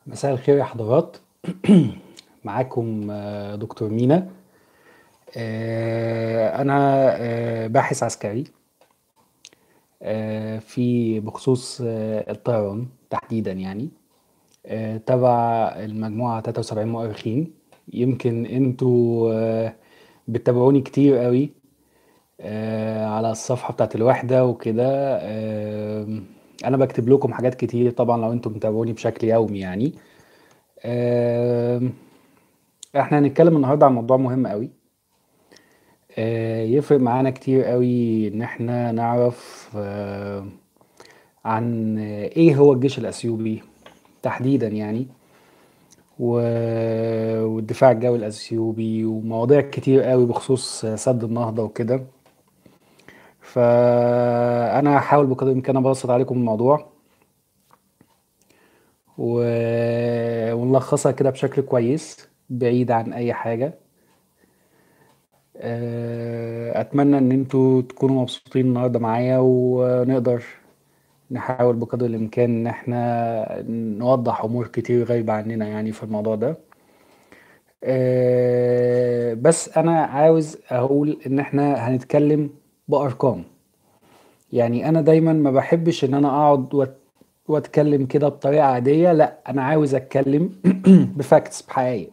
مساء الخير يا حضرات معاكم آه، دكتور مينا آه، أنا آه، باحث عسكري آه، في بخصوص آه، الطيران تحديدا يعني آه، تبع المجموعة 73 مؤرخين يمكن انتوا آه، بتتابعوني كتير قوي آه، على الصفحة بتاعت الوحدة وكده آه، أنا بكتب لكم حاجات كتير طبعا لو انتوا متابعوني بشكل يومي يعني آه، احنا هنتكلم النهاردة عن موضوع مهم قوي آه، يفرق معانا كتير قوي ان احنا نعرف آه، عن آه، ايه هو الجيش الاثيوبي تحديدا يعني و- والدفاع الجوي الاثيوبي ومواضيع كتير قوي بخصوص سد النهضة وكده فانا هحاول بقدر الامكان ابسط عليكم الموضوع و- ونلخصها كده بشكل كويس بعيد عن اي حاجة آه، اتمنى ان انتوا تكونوا مبسوطين النهارده معايا ونقدر نحاول بقدر الامكان ان احنا نوضح امور كتير غايبة عننا يعني في الموضوع ده آه، بس انا عاوز اقول ان احنا هنتكلم بارقام يعني انا دايما ما بحبش ان انا اقعد وات- واتكلم كده بطريقة عادية لا انا عاوز اتكلم بفاكتس بحقائق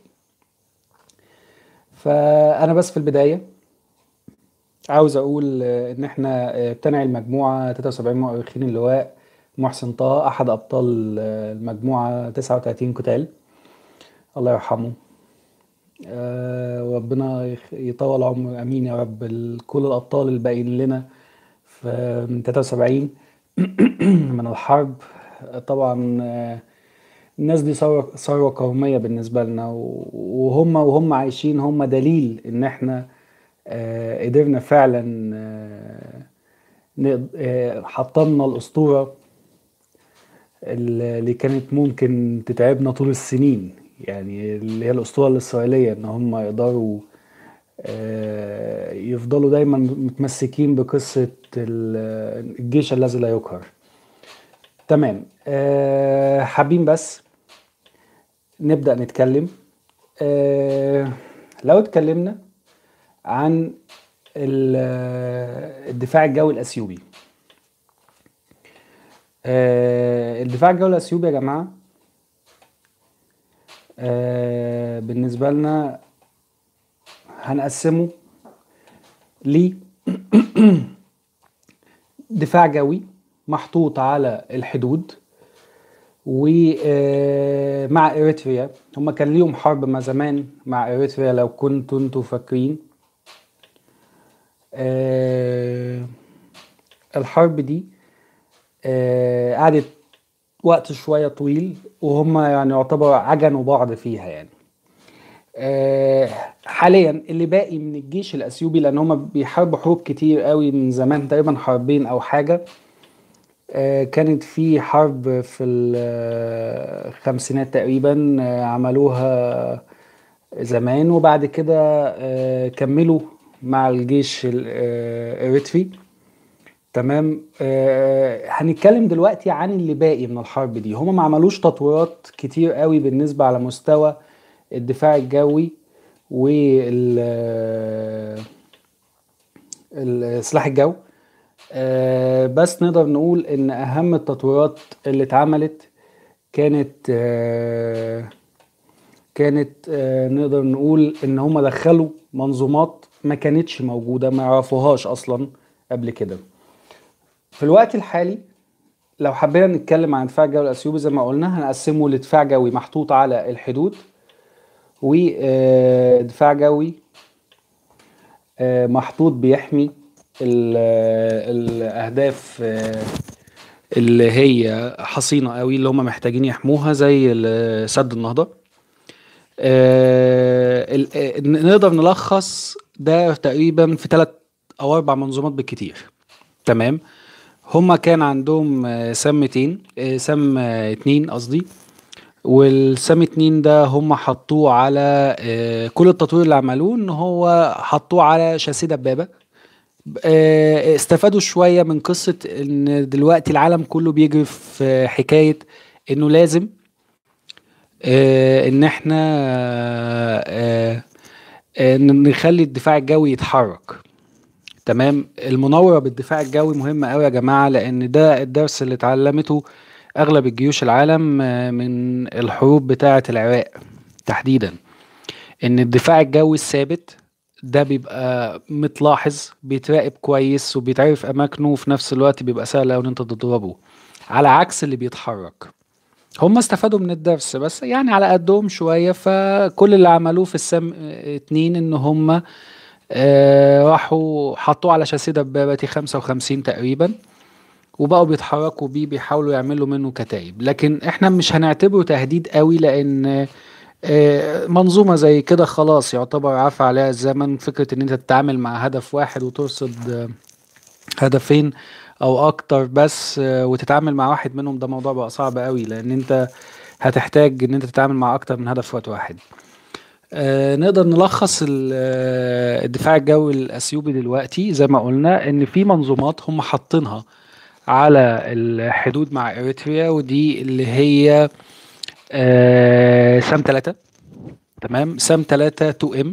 فانا بس في البداية عاوز اقول آه، ان احنا آه، بتنعي المجموعة 73 مؤرخين اللواء محسن طه احد ابطال آه، المجموعة 39 قتال الله يرحمه آه، وربنا يخ- يطول عمره امين يا رب ال- كل الابطال الباقيين لنا في من 73 من الحرب طبعا آه، الناس دي ثروة ثروة قومية بالنسبة لنا و- وهم وهم عايشين هم دليل ان احنا آه، قدرنا فعلا آه، نقد- آه، حطمنا الأسطورة اللي كانت ممكن تتعبنا طول السنين يعني اللي هي الأسطورة الإسرائيلية إن هم يقدروا آه، يفضلوا دايما متمسكين بقصة ال- الجيش الذي لا يقهر تمام آه، حابين بس نبدأ نتكلم آه، لو اتكلمنا عن ال- الدفاع الجوي الأثيوبي آه، الدفاع الجوي الأثيوبي يا جماعة آه، بالنسبة لنا هنقسمه لدفاع جوي محطوط على الحدود ومع اريتريا هما كان ليهم حرب ما زمان مع اريتريا لو كنتوا انتوا فاكرين آه، الحرب دي آه، قعدت وقت شوية طويل وهم يعني يعتبر عجنوا بعض فيها يعني آه، حاليا اللي باقي من الجيش الاثيوبي لان هم بيحاربوا حروب كتير قوي من زمان تقريبا حربين او حاجه آه، كانت في حرب في الخمسينات تقريبا آه، عملوها زمان وبعد كده آه، كملوا مع الجيش الاريتري تمام آه، هنتكلم دلوقتي عن اللي باقي من الحرب دي هم ما عملوش تطويرات كتير قوي بالنسبة على مستوى الدفاع الجوي وال سلاح الجو آه، بس نقدر نقول ان اهم التطويرات اللي اتعملت كانت آه، كانت آه، نقدر نقول ان هم دخلوا منظومات ما كانتش موجودة ما يعرفوهاش اصلا قبل كده في الوقت الحالي لو حبينا نتكلم عن دفاع الجوي الاثيوبي زي ما قلنا هنقسمه لدفاع جوي محطوط على الحدود ودفاع جوي آه، محطوط بيحمي ال- آه، الاهداف آه، اللي هي حصينة قوي اللي هم محتاجين يحموها زي ال- سد النهضة آه، ال- آه، نقدر نلخص ده تقريبا في ثلاث او اربع منظومات بالكتير تمام هما كان عندهم آه، سمتين آه، سم آه، اتنين قصدي والسم اتنين ده هم حطوه على آه، كل التطوير اللي عملوه ان هو حطوه على شاسيه دبابة آه، استفادوا شوية من قصة ان دلوقتي العالم كله بيجري في حكاية انه لازم آه، ان احنا آه، آه، ن- نخلي الدفاع الجوي يتحرك تمام المناورة بالدفاع الجوي مهمة قوي يا جماعة لان ده الدرس اللي اتعلمته اغلب الجيوش العالم آه، من الحروب بتاعة العراق تحديدا ان الدفاع الجوي الثابت ده بيبقى متلاحظ بيتراقب كويس وبيتعرف اماكنه وفي نفس الوقت بيبقى سهل قوي ان انت تضربه على عكس اللي بيتحرك هم استفادوا من الدرس بس يعني على قدهم شوية فكل اللي عملوه في السم اتنين ان هم آه راحوا حطوه على شاسيه دبابة 55 تقريبا وبقوا بيتحركوا بيه بيحاولوا يعملوا منه كتايب لكن احنا مش هنعتبره تهديد قوي لان آه، منظومة زي كده خلاص يعتبر عفى عليها الزمن فكرة ان انت تتعامل مع هدف واحد وترصد آه، هدفين او اكتر بس آه، وتتعامل مع واحد منهم ده موضوع بقى صعب قوي لان انت هتحتاج ان انت تتعامل مع اكتر من هدف في وقت واحد آه، نقدر نلخص ال- آه، الدفاع الجوي الاثيوبي دلوقتي زي ما قلنا ان في منظومات هم حاطينها على الحدود مع اريتريا ودي اللي هي آه، سام 3 تمام سام 3 2 ام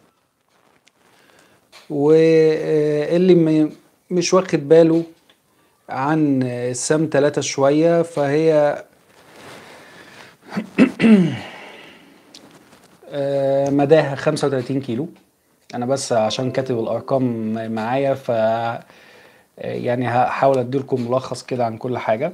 واللي م- مش واخد باله عن السام 3 شوية فهي آه، مداها 35 كيلو انا بس عشان كاتب الارقام معايا ف آه، يعني هحاول اديلكم ملخص كده عن كل حاجة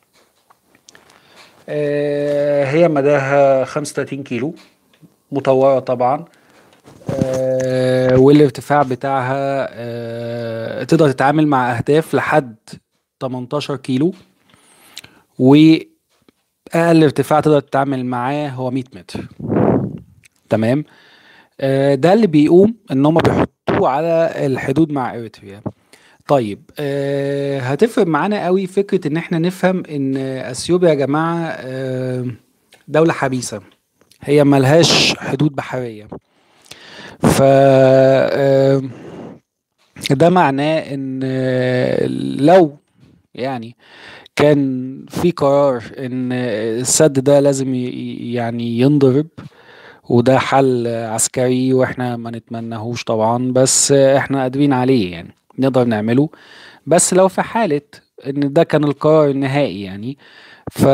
آه، هي مداها 35 كيلو مطورة طبعا آه، والارتفاع بتاعها آه، تقدر تتعامل مع اهداف لحد 18 كيلو واقل ارتفاع تقدر تتعامل معاه هو 100 متر تمام آه، ده اللي بيقوم ان هم بيحطوه على الحدود مع اريتريا طيب آه، هتفرق معانا قوي فكرة ان احنا نفهم ان اثيوبيا يا جماعة آه، دولة حبيسة هي ملهاش حدود بحرية ف آه، ده معناه ان آه، لو يعني كان في قرار ان السد ده لازم ي- يعني ينضرب وده حل عسكري واحنا ما نتمناهوش طبعا بس احنا قادرين عليه يعني نقدر نعمله بس لو في حالة ان ده كان القرار النهائي يعني ف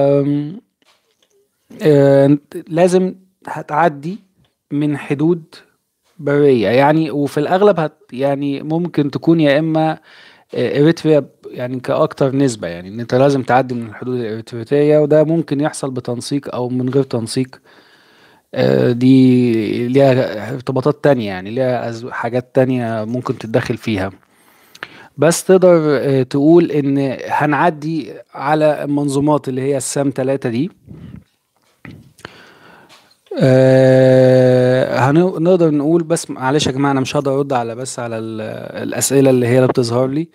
آه، لازم هتعدي من حدود برية يعني وفي الأغلب هت يعني ممكن تكون يا إما آه، إريتريا ب- يعني كأكتر نسبة يعني إن أنت لازم تعدي من الحدود الإريترية وده ممكن يحصل بتنسيق أو من غير تنسيق آه، دي ليها ارتباطات تانية يعني ليها أز- حاجات تانية ممكن تتدخل فيها بس تقدر آه، تقول إن هنعدي على المنظومات اللي هي السام تلاتة دي آه هنقدر نقول بس معلش يا جماعة أنا مش هقدر أرد على بس على ال- الأسئلة اللي هي اللي بتظهر لي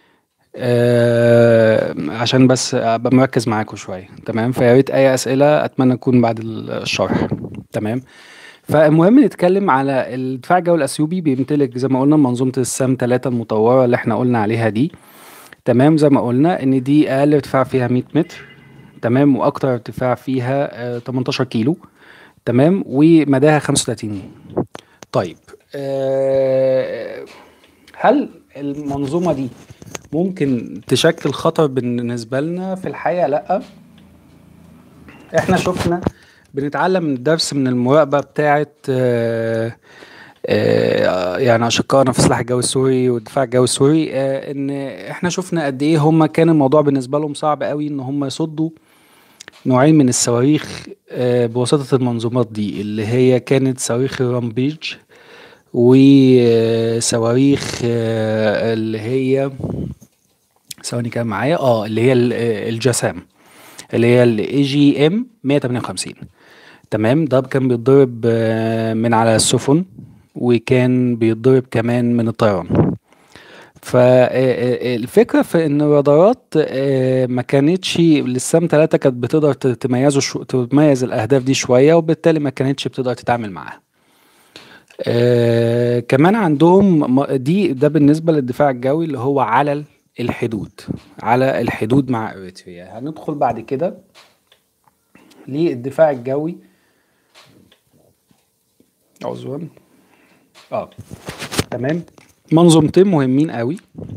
آه عشان بس أبقى مركز معاكم شوية تمام فيا ريت أي أسئلة أتمنى تكون بعد الشرح تمام فالمهم نتكلم على الدفاع الجوي الأثيوبي بيمتلك زي ما قلنا منظومة السام 3 المطورة اللي احنا قلنا عليها دي تمام زي ما قلنا إن دي أقل ارتفاع فيها 100 متر تمام وأكتر ارتفاع فيها آه 18 كيلو تمام ومداها 35 طيب آه، هل المنظومة دي ممكن تشكل خطر بالنسبة لنا في الحقيقة لأ احنا شفنا بنتعلم من الدرس من المراقبة بتاعة آه، آه، يعني أشقائنا في السلاح الجوي السوري والدفاع الجوي السوري آه، إن احنا شفنا قد إيه هم كان الموضوع بالنسبة لهم صعب قوي إن هم يصدوا نوعين من الصواريخ آه، بواسطة المنظومات دي اللي هي كانت صواريخ الرامبيج وصواريخ آه، اللي هي ثواني كده معايا اه اللي هي ال- آه، الجسام اللي هي الاي جي ام 158 تمام ده كان بيتضرب آه، من على السفن وكان بيتضرب كمان من الطيران فالفكرة في ان الرادارات آه، ما كانتش للسام 3 كانت بتقدر ت- تميزه شو تميز الاهداف دي شوية وبالتالي ما كانتش بتقدر تتعامل معاها آه، كمان عندهم م- دي ده بالنسبة للدفاع الجوي اللي هو على ال- الحدود على الحدود مع اريتريا هندخل بعد كده للدفاع الجوي عذرا اه تمام منظومتين مهمين قوي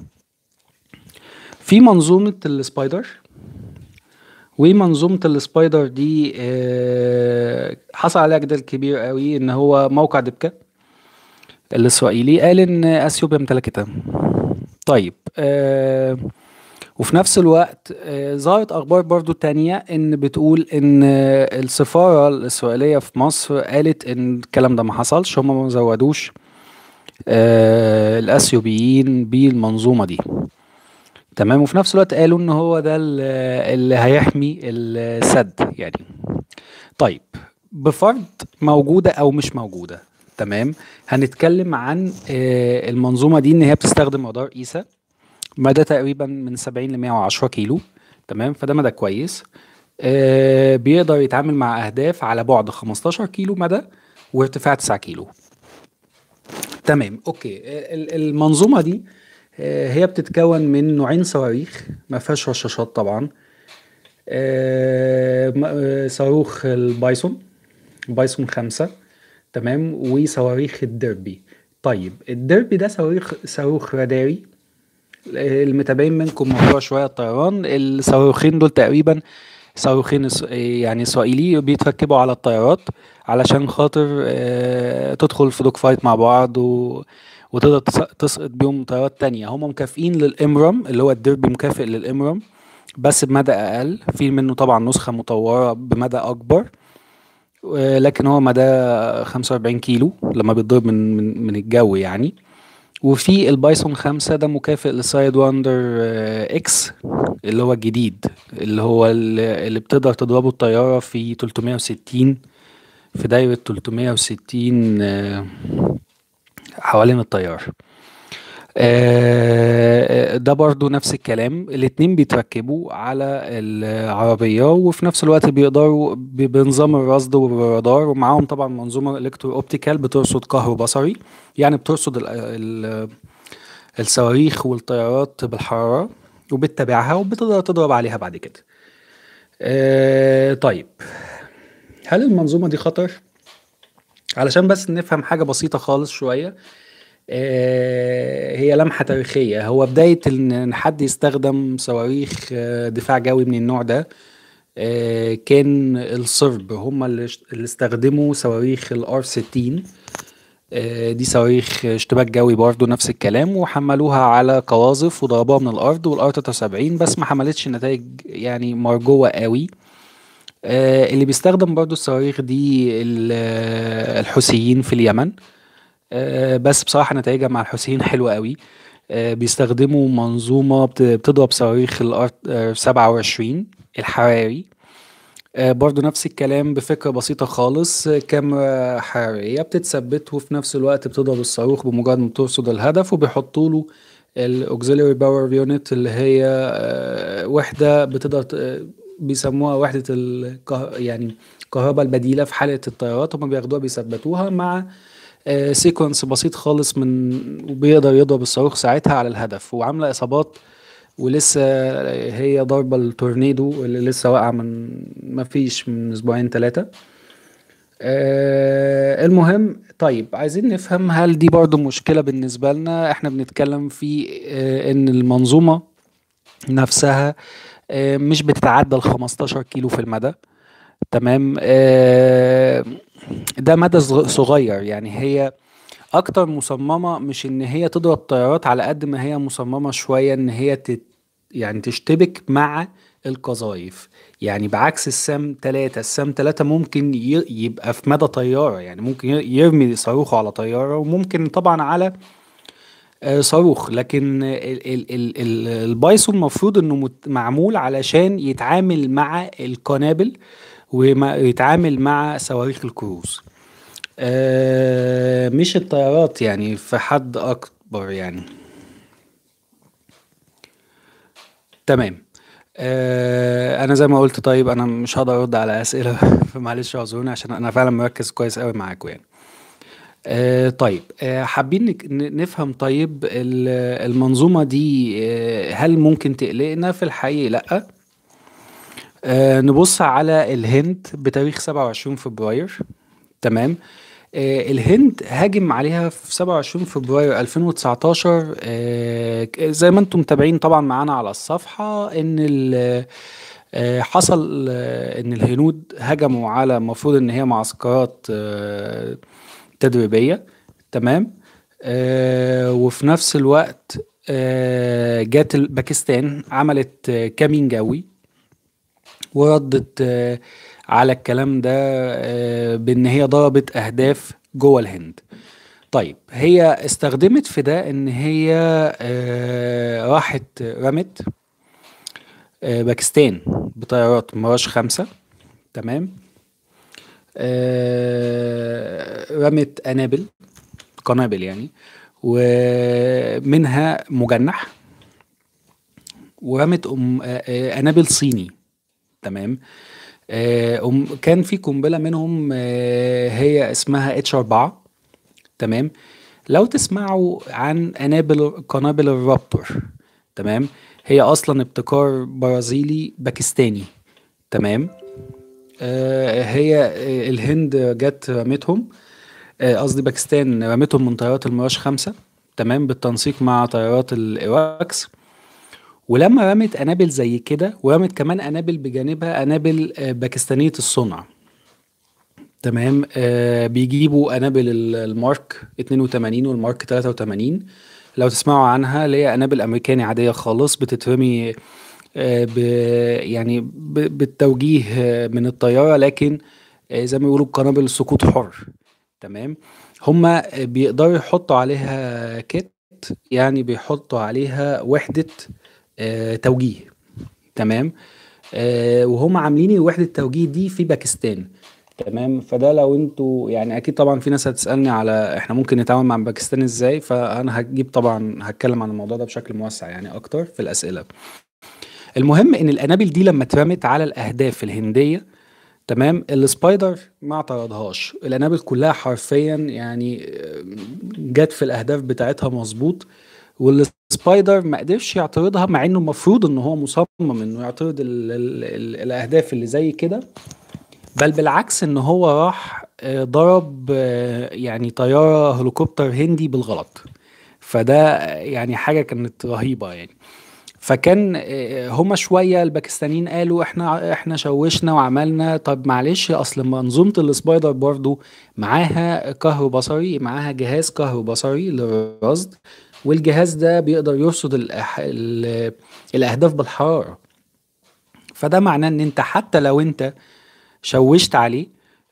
في منظومة السبايدر ومنظومة السبايدر دي آه، حصل عليها جدل كبير قوي ان هو موقع دبكة الاسرائيلي قال ان اثيوبيا امتلكتها طيب آه وفي نفس الوقت آه ظهرت اخبار برضو تانية ان بتقول ان آه، السفارة الاسرائيلية في مصر قالت ان الكلام ده ما حصلش هم ما زودوش آه الاثيوبيين بالمنظومة دي تمام وفي نفس الوقت قالوا ان هو ده ال- اللي هيحمي السد يعني طيب بفرض موجودة او مش موجودة تمام هنتكلم عن آه، المنظومة دي ان هي بتستخدم رادار ايسا مدى تقريبا من 70 ل 110 كيلو تمام فده مدى كويس آه، بيقدر يتعامل مع اهداف على بعد 15 كيلو مدى وارتفاع 9 كيلو تمام اوكي ال- المنظومه دي آه، هي بتتكون من نوعين صواريخ ما فيهاش رشاشات طبعا آه، م- آه، صاروخ البايسون بايسون خمسة تمام وصواريخ الديربي طيب الديربي ده صاروخ صاروخ راداري المتابعين منكم موضوع شوية الطيران الصاروخين دول تقريبا صاروخين إس- يعني اسرائيلي بيتركبوا على الطيارات علشان خاطر آه، تدخل في دوج فايت مع بعض و... وتقدر تس- تسقط بيهم طيارات تانية هم مكافئين للإمرام اللي هو الديربي مكافئ للإمرام بس بمدى أقل في منه طبعا نسخة مطورة بمدى أكبر آه، لكن هو مدى 45 كيلو لما بيتضرب من من من الجو يعني وفي البايثون خمسة ده مكافئ للسايد واندر آه، اكس اللي هو الجديد اللي هو اللي اللي بتقدر تضربه الطيارة في 360 في دايرة 360 آه، حوالين الطيار آه، ده برضو نفس الكلام الاتنين بيتركبوا على العربية وفي نفس الوقت بيقدروا ب- بنظام الرصد والرادار ومعاهم طبعا منظومة الكترو اوبتيكال بترصد كهروبصري يعني بترصد ال ال الصواريخ والطيارات بالحرارة وبتتابعها وبتقدر تضرب عليها بعد كده آه طيب هل المنظومة دي خطر؟ علشان بس نفهم حاجة بسيطة خالص شوية آه، هي لمحة تاريخية هو بداية إن حد يستخدم صواريخ آه، دفاع جوي من النوع ده آه، كان الصرب هم اللي اشت- اللي استخدموا صواريخ الار 60 آه، دي صواريخ اشتباك جوي برضه نفس الكلام وحملوها على قواذف وضربوها من الارض والار 73 بس ما حملتش نتائج يعني مرجوة قوي آه، اللي بيستخدم برضو الصواريخ دي ال- آه، الحوثيين في اليمن آه، بس بصراحة نتائجها مع الحوثيين حلوة قوي آه، بيستخدموا منظومة بت- بتضرب صواريخ الار 27 الحراري آه، برضو نفس الكلام بفكرة بسيطة خالص آه، كاميرا حرارية بتتثبت وفي نفس الوقت بتضرب الصاروخ بمجرد ما ترصد الهدف وبيحطوا له الاوكسيلري باور يونت اللي هي آه، وحدة بتقدر ت- آه، بيسموها وحدة الكه... يعني الكهرباء البديلة في حالة الطيارات هم بياخدوها بيثبتوها مع سيكونس بسيط خالص من وبيقدر يضرب الصاروخ ساعتها على الهدف وعاملة إصابات ولسه هي ضربة التورنيدو اللي لسه واقعة من ما فيش من أسبوعين ثلاثة آه المهم طيب عايزين نفهم هل دي برضو مشكلة بالنسبة لنا احنا بنتكلم في آه ان المنظومة نفسها آه مش بتتعدى ال 15 كيلو في المدى تمام آه ده مدى صغ- صغير يعني هي اكتر مصممة مش ان هي تضرب طيارات على قد ما هي مصممة شوية ان هي تت يعني تشتبك مع القذايف يعني بعكس السام 3 السام 3 ممكن ي- يبقى في مدى طيارة يعني ممكن ي- يرمي صاروخه على طيارة وممكن طبعا على آه، صاروخ لكن ال ال ال ال البايثون المفروض انه مت- معمول علشان يتعامل مع القنابل ويتعامل مع صواريخ الكروز آه، مش الطيارات يعني في حد اكبر يعني تمام آه، انا زي ما قلت طيب انا مش هقدر ارد على اسئله فمعلش اعذروني عشان انا فعلا مركز كويس قوي معاكم يعني آه، طيب آه، حابين نك- ن- نفهم طيب ال- المنظومه دي آه، هل ممكن تقلقنا في الحقيقه لا آه نبص على الهند بتاريخ 27 فبراير تمام آه الهند هاجم عليها في 27 فبراير 2019 آه زي ما انتم متابعين طبعا معانا على الصفحة ان ال- آه حصل آه ان الهنود هجموا على المفروض ان هي معسكرات آه تدريبية تمام آه وفي نفس الوقت آه جات ال- باكستان عملت آه كمين جوي وردت آه، على الكلام ده آه، بان هي ضربت اهداف جوه الهند طيب هي استخدمت في ده ان هي آه، راحت رمت آه، باكستان بطيارات ميراج خمسة تمام آه، رمت قنابل قنابل يعني ومنها مجنح ورمت أم- آه، آه، قنابل صيني تمام آه، أم- كان في قنبلة منهم آه، هي اسمها اتش 4 تمام لو تسمعوا عن قنابل قنابل الرابتور تمام هي اصلا ابتكار برازيلي باكستاني تمام آه، هي آه، الهند جت رمتهم آه، قصدي باكستان رمتهم من طيارات الميراج خمسة تمام بالتنسيق مع طيارات الايراكس ولما رمت قنابل زي كده ورمت كمان قنابل بجانبها قنابل آه، باكستانية الصنع تمام آه بيجيبوا قنابل ال- المارك 82 والمارك 83 لو تسمعوا عنها اللي هي قنابل امريكاني عاديه خالص بتترمي آه ب يعني ب بالتوجيه آه، من الطياره لكن آه زي ما بيقولوا قنابل سقوط حر تمام هما بيقدروا يحطوا عليها كت يعني بيحطوا عليها وحده آه توجيه تمام آه وهم عاملين الوحدة التوجيه دي في باكستان تمام فده لو انتوا يعني اكيد طبعا في ناس هتسألني على احنا ممكن نتعامل مع باكستان ازاي فانا هجيب طبعا هتكلم عن الموضوع ده بشكل موسع يعني اكتر في الاسئلة المهم ان القنابل دي لما اترمت على الاهداف الهندية تمام السبايدر ما اعترضهاش القنابل كلها حرفيا يعني آه، جت في الاهداف بتاعتها مظبوط والسبايدر ما قدرش يعترضها مع انه المفروض ان هو مصمم انه يعترض ال ال ال الاهداف اللي زي كده بل بالعكس ان هو راح آه، ضرب آه، يعني طيارة هليكوبتر هندي بالغلط فده آه، يعني حاجة كانت رهيبة يعني فكان آه، هما شوية الباكستانيين قالوا احنا احنا شوشنا وعملنا طب معلش اصل منظومة السبايدر برضو معاها كهرو بصري معاها جهاز كهرو بصري للرصد والجهاز ده بيقدر يرصد الأح... ال... الاهداف بالحرارة فده معناه ان انت حتى لو انت شوشت عليه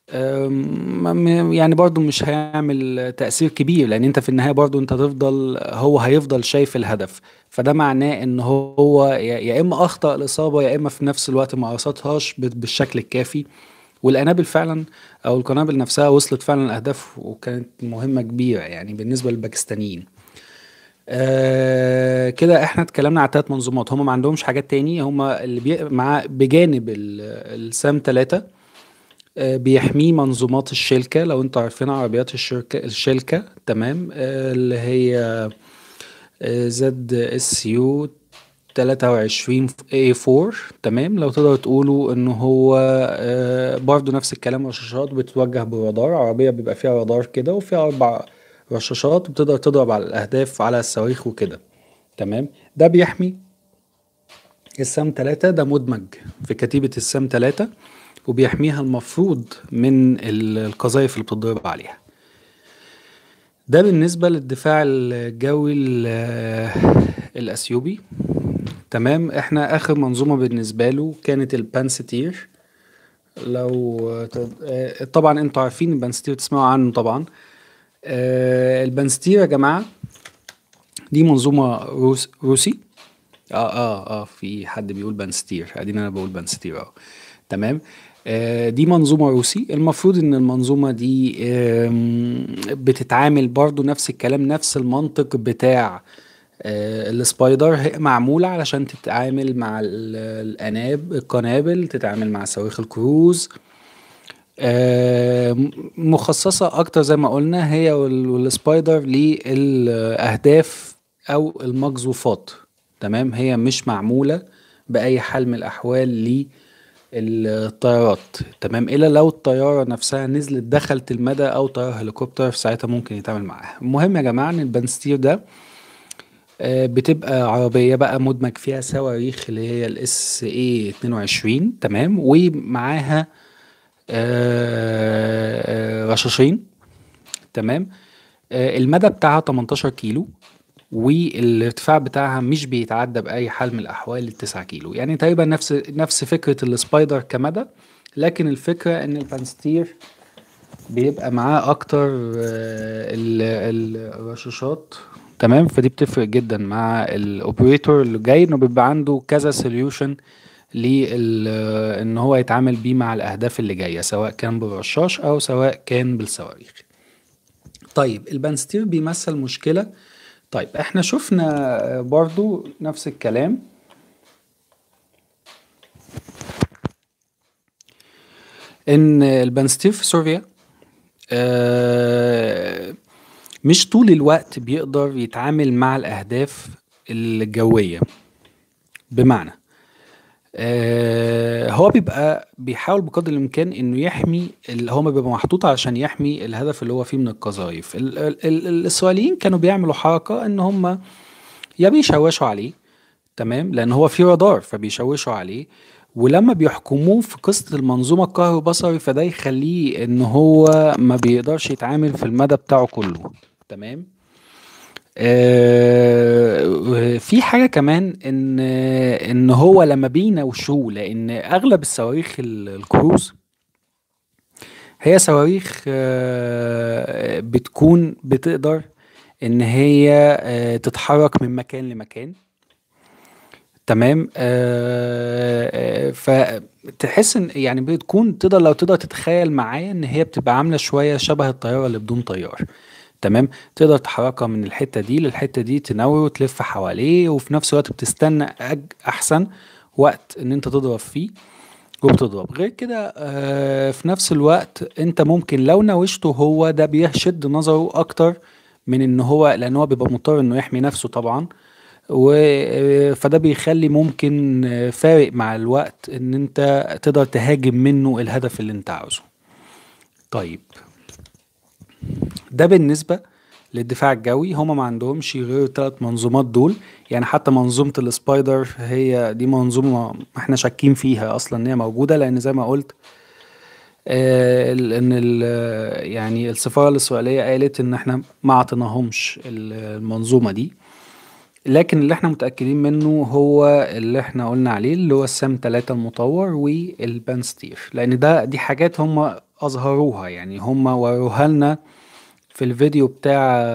أم، م- يعني برضو مش هيعمل تأثير كبير لأن أنت في النهاية برضو أنت تفضل هو هيفضل شايف الهدف فده معناه إن هو يا يا إما أخطأ الإصابة يا إما في نفس الوقت ما قصدهاش بال- بالشكل الكافي والقنابل فعلا أو القنابل نفسها وصلت فعلا الأهداف وكانت مهمة كبيرة يعني بالنسبة للباكستانيين آه كده احنا اتكلمنا على ثلاث منظومات هم ما عندهمش حاجات تاني هم اللي بي مع بجانب ال- السام 3 آه، بيحميه منظومات الشيلكا لو انتوا عارفين عربيات الشركة الشيلكا تمام آه، اللي هي زد اس يو 23 اي 4 تمام لو تقدروا تقولوا ان هو آه، برضو نفس الكلام رشاشات بتتوجه بالرادار عربية بيبقى فيها رادار كده وفيها اربع رشاشات وبتقدر تضرب على الاهداف على الصواريخ وكده تمام ده بيحمي السام 3 ده مدمج في كتيبة السام 3 وبيحميها المفروض من ال- القذائف اللي بتضرب عليها ده بالنسبة للدفاع الجوي ال- الأثيوبي تمام احنا آخر منظومة بالنسبة له كانت البانستير لو ت- آه، طبعا انتوا عارفين البانستير تسمعوا عنه طبعا آه، البانستير يا جماعة دي منظومة روس روسي اه اه اه في حد بيقول بانستير ادينا انا بقول بانستير اه تمام آه دي منظومة روسي المفروض ان المنظومة دي آم، بتتعامل برضو نفس الكلام نفس المنطق بتاع آه السبايدر هي معمولة علشان تتعامل مع ال- الاناب القنابل تتعامل مع صواريخ الكروز آه، مخصصة أكتر زي ما قلنا هي وال- والسبايدر للأهداف أو المقذوفات تمام هي مش معمولة بأي حال من الأحوال الطيارات تمام الا لو الطياره نفسها نزلت دخلت المدى او طياره هليكوبتر في ساعتها ممكن يتعامل معاها المهم يا جماعه ان البنستير ده آه، بتبقى عربيه بقى مدمج فيها صواريخ اللي هي الاس اي 22 تمام ومعاها آه، آه، رشاشين تمام آه، المدى بتاعها 18 كيلو والارتفاع بتاعها مش بيتعدى بأي حال من الأحوال التسعة كيلو يعني تقريبا نفس نفس فكرة السبايدر كمدى لكن الفكرة إن البانستير بيبقى معاه أكتر آه، ال- الرشاشات تمام فدي بتفرق جدا مع الأوبريتور اللي جاي إنه بيبقى عنده كذا سوليوشن لل إن هو يتعامل بيه مع الأهداف اللي جاية سواء كان بالرشاش أو سواء كان بالصواريخ طيب البانستير بيمثل مشكلة طيب احنا شفنا آه، برضو نفس الكلام ان البانستير في سوريا آه، مش طول الوقت بيقدر يتعامل مع الأهداف الجوية بمعنى آه، هو بيبقى بيحاول بقدر الإمكان إنه يحمي اللي هو بيبقى محطوط علشان يحمي الهدف اللي هو فيه من القذائف ال- ال- ال- الإسرائيليين كانوا بيعملوا حركة إن هم يا بيشوشوا عليه تمام لان هو في رادار فبيشوشوا عليه ولما بيحكموه في قصة المنظومة الكهروبصري فده يخليه ان هو ما بيقدرش يتعامل في المدى بتاعه كله تمام آه في حاجة كمان ان ان هو لما بيناوشوه لان اغلب الصواريخ ال- الكروز هي صواريخ آه بتكون بتقدر ان هي آه تتحرك من مكان لمكان تمام آه آه فتحس ان يعني بتكون تقدر لو تقدر تتخيل معايا ان هي بتبقى عامله شويه شبه الطياره اللي بدون طيار تمام تقدر تحركها من الحته دي للحته دي تنور وتلف حواليه وفي نفس الوقت بتستنى أج احسن وقت ان انت تضرب فيه وبتضرب غير كده آه في نفس الوقت انت ممكن لو ناوشته هو ده بيشد نظره اكتر من ان هو لان هو بيبقى مضطر انه يحمي نفسه طبعا و فده بيخلي ممكن فارق مع الوقت ان انت تقدر تهاجم منه الهدف اللي انت عاوزه طيب ده بالنسبة للدفاع الجوي هما ما عندهمش غير الثلاث منظومات دول يعني حتى منظومة السبايدر هي دي منظومة احنا شاكين فيها اصلا ان هي موجودة لان زي ما قلت آه، ال- ان ال- يعني السفارة الاسرائيلية قالت ان احنا ما عطيناهمش ال- المنظومة دي لكن اللي احنا متأكدين منه هو اللي احنا قلنا عليه اللي هو السام 3 المطور والبانستير لان ده دي حاجات هم اظهروها يعني هم وروها لنا في الفيديو بتاع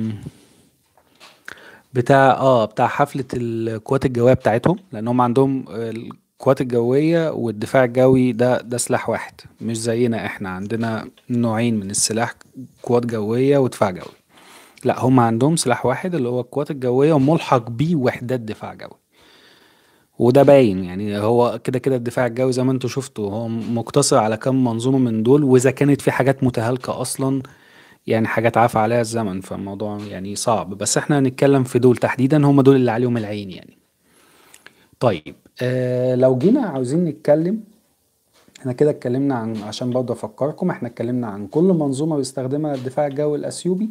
بتاع اه بتاع حفلة القوات الجوية بتاعتهم لان هم عندهم القوات الجوية والدفاع الجوي ده ده سلاح واحد مش زينا احنا عندنا نوعين من السلاح قوات جوية ودفاع جوي لا هم عندهم سلاح واحد اللي هو القوات الجوية وملحق بيه وحدات دفاع جوي وده باين يعني هو كده كده الدفاع الجوي زي ما انتوا شفتوا هو مقتصر على كم منظومة من دول واذا كانت في حاجات متهالكة اصلا يعني حاجات عافى عليها الزمن فالموضوع يعني صعب بس احنا هنتكلم في دول تحديدا هم دول اللي عليهم العين يعني طيب آه لو جينا عاوزين نتكلم احنا كده اتكلمنا عن عشان برضه افكركم احنا اتكلمنا عن كل منظومة بيستخدمها الدفاع الجوي الاثيوبي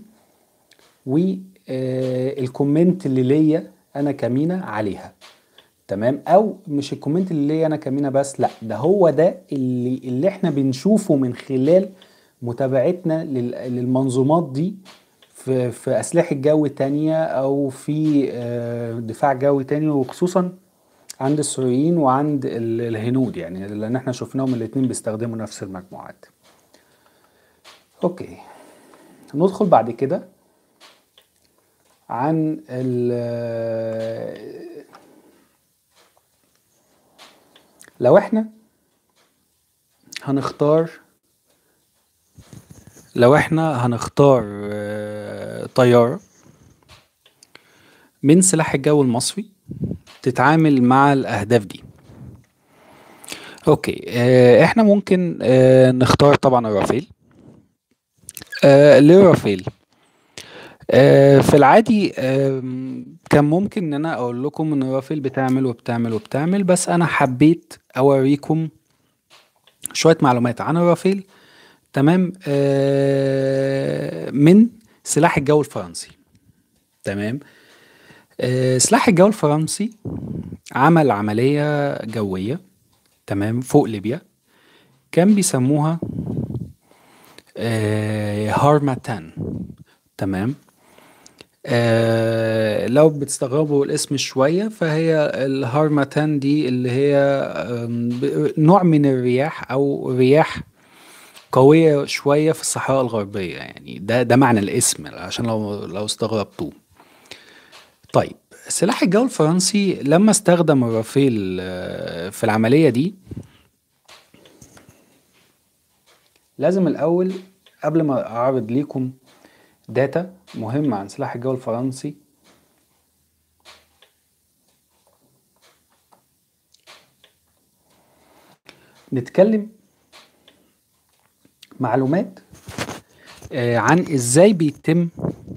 والكومنت اللي ليا انا كمينا عليها تمام او مش الكومنت اللي ليا انا كمينا بس لا ده هو ده اللي اللي احنا بنشوفه من خلال متابعتنا لل- للمنظومات دي في في اسلحه جو تانية او في آه، دفاع جوي تاني وخصوصا عند السوريين وعند ال- الهنود يعني لان احنا شفناهم الاتنين بيستخدموا نفس المجموعات اوكي ندخل بعد كده عن ال لو احنا هنختار لو احنا هنختار آه، طيارة من سلاح الجو المصري تتعامل مع الأهداف دي اوكي آه، احنا ممكن آه، نختار طبعا الرافيل آه، ليه الرافيل آه، في العادي آم، كان ممكن ان انا اقول لكم ان الرافيل بتعمل وبتعمل وبتعمل بس انا حبيت اوريكم شوية معلومات عن الرافيل تمام آه من سلاح الجو الفرنسي تمام آه سلاح الجو الفرنسي عمل عملية جوية تمام فوق ليبيا كان بيسموها آه هارماتان تمام آه لو بتستغربوا الاسم شوية فهي الهارماتان دي اللي هي آم، ب- نوع من الرياح أو رياح قوية شوية في الصحراء الغربية يعني ده ده معنى الاسم عشان لو لو استغربتوه طيب سلاح الجو الفرنسي لما استخدم الرافيل آه، في العملية دي لازم الأول قبل ما أعرض ليكم داتا مهمة عن سلاح الجو الفرنسي نتكلم معلومات آه، عن ازاي بيتم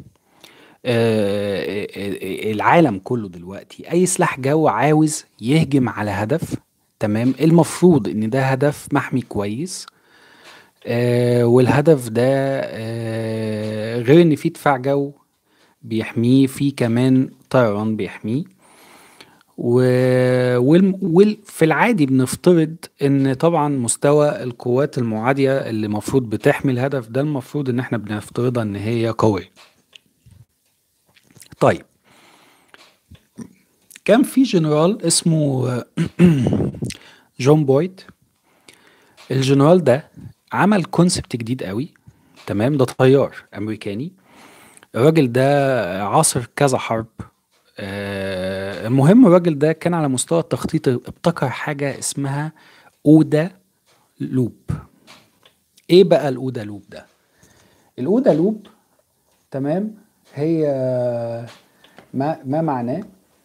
آه، آه، العالم كله دلوقتي اي سلاح جو عاوز يهجم على هدف تمام المفروض ان ده هدف محمي كويس آه، والهدف ده آه، غير ان في دفاع جو بيحميه في كمان طيران بيحميه و... وال... وال... في العادي بنفترض ان طبعا مستوى القوات المعادية اللي المفروض بتحمي الهدف ده المفروض ان احنا بنفترضها ان هي قوية طيب كان في جنرال اسمه جون بويد الجنرال ده عمل كونسبت جديد قوي تمام ده طيار امريكاني الراجل ده عاصر كذا حرب آه، المهم الراجل ده كان على مستوى التخطيط ابتكر حاجة اسمها أودا لوب ايه بقى الأودا لوب ده الأودا لوب تمام هي ما ما معناه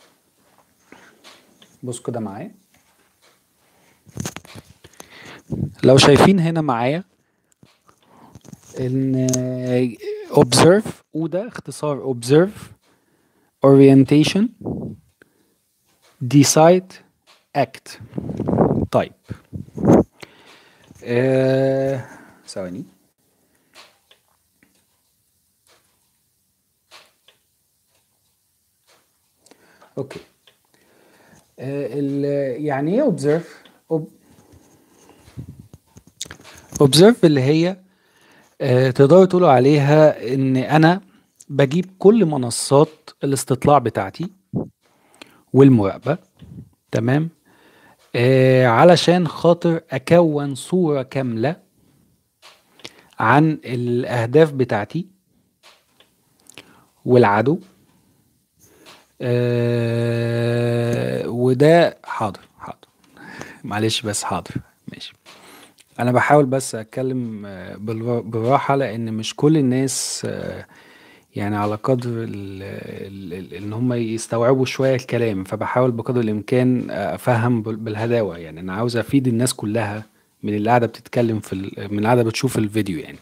بص كده معايا لو شايفين هنا معايا ان observe اودا اختصار observe orientation decide act طيب آه، ثواني اوكي آه، ال- يعني ايه observe Ob- observe اللي هي آه، تقدروا تقولوا عليها ان انا بجيب كل منصات الاستطلاع بتاعتي والمراقبة تمام آه علشان خاطر اكون صورة كاملة عن الاهداف بتاعتي والعدو آه وده حاضر حاضر معلش بس حاضر ماشي انا بحاول بس اتكلم آه، بالر- بالراحة لان مش كل الناس آه، يعني على قدر ال ال ال ان هم يستوعبوا شوية الكلام فبحاول بقدر الامكان افهم بال- بالهداوة يعني انا عاوز افيد الناس كلها من اللي قاعدة بتتكلم في ال- من اللي قاعدة بتشوف الفيديو يعني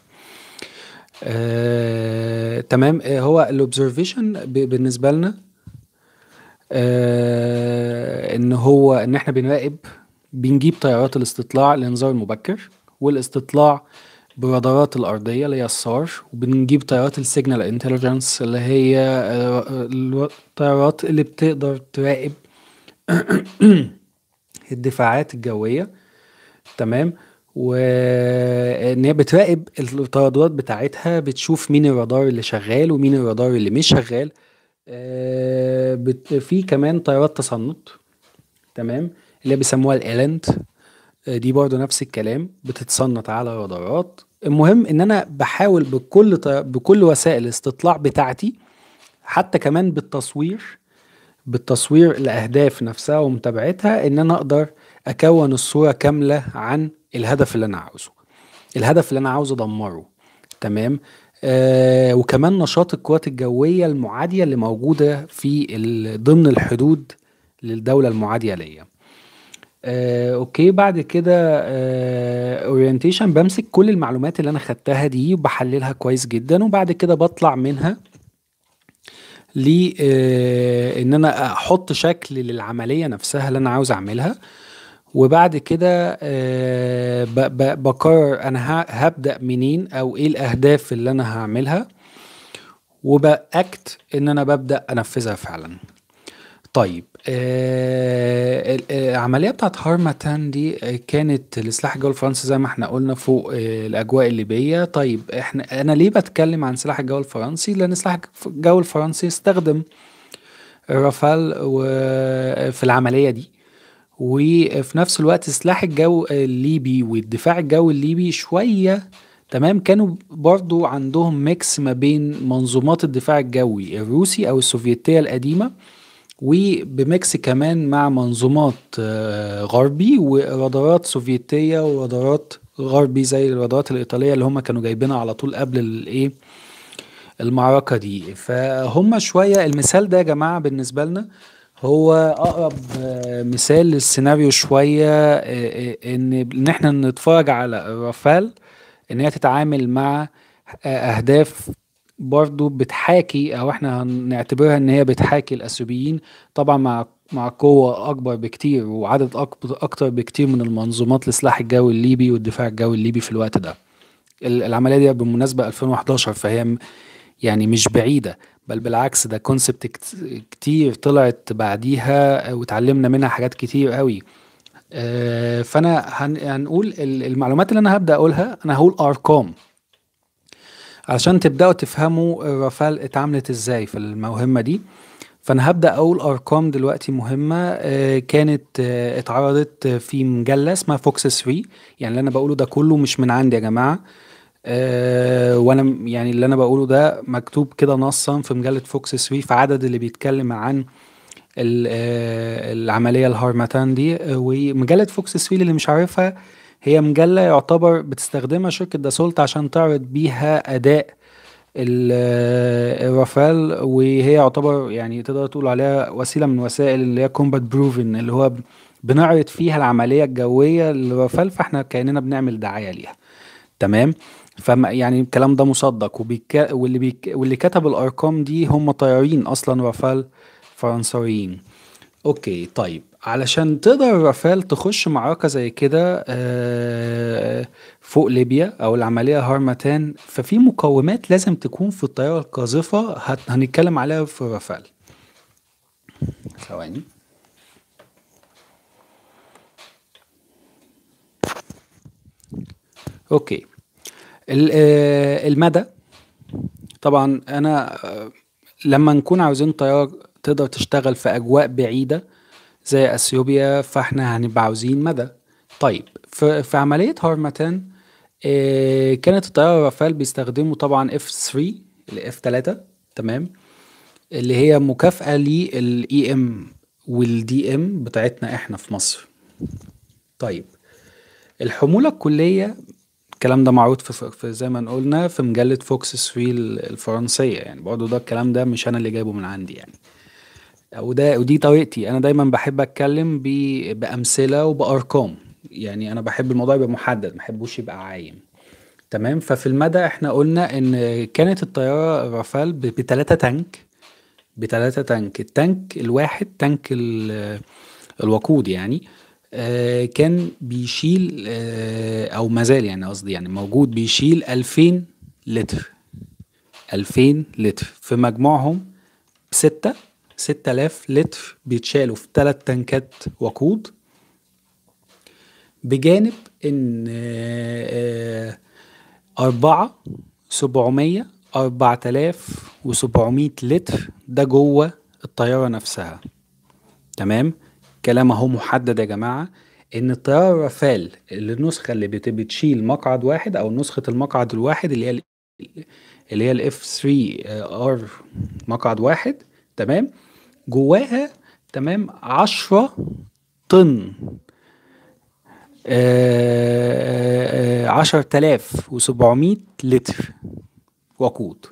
آه، تمام آه، هو الاوبزرفيشن بالنسبة لنا آه، ان هو ان احنا بنراقب بنجيب طيارات الاستطلاع الانذار المبكر والاستطلاع برادارات الارضيه اللي هي السار وبنجيب طيارات السيجنال انتليجنس اللي هي آه، الو- الطيارات اللي بتقدر تراقب الدفاعات الجويه تمام وان هي بتراقب الترددات بتاعتها بتشوف مين الرادار اللي شغال ومين الرادار اللي مش شغال آه، بت... في كمان طيارات تصنت تمام اللي بيسموها الايلنت دي برضو نفس الكلام بتتصنت على رادارات المهم ان انا بحاول بكل طي... بكل وسائل الاستطلاع بتاعتي حتى كمان بالتصوير بالتصوير الاهداف نفسها ومتابعتها ان انا اقدر اكون الصورة كاملة عن الهدف اللي انا عاوزه الهدف اللي انا عاوز ادمره تمام آه وكمان نشاط القوات الجوية المعادية اللي موجودة في ال- ضمن الحدود للدولة المعادية ليا آه، اوكي بعد كده اورينتيشن بمسك كل المعلومات اللي انا خدتها دي وبحللها كويس جدا وبعد كده بطلع منها ل آه، ان انا احط شكل للعمليه نفسها اللي انا عاوز اعملها وبعد كده آه، ب- ب- بقرر انا ه- هبدأ منين او ايه الاهداف اللي انا هعملها وبأكت ان انا ببدأ انفذها فعلا طيب آه ال- آه، العملية بتاعت هارماتان دي آه، كانت لسلاح الجو الفرنسي زي ما احنا قلنا فوق آه الأجواء الليبية طيب احنا أنا ليه بتكلم عن سلاح الجو الفرنسي؟ لأن سلاح الجو الفرنسي استخدم الرافال و- في العملية دي وفي نفس الوقت سلاح الجو الليبي والدفاع الجوي الليبي شوية تمام كانوا برضو عندهم ميكس ما بين منظومات الدفاع الجوي الروسي أو السوفيتية القديمة وبميكس كمان مع منظومات آه، غربي ورادارات سوفيتية ورادارات غربي زي الرادارات الإيطالية اللي هم كانوا جايبينها على طول قبل الإيه المعركة دي فهم شوية المثال ده يا جماعة بالنسبة لنا هو أقرب آه، مثال للسيناريو شوية آه، آه، إن إن إحنا نتفرج على الرافال إن هي تتعامل مع آه، أهداف برضو بتحاكي أو إحنا هنعتبرها إن هي بتحاكي الأثيوبيين طبعا مع مع قوة أكبر بكتير وعدد أكبر أكتر بكتير من المنظومات لسلاح الجو الليبي والدفاع الجوي الليبي في الوقت ده ال- العملية دي بالمناسبة 2011 فهي م- يعني مش بعيدة بل بالعكس ده كونسبت كتير طلعت بعديها واتعلمنا منها حاجات كتير قوي آه، فانا هن- هنقول ال- المعلومات اللي انا هبدأ اقولها انا هقول ارقام علشان تبدأوا تفهموا الرافال اتعاملت ازاي في الموهمة دي فانا هبدأ اقول ارقام دلوقتي مهمة آه، كانت آه، اتعرضت في مجلة اسمها فوكس 3 يعني اللي انا بقوله ده كله مش من عندي يا جماعة أه وانا م- يعني اللي انا بقوله ده مكتوب كده نصا في مجلة فوكس 3 في عدد اللي بيتكلم عن ال- آه، العملية الهارماتان دي آه، ومجلة فوكس 3 اللي مش عارفها هي مجلة يعتبر بتستخدمها شركة داسولت عشان تعرض بيها أداء ال- آه، الرافال وهي يعتبر يعني تقدر تقول عليها وسيلة من وسائل اللي هي كومبات بروفن اللي هو ب- بنعرض فيها العملية الجوية للرافال فاحنا كأننا بنعمل دعاية ليها تمام فما يعني الكلام ده مصدق وبيك... واللي بيك... واللي كتب الارقام دي هم طيارين اصلا رافال فرنساويين اوكي طيب علشان تقدر رافال تخش معركة زي كده آه، فوق ليبيا او العملية هارماتان ففي مقومات لازم تكون في الطيارة القاذفة هت... هنتكلم عليها في رافال ثواني اوكي ال- آه، المدى طبعا انا آه، لما نكون عاوزين طيارة تقدر تشتغل في اجواء بعيدة زي اثيوبيا فاحنا هنبقى عاوزين مدى طيب في, في عملية هارماتان آه، كانت الطيارة رافال بيستخدموا طبعا اف 3 الاف 3 تمام اللي هي مكافأة للاي ام والدي ام بتاعتنا احنا في مصر طيب الحمولة الكلية الكلام ده معروض في, في زي ما قلنا في مجلة فوكس 3 الفرنسية يعني برضه ده الكلام ده مش أنا اللي جايبه من عندي يعني وده ودي طريقتي أنا دايما بحب أتكلم ب- بأمثلة وبأرقام يعني أنا بحب الموضوع يبقى محدد ما بحبوش يبقى عايم تمام ففي المدى احنا قلنا ان كانت الطيارة رافال ب- بتلاتة تانك بتلاتة تانك التانك الواحد تانك ال- الوقود يعني آه، كان بيشيل آه، او مازال يعني قصدي يعني موجود بيشيل 2000 لتر 2000 لتر في مجموعهم ستة 6000 لتر بيتشالوا في ثلاث تنكات وقود بجانب ان آه، آه، أربعة سبعمية أربعة آلاف وسبعمية لتر ده جوه الطيارة نفسها تمام كلام اهو محدد يا جماعة ان الطيارة رافال اللي النسخة اللي بت- بتشيل مقعد واحد او نسخة المقعد الواحد اللي هي ال- اللي هي الاف 3 ار مقعد واحد تمام جواها تمام عشرة طن عشرة آلاف وسبعمية لتر وقود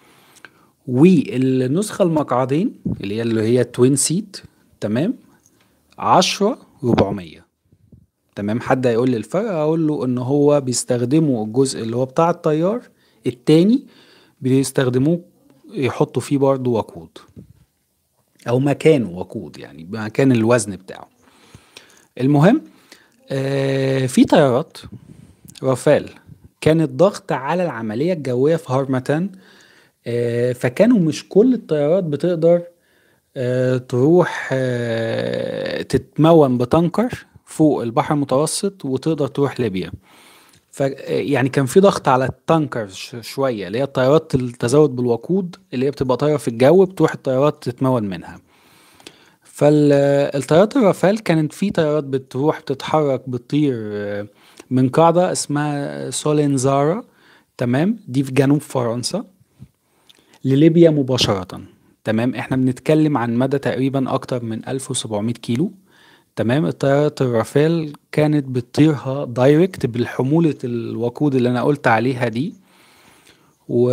والنسخة المقعدين اللي هي اللي هي توين سيت تمام عشرة ربعمية تمام حد هيقول لي الفرق اقول له ان هو بيستخدموا الجزء اللي هو بتاع الطيار التاني بيستخدموه يحطوا فيه برضه وقود او مكانه وقود يعني مكان الوزن بتاعه المهم آه، في طيارات رافال كانت ضغط على العملية الجوية في هارمتان آه، فكانوا مش كل الطيارات بتقدر آه، تروح آه، تتمون بتنكر فوق البحر المتوسط وتقدر تروح ليبيا ف يعني كان في ضغط على التانكر ش- شويه اللي هي الطيارات التزود بالوقود اللي هي بتبقى طايره في الجو بتروح الطيارات تتمون منها فالطيارات الرافال كانت في طيارات بتروح بتتحرك بتطير آه، من قاعدة اسمها سولينزارا تمام دي في جنوب فرنسا لليبيا مباشرة تمام احنا بنتكلم عن مدى تقريبا اكتر من 1700 كيلو تمام الطيارات الرافال كانت بتطيرها دايركت بالحمولة الوقود اللي انا قلت عليها دي و...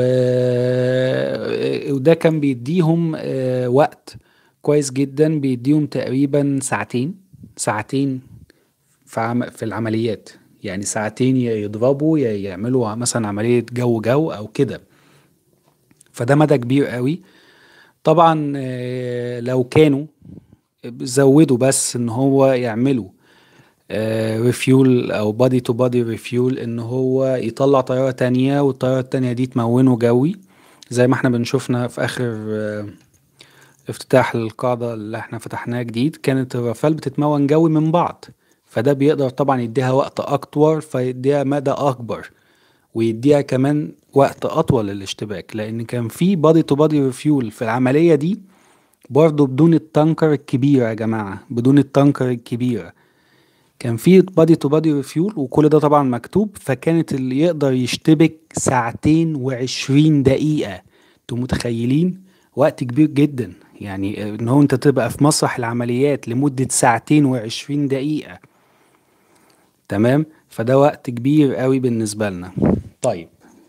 وده كان بيديهم آه، وقت كويس جدا بيديهم تقريبا ساعتين ساعتين في عم... في العمليات يعني ساعتين يا يضربوا يا يعملوا مثلا عملية جو جو او كده فده مدى كبير قوي طبعا آه، لو كانوا زودوا بس ان هو يعملوا ريفيول او بادي تو بادي ريفيول ان هو يطلع طيارة تانية والطيارة التانية دي تمونه جوي زي ما احنا بنشوفنا في اخر آه، افتتاح القاعدة اللي احنا فتحناها جديد كانت الرافال بتتمون جوي من بعض فده بيقدر طبعا يديها وقت اكتر فيديها مدى اكبر ويديها كمان وقت اطول للاشتباك لان كان في بادي تو بادي ريفيول في العملية دي برضه بدون التانكر الكبيرة يا جماعة بدون التانكر الكبيرة كان في بادي تو بادي ريفيول وكل ده طبعا مكتوب فكانت اللي يقدر يشتبك ساعتين وعشرين دقيقة انتوا متخيلين وقت كبير جدا يعني ان هو انت تبقى في مسرح العمليات لمدة ساعتين وعشرين دقيقة تمام فده وقت كبير قوي بالنسبة لنا طيب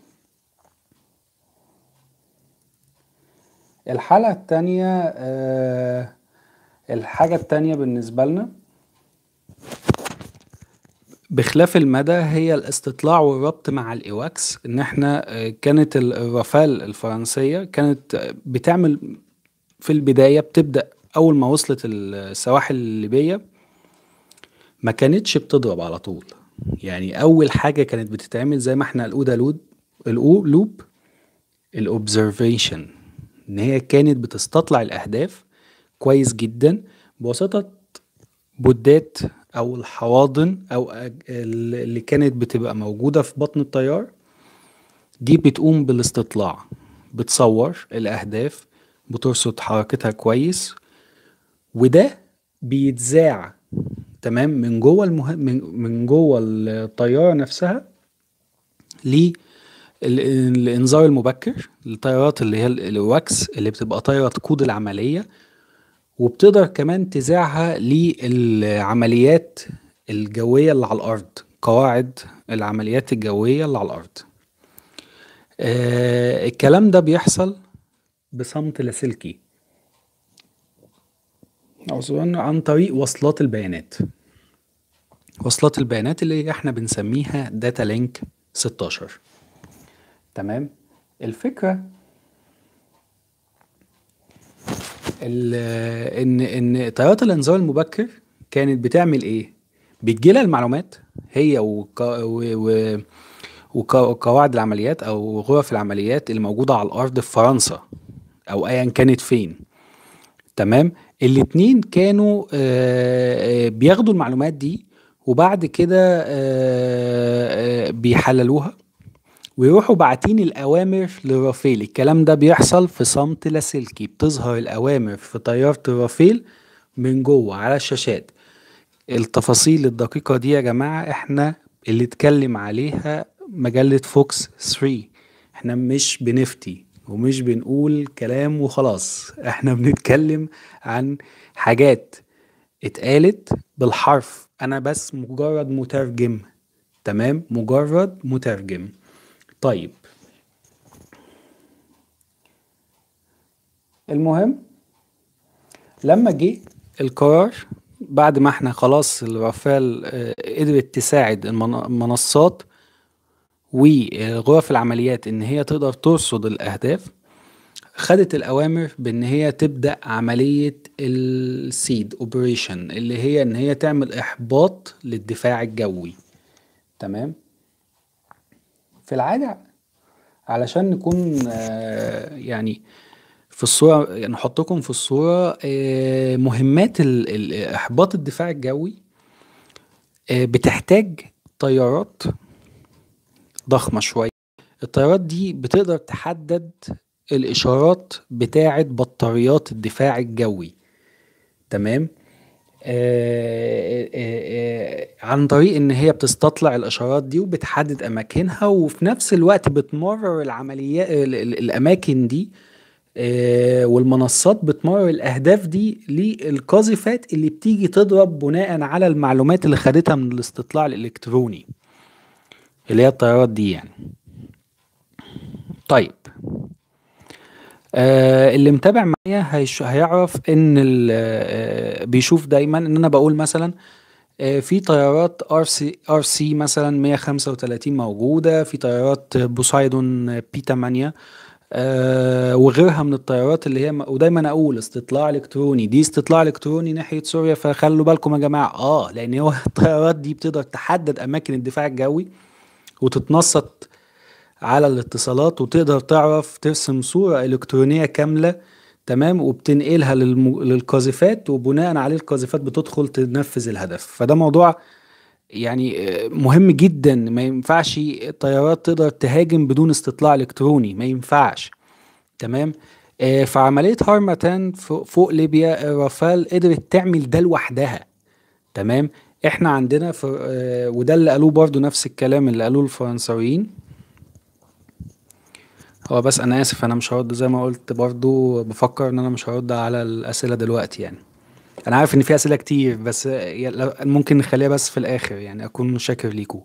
الحالة التانية آه الحاجة التانية بالنسبة لنا بخلاف المدى هي الاستطلاع والربط مع الايواكس ان احنا آه، كانت ال- الرافال الفرنسية كانت آه، بتعمل في البداية بتبدأ أول ما وصلت السواحل الليبية ما كانتش بتضرب على طول يعني أول حاجة كانت بتتعمل زي ما احنا الأودا لود الأو لوب الأوبزرفيشن إن هي كانت بتستطلع الأهداف كويس جدا بواسطة بودات أو الحواضن أو أج- اللي كانت بتبقى موجودة في بطن الطيار دي بتقوم بالاستطلاع بتصور الأهداف بترصد حركتها كويس وده بيتذاع تمام من جوه المه... من من جوه الطيارة نفسها للإنذار المبكر الطيارات اللي هي ال- الواكس اللي بتبقى طايرة تقود العملية وبتقدر كمان تذاعها للعمليات الجوية اللي على الأرض قواعد العمليات الجوية اللي على الأرض آه الكلام ده بيحصل بصمت لاسلكي أظن عن طريق وصلات البيانات وصلات البيانات اللي احنا بنسميها داتا لينك 16 تمام الفكرة ال- ان ان طيارات الانذار المبكر كانت بتعمل ايه بتجيلها المعلومات هي وق... و... و... وق- وقواعد العمليات او غرف العمليات اللي موجودة على الارض في فرنسا او ايا كانت فين تمام الاتنين كانوا آه، آه، بياخدوا المعلومات دي وبعد كده آه، آه، بيحللوها ويروحوا باعتين الأوامر لرافيل الكلام ده بيحصل في صمت لاسلكي بتظهر الأوامر في طيارة الرافيل من جوه على الشاشات التفاصيل الدقيقة دي يا جماعة احنا اللي اتكلم عليها مجلة فوكس 3 احنا مش بنفتي ومش بنقول كلام وخلاص احنا بنتكلم عن حاجات اتقالت بالحرف انا بس مجرد مترجم تمام مجرد مترجم طيب المهم لما جه القرار بعد ما احنا خلاص الرافال آه، قدرت تساعد المن- المنصات وغرف العمليات ان هي تقدر ترصد الاهداف خدت الأوامر بإن هي تبدأ عملية السيد اوبريشن اللي هي إن هي تعمل إحباط للدفاع الجوي تمام في العادة علشان نكون آه، يعني في الصورة يعني نحطكم في الصورة آه، مهمات ال- ال- إحباط الدفاع الجوي آه، بتحتاج طيارات ضخمة شوية الطيارات دي بتقدر تحدد الإشارات بتاعة بطاريات الدفاع الجوي تمام آه، آه، آه، عن طريق ان هي بتستطلع الاشارات دي وبتحدد اماكنها وفي نفس الوقت بتمرر العمليات ال- ال- الاماكن دي آه، والمنصات بتمرر الاهداف دي للقاذفات اللي بتيجي تضرب بناء على المعلومات اللي خدتها من الاستطلاع الالكتروني اللي هي الطيارات دي يعني طيب آه اللي متابع معايا هيش... هيعرف ان ال... آه بيشوف دايما ان انا بقول مثلا آه في طيارات ار سي ار سي مثلا 135 موجوده في طيارات بوسايدون بي 8 آه وغيرها من الطيارات اللي هي ودايما اقول استطلاع الكتروني دي استطلاع الكتروني ناحيه سوريا فخلوا بالكم يا جماعه اه لان هو الطيارات دي بتقدر تحدد اماكن الدفاع الجوي وتتنصت على الاتصالات وتقدر تعرف ترسم صورة إلكترونية كاملة تمام وبتنقلها للم... للقاذفات وبناء عليه القاذفات بتدخل تنفذ الهدف فده موضوع يعني آه، مهم جدا ما ينفعش الطيارات تقدر تهاجم بدون استطلاع إلكتروني ما ينفعش تمام آه، في عملية هارمتان فوق فوق ليبيا رافال قدرت تعمل ده لوحدها تمام احنا عندنا في آه، وده اللي قالوه برضو نفس الكلام اللي قالوه الفرنساويين هو بس انا اسف انا مش هرد زي ما قلت برضو بفكر ان انا مش هرد على الاسئله دلوقتي يعني انا عارف ان في اسئله كتير بس ي- لو- ممكن نخليها بس في الاخر يعني اكون شاكر ليكم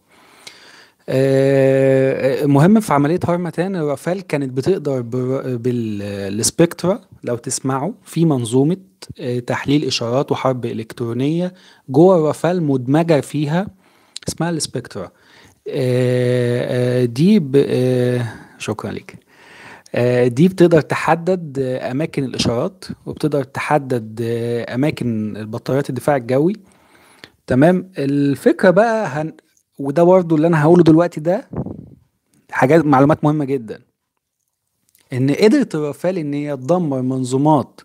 آه، مهم في عملية هارمتان الرافال كانت بتقدر بر- بالسبكترا لو تسمعوا في منظومة آه، تحليل إشارات وحرب إلكترونية جوه الرافال مدمجة فيها اسمها السبكترا آه، آه، دي ب... آه، شكرا لك آه، دي بتقدر تحدد آه، أماكن الإشارات وبتقدر تحدد آه، أماكن البطاريات الدفاع الجوي تمام الفكرة بقى هن... وده برضه اللي أنا هقوله دلوقتي ده حاجات معلومات مهمة جدا إن قدرت الرافال إن هي تدمر منظومات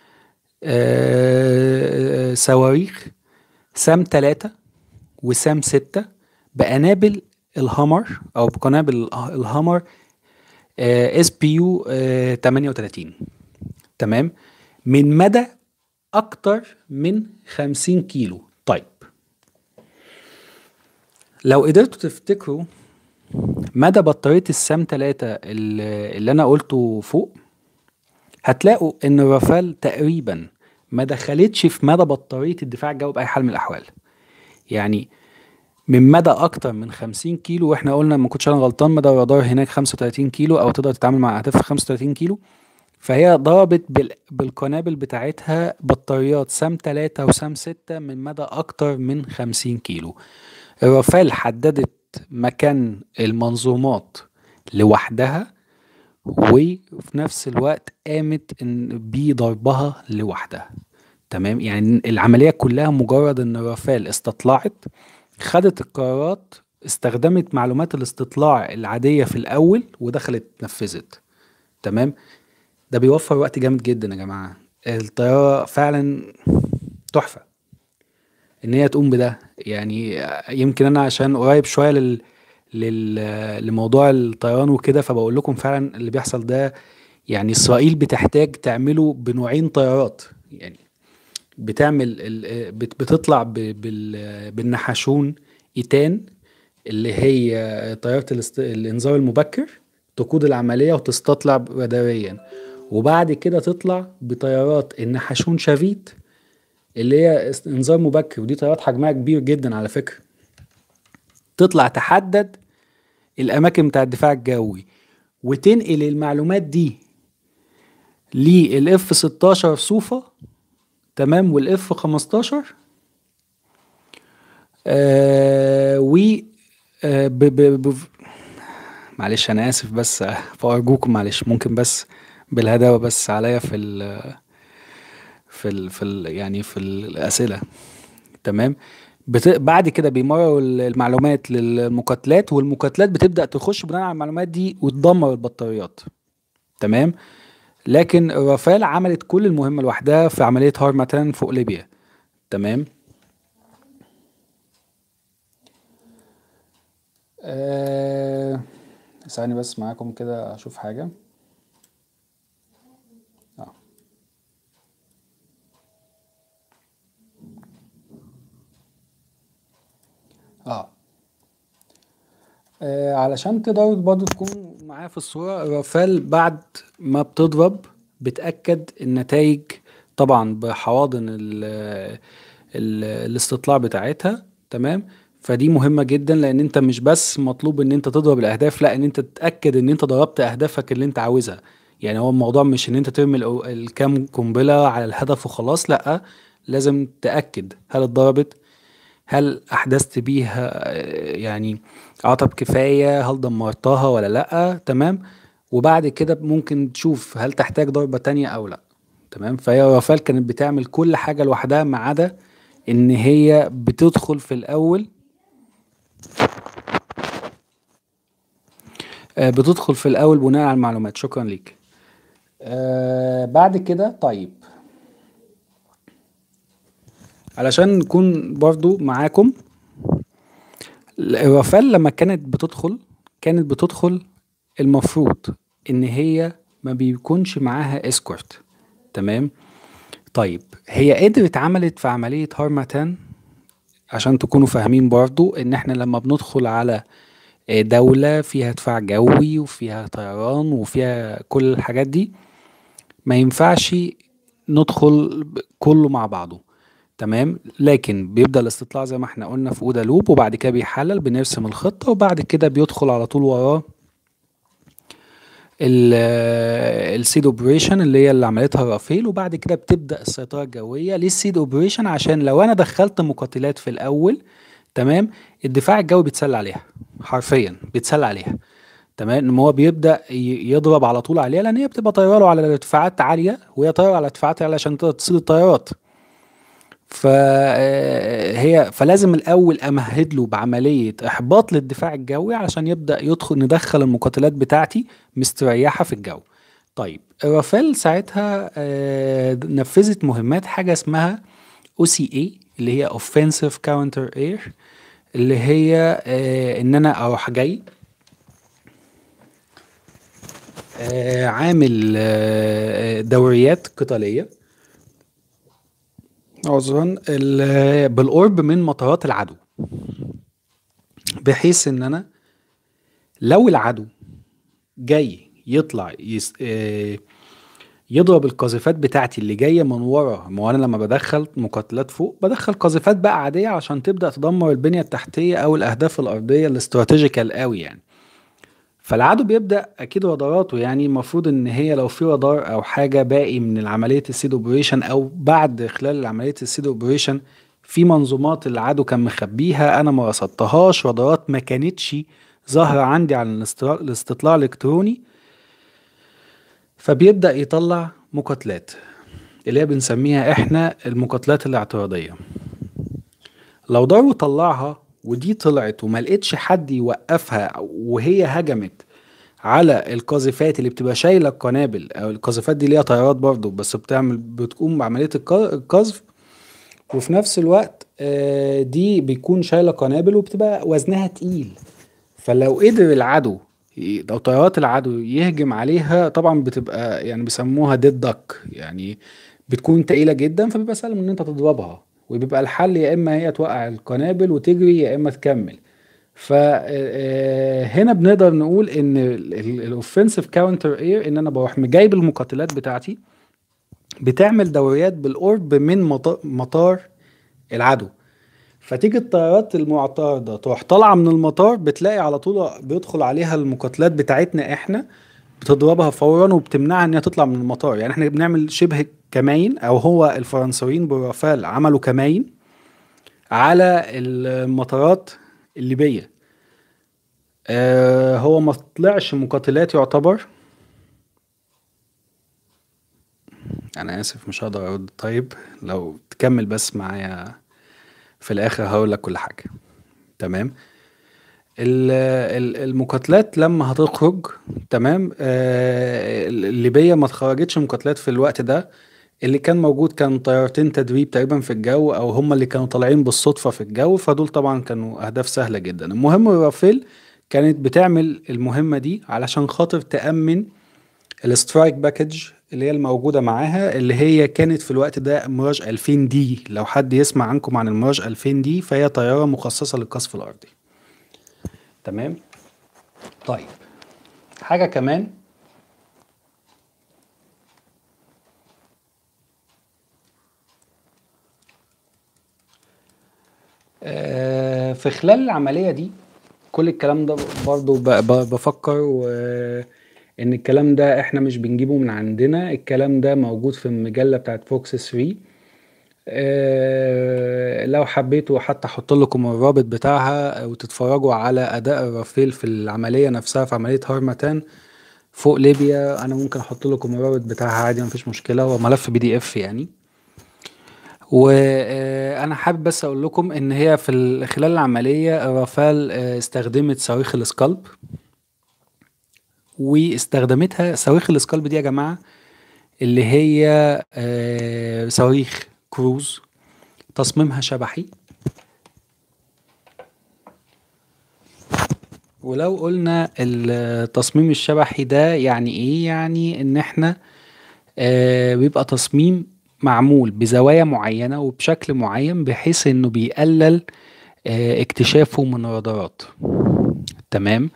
آه، صواريخ سام 3 وسام 6 بقنابل الهامر او بقنابل اله- الهامر اس بي يو 38 تمام من مدى اكتر من 50 كيلو طيب لو قدرتوا تفتكروا مدى بطارية السام 3 اللي اللي انا قلته فوق هتلاقوا ان الرافال تقريبا ما دخلتش في مدى بطارية الدفاع الجوي بأي حال من الأحوال يعني من مدى أكتر من 50 كيلو واحنا قلنا ما كنتش أنا غلطان مدى الرادار هناك 35 كيلو أو تقدر تتعامل مع أهداف 35 كيلو فهي ضربت بال... بالقنابل بتاعتها بطاريات سام 3 وسام 6 من مدى أكتر من 50 كيلو الرافال حددت مكان المنظومات لوحدها وفي نفس الوقت قامت ان بضربها لوحدها تمام يعني العملية كلها مجرد ان رافال استطلعت خدت القرارات استخدمت معلومات الاستطلاع العادية في الأول ودخلت نفذت تمام ده بيوفر وقت جامد جدا يا جماعة الطيارة فعلا تحفة ان هي تقوم بده يعني يمكن انا عشان قريب شويه لل... لل... لموضوع الطيران وكده فبقول لكم فعلا اللي بيحصل ده يعني اسرائيل بتحتاج تعمله بنوعين طيارات يعني بتعمل ال... بت... بتطلع ب... بال... بالنحاشون ايتان اللي هي طياره الاست... الانذار المبكر تقود العمليه وتستطلع راداريا وبعد كده تطلع بطيارات النحاشون شافيت اللي هي است- انذار مبكر ودي طيارات حجمها كبير جدا على فكرة تطلع تحدد الأماكن بتاع الدفاع الجوي وتنقل المعلومات دي للاف 16 صوفة تمام والاف 15 آه و آه ب ب ب معلش انا اسف بس آه، فارجوكم معلش ممكن بس بالهداوة بس عليا في ال في ال في ال يعني في الأسئلة تمام بت... بعد كده بيمرروا ال- المعلومات للمقاتلات والمقاتلات بتبدأ تخش بناء على المعلومات دي وتدمر البطاريات تمام لكن رافال عملت كل المهمة لوحدها في عملية هارماتان فوق ليبيا تمام آه... ثواني بس معاكم كده اشوف حاجة اه اه آه، علشان تقدروا برضه تكونوا معايا في الصورة رافال بعد ما بتضرب بتأكد النتائج طبعا بحواضن ال ال الاستطلاع بتاعتها تمام فدي مهمة جدا لأن أنت مش بس مطلوب إن أنت تضرب الأهداف لا إن أنت تتأكد إن أنت ضربت أهدافك اللي أنت عاوزها يعني هو الموضوع مش إن أنت ترمي الأو- الكام قنبلة على الهدف وخلاص لا لازم تأكد هل اتضربت هل أحدثت بيها آه، يعني عطب كفاية هل دمرتها ولا لأ تمام وبعد كده ممكن تشوف هل تحتاج ضربة تانية أو لأ تمام فهي رافال كانت بتعمل كل حاجة لوحدها ما عدا إن هي بتدخل في الأول آه، بتدخل في الأول بناء على المعلومات شكرا ليك آه بعد كده طيب علشان نكون برضو معاكم رافال لما كانت بتدخل كانت بتدخل المفروض ان هي ما بيكونش معاها اسكورت تمام طيب هي قدرت عملت في عملية هارماتان عشان تكونوا فاهمين برضو ان احنا لما بندخل على دولة فيها دفاع جوي وفيها طيران وفيها كل الحاجات دي ما ينفعش ندخل ب- كله مع بعضه تمام لكن بيبدأ الاستطلاع زي ما احنا قلنا في اودا لوب وبعد كده بيحلل بنرسم الخطة وبعد كده بيدخل على طول وراه السيد اوبريشن اللي هي اللي عملتها رافيل وبعد كده بتبدأ السيطرة الجوية للسيد اوبريشن عشان لو انا دخلت مقاتلات في الاول تمام الدفاع الجوي بيتسلى عليها حرفيا بيتسلى عليها تمام ان هو بيبدا ي- يضرب على طول عليها لان هي بتبقى طياره على ارتفاعات عاليه وهي طايره على ارتفاعات عاليه عشان تقدر تصيد الطيارات فهي فلازم الاول امهد له بعمليه احباط للدفاع الجوي علشان يبدا يدخل ندخل المقاتلات بتاعتي مستريحه في الجو طيب رافال ساعتها آه، نفذت مهمات حاجه اسمها او سي اي اللي هي اوفensive كاونتر اير اللي هي آه، ان انا اروح جاي آه، عامل آه، دوريات قتاليه عذرا ال- بالقرب من مطارات العدو بحيث ان انا لو العدو جاي يطلع يس... آه، يضرب القاذفات بتاعتي اللي جايه من ورا ما هو انا لما بدخل مقاتلات فوق بدخل قاذفات بقى عاديه عشان تبدا تدمر البنيه التحتيه او الاهداف الارضيه الاستراتيجيكال قوي يعني فالعدو بيبدا اكيد راداراته يعني المفروض ان هي لو في رادار او حاجه باقي من عمليه السيد اوبريشن او بعد خلال عمليه السيد اوبريشن في منظومات العدو كان مخبيها انا ما رصدتهاش رادارات ما كانتش ظاهره عندي على الاستطلاع الاستطلاع الالكتروني فبيبدا يطلع مقاتلات اللي هي بنسميها احنا المقاتلات الاعتراضيه لو دارو طلعها ودي طلعت وما لقيتش حد يوقفها وهي هجمت على القاذفات اللي بتبقى شايله القنابل او القاذفات دي ليها طيارات برضو بس بتعمل بتقوم بعمليه الق- القذف وفي نفس الوقت آه، دي بيكون شايله قنابل وبتبقى وزنها تقيل فلو قدر العدو ي- لو طيارات العدو يهجم عليها طبعا بتبقى يعني بيسموها ديد دك يعني بتكون تقيلة جدا فبيبقى سهل ان انت تضربها وبيبقى الحل يا اما هي توقع القنابل وتجري يا اما تكمل فهنا بنقدر نقول ان الاوفنسيف كاونتر اير ان انا بروح جايب المقاتلات بتاعتي بتعمل دوريات بالقرب من مطار, مطار العدو فتيجي الطيارات المعترضة تروح طالعة من المطار بتلاقي على طول بيدخل عليها المقاتلات بتاعتنا احنا بتضربها فورا وبتمنعها ان هي تطلع من المطار يعني احنا بنعمل شبه كماين او هو الفرنساويين بالرافال عملوا كماين على المطارات الليبية آه هو ما طلعش مقاتلات يعتبر انا اسف مش هقدر ارد طيب لو تكمل بس معايا في الاخر هقول لك كل حاجه تمام ال- ال- المقاتلات لما هتخرج تمام آه، الليبيه ما اتخرجتش مقاتلات في الوقت ده اللي كان موجود كان طيارتين تدريب تقريبا في الجو او هم اللي كانوا طالعين بالصدفه في الجو فدول طبعا كانوا اهداف سهله جدا المهم الرافيل كانت بتعمل المهمه دي علشان خاطر تامن السترايك باكج اللي هي الموجودة معاها اللي هي كانت في الوقت ده ميراج 2000 دي لو حد يسمع عنكم عن الميراج 2000 دي فهي طيارة مخصصة للقصف الأرضي تمام طيب حاجة كمان آه، في خلال العملية دي كل الكلام ده برضو ب- ب- بفكر و ان الكلام ده احنا مش بنجيبه من عندنا الكلام ده موجود في المجلة بتاعت فوكس 3 آه، لو حبيتوا حتى احط لكم الرابط بتاعها وتتفرجوا على اداء الرافيل في العملية نفسها في عملية هارمتان فوق ليبيا انا ممكن احط لكم الرابط بتاعها عادي مفيش مشكلة هو ملف بي دي اف يعني وانا حابب بس اقول لكم ان هي في ال- خلال العملية الرافال آه، استخدمت صواريخ السكالب واستخدمتها صواريخ السكالب دي يا جماعة اللي هي آه، صواريخ كروز تصميمها شبحي ولو قلنا التصميم الشبحي ده يعني ايه يعني ان احنا آه، بيبقى تصميم معمول بزوايا معينة وبشكل معين بحيث انه بيقلل آه، اكتشافه من الرادارات تمام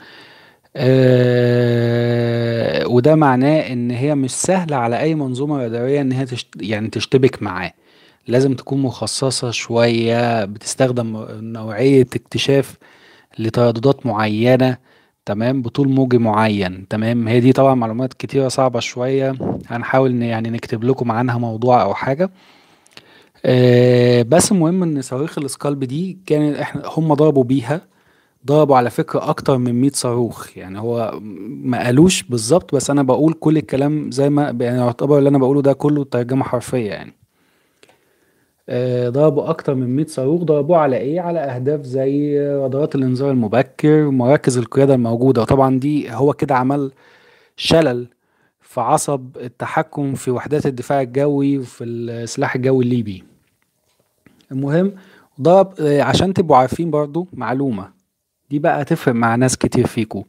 آه، وده معناه ان هي مش سهلة على اي منظومة رادارية ان هي تشت... يعني تشتبك معاه لازم تكون مخصصة شوية بتستخدم نوعية اكتشاف لترددات معينة تمام بطول موجي معين تمام هي دي طبعا معلومات كتيرة صعبة شوية هنحاول ن- يعني نكتب لكم عنها موضوع او حاجة آه، بس المهم ان صواريخ السكالب دي كان احنا هم ضربوا بيها ضربوا على فكرة اكتر من 100 صاروخ يعني هو ما قالوش بالظبط بس انا بقول كل الكلام زي ما يعني يعتبر اللي انا بقوله ده كله ترجمة حرفية يعني آه، ضربوا اكتر من 100 صاروخ ضربوه على ايه على اهداف زي رادارات الانذار المبكر مراكز القيادة الموجودة وطبعا دي هو كده عمل شلل في عصب التحكم في وحدات الدفاع الجوي وفي السلاح الجوي الليبي المهم ضرب آه، عشان تبقوا عارفين برضو معلومة دي بقى هتفرق مع ناس كتير فيكم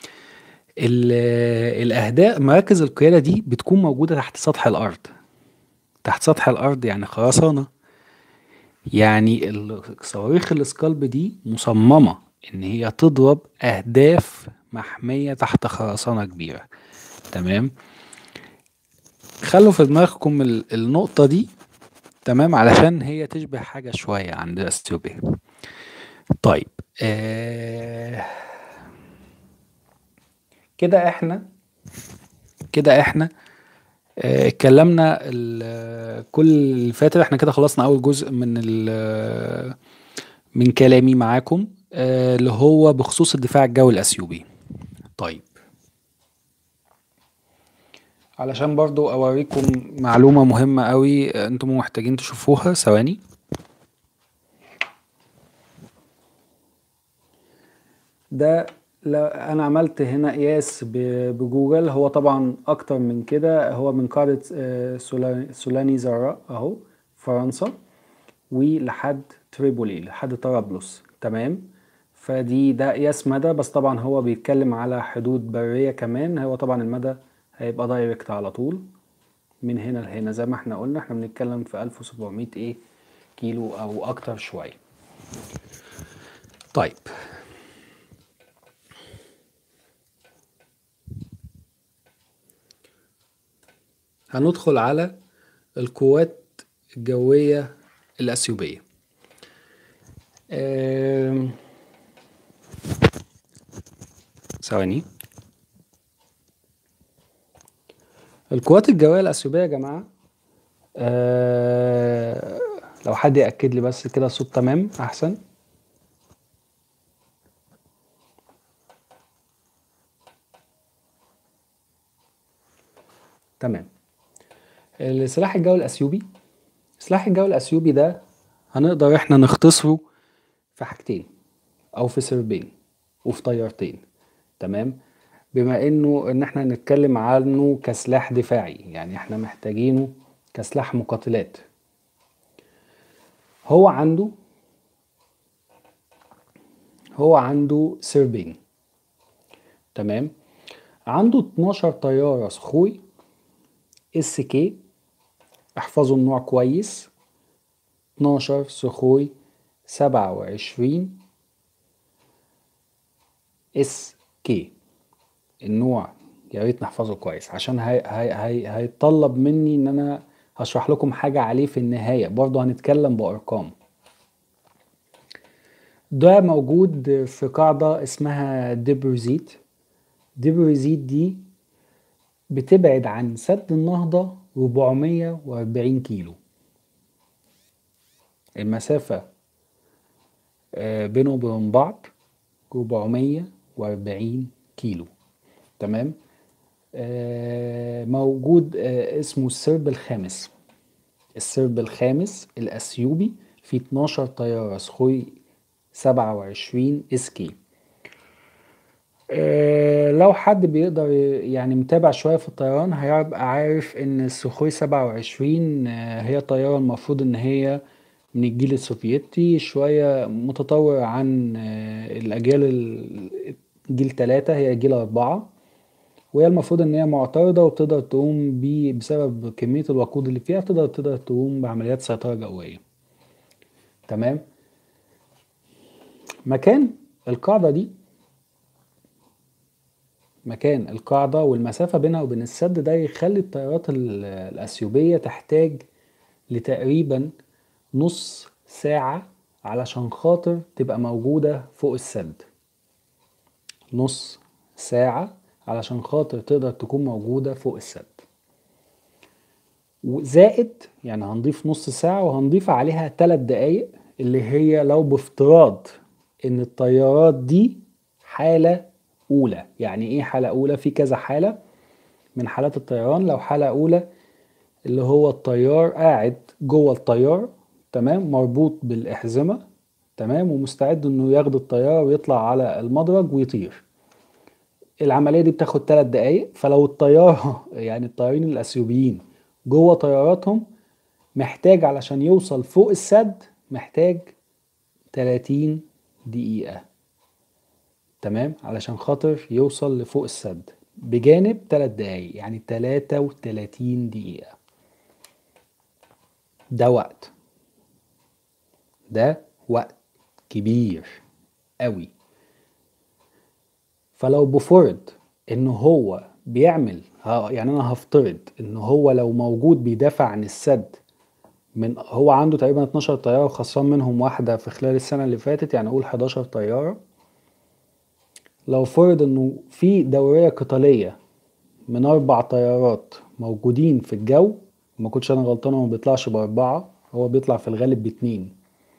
الأهداف مراكز القيادة دي بتكون موجودة تحت سطح الأرض تحت سطح الأرض يعني خرسانة يعني ال- صواريخ السكالب دي مصممة إن هي تضرب أهداف محمية تحت خرسانة كبيرة تمام خلوا في دماغكم ال- النقطة دي تمام علشان هي تشبه حاجة شوية عند أثيوبيا طيب آه كده احنا كده احنا آه، اتكلمنا ال- كل اللي فات احنا كده خلصنا اول جزء من ال- من كلامي معاكم آه، اللي هو بخصوص الدفاع الجوي الاثيوبي طيب علشان برضو اوريكم معلومة مهمة قوي آه، انتم محتاجين تشوفوها ثواني ده لا انا عملت هنا قياس ب- بجوجل هو طبعا اكتر من كده هو من قاعدة آه، سولا- سولاني زراء اهو فرنسا ولحد تريبولي لحد طرابلس تمام فدي ده قياس مدى بس طبعا هو بيتكلم على حدود برية كمان هو طبعا المدى هيبقى دايركت على طول من هنا لهنا زي ما احنا قلنا احنا بنتكلم في 1700 ايه كيلو او اكتر شوية طيب هندخل على القوات الجوية الأثيوبية آم، ثواني القوات الجوية الأثيوبية يا جماعة آه، لو حد يأكد لي بس كده الصوت تمام أحسن تمام السلاح الجوي الأثيوبي سلاح الجوي الأثيوبي ده هنقدر إحنا نختصره في حاجتين أو في سربين وفي طيارتين تمام بما إنه إن إحنا نتكلم عنه كسلاح دفاعي يعني إحنا محتاجينه كسلاح مقاتلات هو عنده هو عنده سربين تمام عنده 12 طيارة سخوي اس كي احفظوا النوع كويس 12 سخوي 27 اس كي النوع يا ريت نحفظه كويس عشان هي هي هي هيتطلب مني ان انا هشرح لكم حاجة عليه في النهاية برضه هنتكلم بأرقام ده موجود في قاعدة اسمها ديبروزيت ديبروزيت دي بتبعد عن سد النهضة 440 كيلو المسافة آه، بينه وبين بعض 440 كيلو تمام آه، موجود آه، اسمه السرب الخامس السرب الخامس الأثيوبي فيه 12 طيارة سخوي 27 اس كي لو حد بيقدر يعني متابع شوية في الطيران هيبقى عارف ان السخوي 27 آه، هي طيارة المفروض ان هي من الجيل السوفيتي شوية متطور عن آه، الأجيال ال- جيل تلاتة هي جيل أربعة وهي المفروض إن هي معترضة وبتقدر تقوم ب بسبب كمية الوقود اللي فيها تقدر تقدر تقوم بعمليات سيطرة جوية تمام مكان القاعدة دي مكان القاعدة والمسافة بينها وبين السد ده يخلي الطيارات ال- الأثيوبية تحتاج لتقريبا نص ساعة علشان خاطر تبقى موجودة فوق السد نص ساعة علشان خاطر تقدر تكون موجودة فوق السد وزائد يعني هنضيف نص ساعة وهنضيف عليها تلات دقايق اللي هي لو بافتراض ان الطيارات دي حالة أولى يعني ايه حالة أولى في كذا حالة من حالات الطيران لو حالة أولى اللي هو الطيار قاعد جوه الطيار تمام مربوط بالأحزمة تمام ومستعد انه ياخد الطيارة ويطلع على المدرج ويطير العملية دي بتاخد تلات دقايق فلو الطيارة يعني الطيارين الأثيوبيين جوه طياراتهم محتاج علشان يوصل فوق السد محتاج 30 دقيقة تمام علشان خاطر يوصل لفوق السد بجانب تلات دقايق يعني 33 دقيقة ده وقت ده وقت كبير قوي فلو بفرض ان هو بيعمل ها- يعني انا هفترض ان هو لو موجود بيدافع عن السد من هو عنده تقريبا 12 طيارة وخسران منهم واحدة في خلال السنة اللي فاتت يعني اقول 11 طيارة لو فرض انه في دورية قتالية من اربع طيارات موجودين في الجو ما كنتش انا غلطان هو ما بيطلعش باربعة هو بيطلع في الغالب باتنين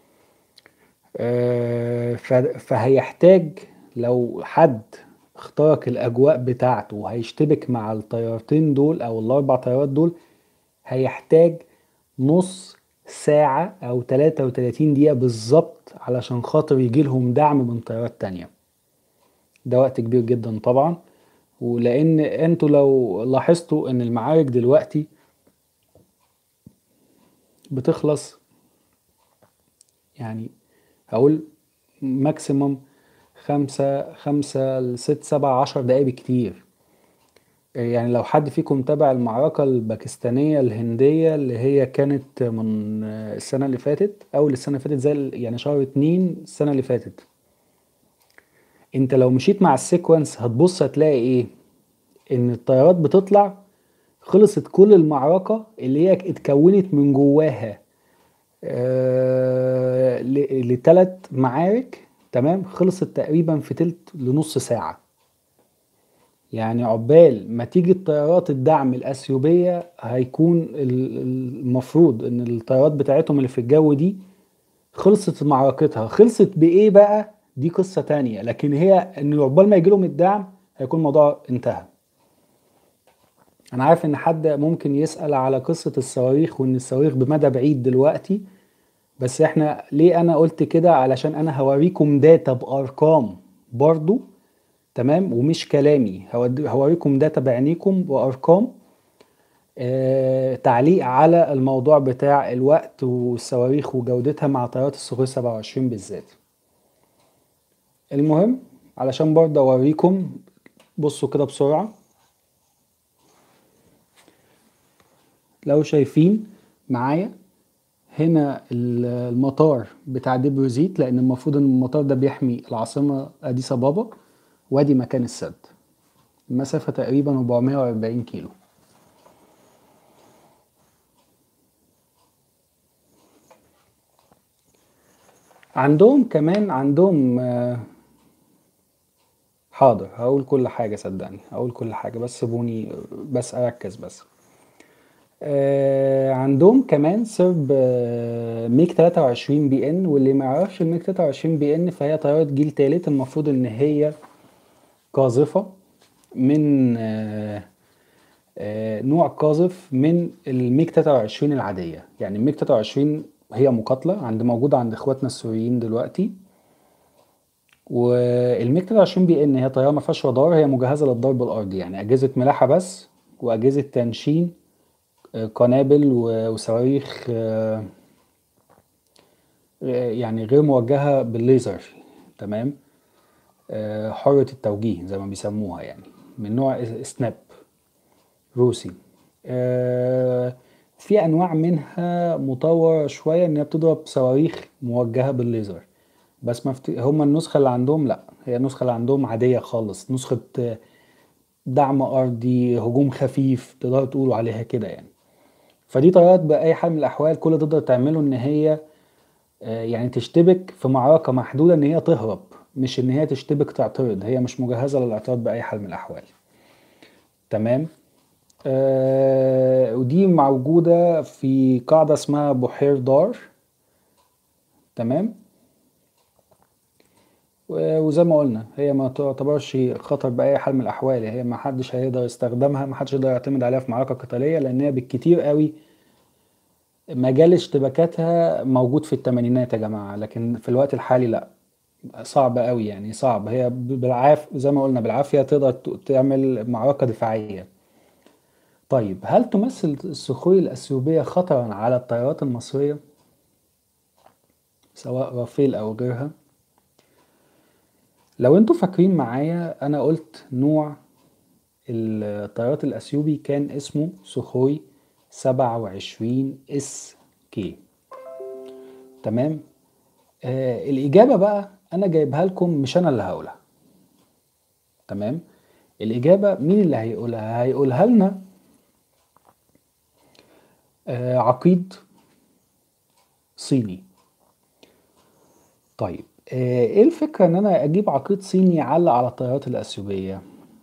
آه، ف- فهيحتاج لو حد اخترق الأجواء بتاعته وهيشتبك مع الطيارتين دول أو الأربع طيارات دول هيحتاج نص ساعة أو 33 دقيقة بالظبط علشان خاطر يجيلهم دعم من طيارات تانية ده وقت كبير جدا طبعا ولأن انتوا لو لاحظتوا إن المعارك دلوقتي بتخلص يعني هقول ماكسيموم خمسة خمسة لست سبعة عشر دقايق بكتير يعني لو حد فيكم تابع المعركة الباكستانية الهندية اللي هي كانت من السنة اللي فاتت أول السنة اللي فاتت زي ال- يعني شهر اتنين السنة اللي فاتت انت لو مشيت مع السيكونس هتبص هتلاقي ايه ان الطيارات بتطلع خلصت كل المعركة اللي هي اتكونت من جواها آه، ل- لتلات معارك تمام خلصت تقريبا في تلت لنص ساعة يعني عقبال ما تيجي الطيارات الدعم الأثيوبية هيكون ال- المفروض إن الطيارات بتاعتهم اللي في الجو دي خلصت معركتها خلصت بإيه بقى دي قصة تانية لكن هي إن عقبال ما يجيلهم الدعم هيكون الموضوع انتهى انا عارف ان حد ممكن يسأل على قصة الصواريخ وان الصواريخ بمدى بعيد دلوقتي بس احنا ليه انا قلت كده علشان انا هوريكم داتا بارقام برضو تمام ومش كلامي هود- هوريكم داتا بعينيكم وارقام آه تعليق على الموضوع بتاع الوقت والصواريخ وجودتها مع طيارات الصخور 27 بالذات المهم علشان برضه اوريكم بصوا كده بسرعة لو شايفين معايا هنا ال- المطار بتاع ديبروزيت لان المفروض ان المطار ده بيحمي العاصمة اديس ابابا وادي مكان السد المسافة تقريبا 440 كيلو عندهم كمان عندهم آه، حاضر هقول كل حاجة صدقني هقول كل حاجة بس سيبوني بس أركز بس آه، عندهم كمان سرب آه، ميج 23 بي ان واللي ما يعرفش الميج 23 بي ان فهي طيارة جيل تالت المفروض ان هي قاذفة من آه، آه، نوع قاذف من الميج 23 العادية يعني الميج 23 هي مقاتلة عند موجودة عند اخواتنا السوريين دلوقتي والميج 23 بي ان هي طيارة ما فيهاش رادار هي مجهزة للضرب الأرضي يعني أجهزة ملاحة بس وأجهزة تنشين آه، قنابل و- وصواريخ آه، آه، يعني غير موجهة بالليزر تمام آه، حرة التوجيه زي ما بيسموها يعني من نوع سناب روسي آه، في انواع منها مطورة شوية ان هي بتضرب صواريخ موجهة بالليزر بس مفت... هما النسخة اللي عندهم لا هي النسخة اللي عندهم عادية خالص نسخة آه، دعم ارضي هجوم خفيف تقدروا تقولوا عليها كده يعني فدي طيارات بأي حال من الأحوال كل اللي تقدر تعمله إن هي آه، يعني تشتبك في معركة محدودة إن هي تهرب مش إن هي تشتبك تعترض هي مش مجهزة للاعتراض بأي حال من الأحوال تمام آه ودي موجودة في قاعدة اسمها بحير دار تمام و- وزي ما قلنا هي ما تعتبرش خطر بأي حال من الأحوال هي ما حدش هيقدر يستخدمها ما حدش يقدر يعتمد عليها في معركة قتالية لأن هي بالكتير قوي مجال اشتباكاتها موجود في التمانينات يا جماعة لكن في الوقت الحالي لا صعب قوي يعني صعب هي بالعاف زي ما قلنا بالعافية تقدر ت- تعمل معركة دفاعية طيب هل تمثل الصخور الأثيوبية خطرا على الطيارات المصرية سواء رافيل أو غيرها لو انتوا فاكرين معايا أنا قلت نوع الطيارات الأثيوبي كان اسمه سخوي 27 اس كي تمام آه الإجابة بقى أنا جايبها لكم مش أنا اللي هقولها تمام الإجابة مين اللي هيقولها هيقولها لنا آه عقيد صيني طيب آه ايه الفكرة ان انا اجيب عقيد صيني يعلق على الطيارات الأثيوبية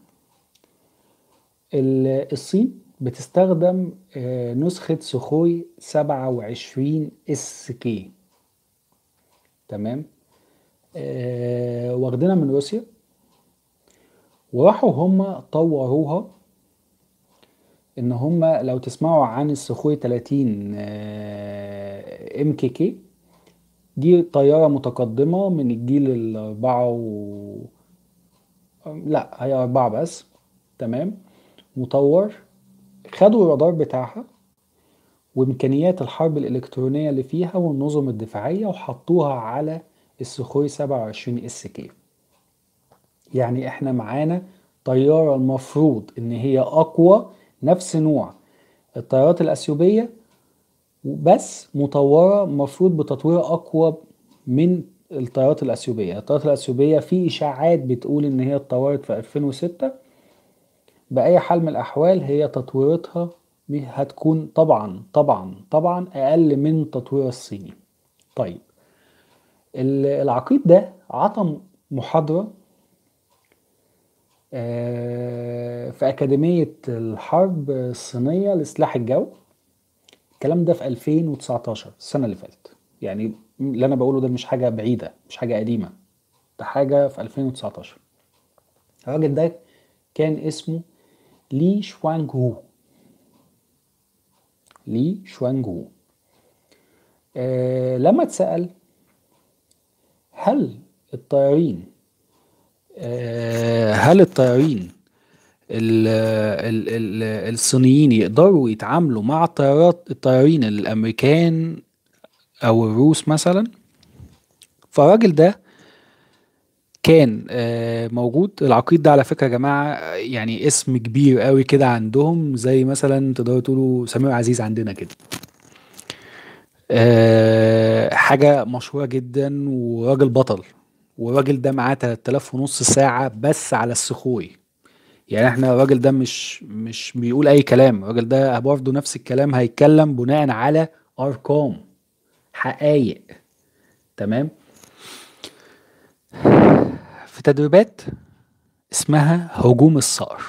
ال- الصين بتستخدم آه نسخة سخوي 27 اس كي تمام آه واخدينها من روسيا وراحوا هم طوروها ان هم لو تسمعوا عن السخوي 30 ام كي كي دي طيارة متقدمة من الجيل الأربعة و... لا هي أربعة بس تمام مطور خدوا الرادار بتاعها وإمكانيات الحرب الإلكترونية اللي فيها والنظم الدفاعية وحطوها على السخوي 27 اس كي يعني احنا معانا طيارة المفروض ان هي اقوى نفس نوع الطيارات الاثيوبية بس مطورة مفروض بتطوير اقوى من الطيارات الاثيوبية الطيارات الاثيوبية في اشاعات بتقول ان هي اتطورت في 2006 بأي حال من الأحوال هي تطويرتها هتكون طبعا طبعا طبعا أقل من تطوير الصيني طيب ال- العقيد ده عطى محاضرة آه، في أكاديمية الحرب الصينية لسلاح الجو الكلام ده في 2019 السنة اللي فاتت يعني اللي أنا بقوله ده مش حاجة بعيدة مش حاجة قديمة ده حاجة في 2019 الراجل ده كان اسمه لي شوانج هو لي شوانجو آه لما اتسأل هل الطيارين آه هل الطيارين ال ال ال الصينيين يقدروا يتعاملوا مع الطيارات الطيارين الامريكان او الروس مثلا فالراجل ده كان آه، موجود العقيد ده على فكرة يا جماعة آه، يعني اسم كبير قوي كده عندهم زي مثلا تقدروا تقولوا سمير عزيز عندنا كده آه، حاجة مشهورة جدا وراجل بطل والراجل ده معاه 3000 ونص ساعة بس على السخوي يعني احنا الراجل ده مش مش بيقول اي كلام الراجل ده برضه نفس الكلام هيتكلم بناء على ارقام حقايق تمام في تدريبات اسمها هجوم الصقر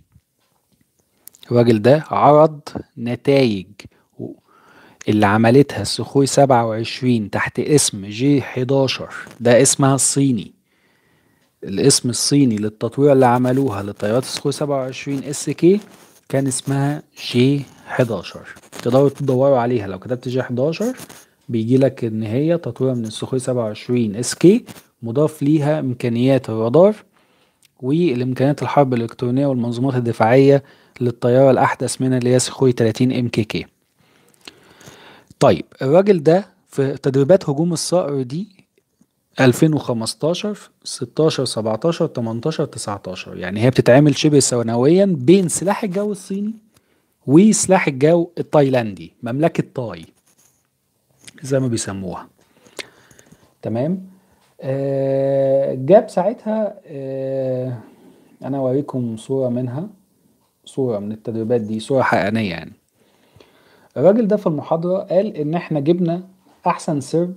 الراجل ده عرض نتائج اللي عملتها السخوي 27 تحت اسم جي 11 ده اسمها الصيني الاسم الصيني للتطوير اللي عملوها لطيارات السخوي 27 اس كي كان اسمها جي 11 تقدروا تدوروا عليها لو كتبت جي 11 بيجي لك ان هي تطوير من السخوي 27 اس كي مضاف ليها امكانيات الرادار والامكانيات الحرب الالكترونيه والمنظومات الدفاعيه للطياره الاحدث منها اللي هي سخوي 30 ام كي كي طيب الراجل ده في تدريبات هجوم الصقر دي 2015 16 17 18 19 يعني هي بتتعمل شبه سنويا بين سلاح الجو الصيني وسلاح الجو التايلاندي مملكة تاي زي ما بيسموها تمام آه جاب ساعتها آه انا اوريكم صورة منها صورة من التدريبات دي صورة حقيقية يعني الراجل ده في المحاضرة قال ان احنا جبنا احسن سرب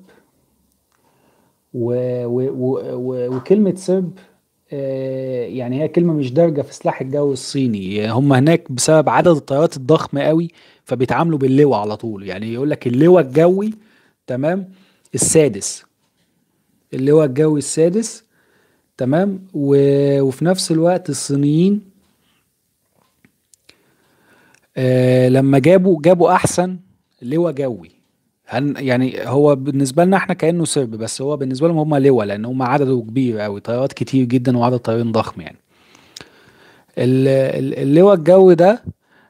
و و و وكلمة سرب آه يعني هي كلمة مش دارجة في سلاح الجو الصيني هم هناك بسبب عدد الطيارات الضخم قوي فبيتعاملوا باللواء على طول يعني يقول لك اللواء الجوي تمام السادس اللواء الجوي السادس تمام و... وفي نفس الوقت الصينيين آه لما جابوا جابوا احسن لواء جوي هن يعني هو بالنسبه لنا احنا كانه سرب بس هو بالنسبه لهم هم لواء لان هم عدده كبير قوي طيارات كتير جدا وعدد طيارين ضخم يعني اللواء الجوي ده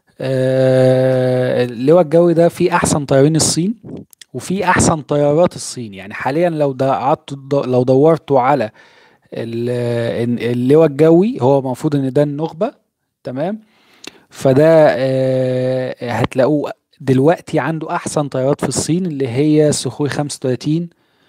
آه اللواء الجوي ده فيه احسن طيارين الصين وفي احسن طيارات الصين يعني حاليا لو قعدت لو دورتوا على اللواء الجوي هو المفروض ان ده النخبه تمام فده آه هتلاقوه دلوقتي عنده احسن طيارات في الصين اللي هي سخوي 35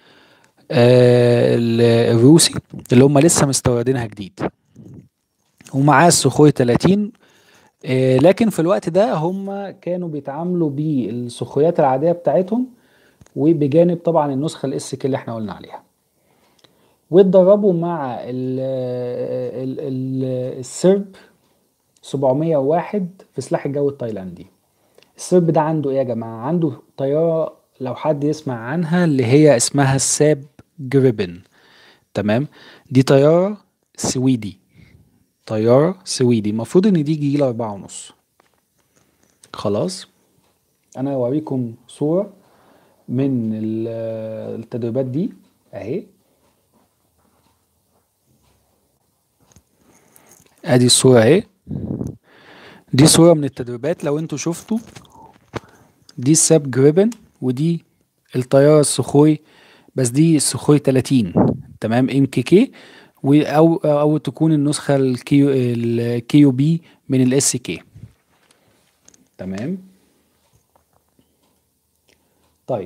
آه الروسي اللي هم لسه مستوردينها جديد ومعاه السخوي 30 آه لكن في الوقت ده هم كانوا بيتعاملوا بالسخويات العاديه بتاعتهم وبجانب طبعا النسخه الاس كي اللي احنا قلنا عليها واتدربوا مع ال ال ال السرب 701 في سلاح الجو التايلاندي السرب ده عنده ايه يا جماعه عنده طياره لو حد يسمع عنها اللي هي اسمها الساب جريبن تمام دي طياره سويدي طياره سويدي المفروض ان دي جيل أربعة ونص خلاص انا اوريكم صوره من التدريبات دي اهي ادي الصورة اهي دي صورة من التدريبات لو انتوا شفتوا دي الساب جريبن ودي الطيارة السخوي بس دي السخوي 30 تمام ام كي كي او او تكون النسخة الكيو الكيو بي من الاس كي تمام طيب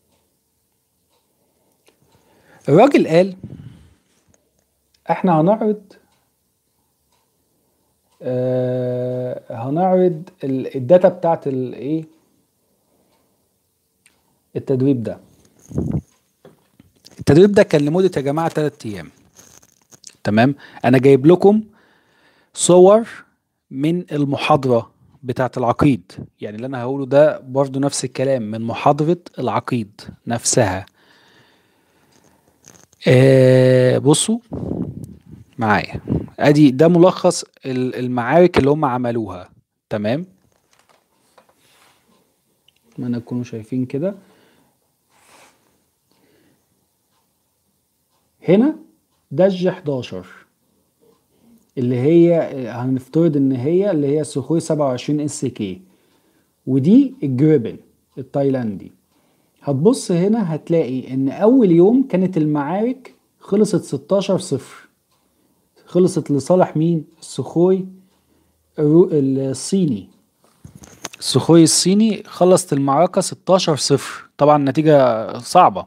الراجل قال احنا هنعرض آه هنعرض الداتا بتاعت الايه التدريب ده التدريب ده كان لمدة يا جماعة 3 ايام تمام انا جايب لكم صور من المحاضرة بتاعة العقيد يعني اللي انا هقوله ده برضو نفس الكلام من محاضرة العقيد نفسها آه بصوا معايا ادي ده ملخص المعارك اللي هم عملوها تمام اتمنى تكونوا شايفين كده هنا ده الجي 11 اللي هي هنفترض ان هي اللي هي السخوي 27 اس كي ودي الجريبن التايلاندي هتبص هنا هتلاقي ان اول يوم كانت المعارك خلصت 16 صفر خلصت لصالح مين السخوي الصيني السخوي الصيني خلصت المعركة 16 صفر طبعا نتيجة صعبة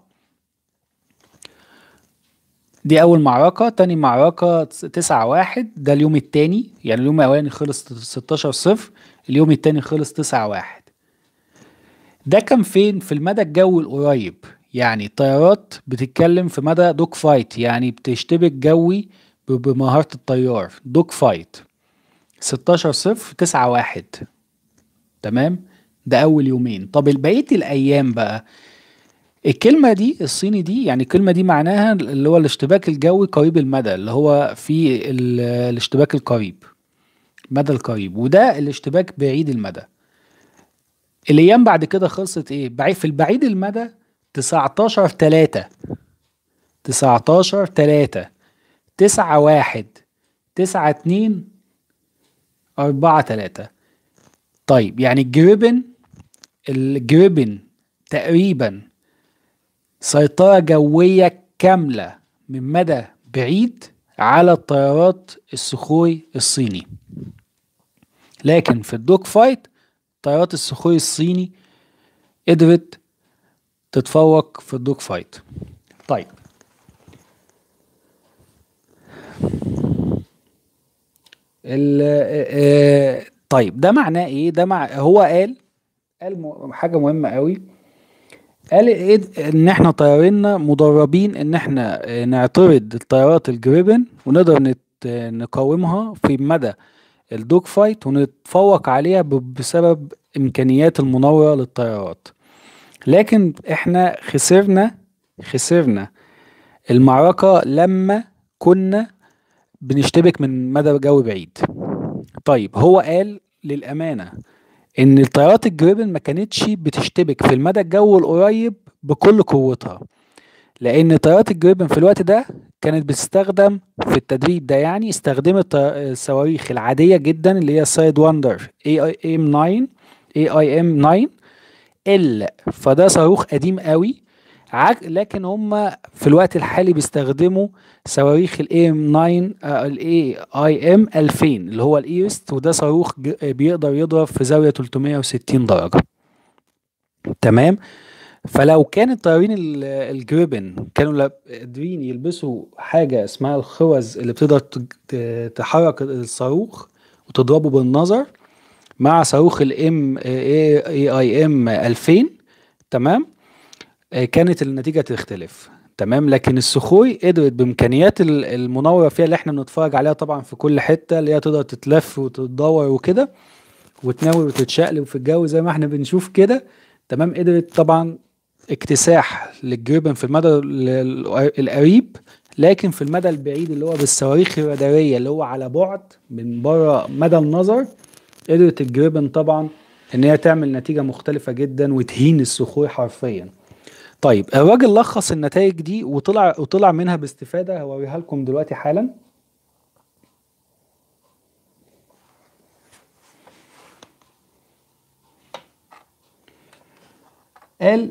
دي أول معركة تاني معركة تسعة واحد ده اليوم التاني يعني اليوم الأولاني خلص 16 صفر اليوم التاني خلص تسعة واحد ده كان فين في المدى الجوي القريب يعني الطيارات بتتكلم في مدى دوك فايت يعني بتشتبك جوي بمهارة الطيار دوك فايت 16 صفر 9 واحد تمام ده أول يومين طب بقية الأيام بقى الكلمة دي الصيني دي يعني الكلمة دي معناها اللي هو الاشتباك الجوي قريب المدى اللي هو في الاشتباك القريب مدى القريب وده الاشتباك بعيد المدى الايام بعد كده خلصت ايه بعيد في البعيد المدى 19 3 19 3 9 1 9 2 4 3 طيب يعني الجريبن الجريبن تقريبا سيطرة جوية كاملة من مدى بعيد على الطيارات السخوي الصيني لكن في الدوك فايت طيارات السخوي الصيني قدرت تتفوق في الدوك فايت طيب ال طيب ده معناه ايه ده مع هو قال قال حاجه مهمه قوي قال إيه ان احنا طيارينا مدربين ان احنا نعترض الطيارات الجريبن ونقدر نت نقاومها في مدى الدوج فايت ونتفوق عليها بسبب امكانيات المناورة للطيارات لكن احنا خسرنا خسرنا المعركة لما كنا بنشتبك من مدى جو بعيد طيب هو قال للأمانة ان الطيارات الجريبن ما كانتش بتشتبك في المدى الجوي القريب بكل قوتها لان طيارات الجريبن في الوقت ده كانت بتستخدم في التدريب ده يعني استخدمت الصواريخ العادية جدا اللي هي سايد واندر اي اي ام 9 اي اي ام 9 ال فده صاروخ قديم قوي لكن هم في الوقت الحالي بيستخدموا صواريخ الاي ام 9 الاي اي ام 2000 اللي هو الايست وده صاروخ بيقدر يضرب في زاويه 360 درجه تمام فلو كان الطيارين الجريبن كانوا قادرين يلبسوا حاجه اسمها الخوذ اللي بتقدر تحرك الصاروخ وتضربه بالنظر مع صاروخ الام اي اي ام 2000 تمام كانت النتيجه تختلف تمام لكن السخوي قدرت بامكانيات المناوره فيها اللي احنا بنتفرج عليها طبعا في كل حته اللي هي تقدر تتلف وتتدور وكده وتناور وتتشقلب في الجو زي ما احنا بنشوف كده تمام قدرت طبعا اكتساح للجريبن في المدى القريب لكن في المدى البعيد اللي هو بالصواريخ الراداريه اللي هو على بعد من بره مدى النظر قدرت الجريبن طبعا ان هي تعمل نتيجه مختلفه جدا وتهين السخوي حرفيا طيب الراجل لخص النتائج دي وطلع وطلع منها باستفاده هوريها لكم دلوقتي حالا قال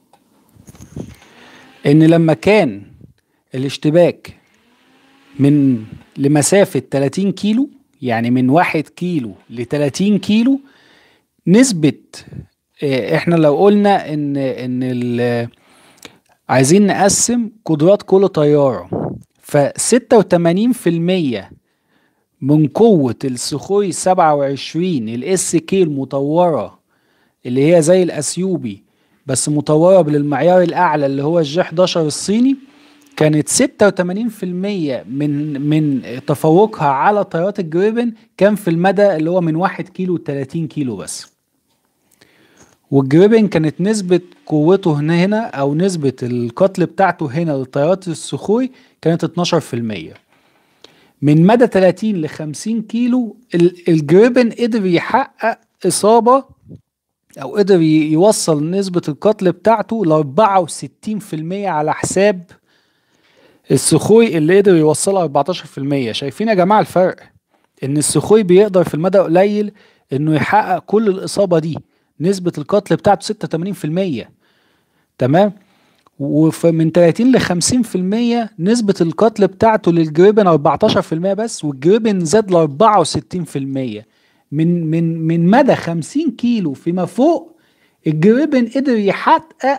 ان لما كان الاشتباك من لمسافة 30 كيلو يعني من واحد كيلو ل 30 كيلو نسبة احنا لو قلنا ان ان عايزين نقسم قدرات كل طيارة ف 86% من قوة السخوي 27 الاس كي المطورة اللي هي زي الاثيوبي بس مطورة بالمعيار الأعلى اللي هو الجي 11 الصيني كانت 86% من من تفوقها على طيارات الجريبن كان في المدى اللي هو من 1 كيلو ل 30 كيلو بس والجريبن كانت نسبة قوته هنا هنا أو نسبة القتل بتاعته هنا للطيارات السخوي كانت 12% من مدى 30 ل 50 كيلو الجريبن قدر يحقق إصابة او قدر ي- يوصل نسبة القتل بتاعته ل 64% على حساب السخوي اللي قدر يوصلها 14% شايفين يا جماعة الفرق ان السخوي بيقدر في المدى قليل انه يحقق كل الاصابة دي نسبة القتل بتاعته 86% تمام ومن 30 ل 50% نسبة القتل بتاعته للجريبن 14% بس والجريبن زاد ل 64% من من من مدى 50 كيلو فيما فوق الجريبن قدر يحقق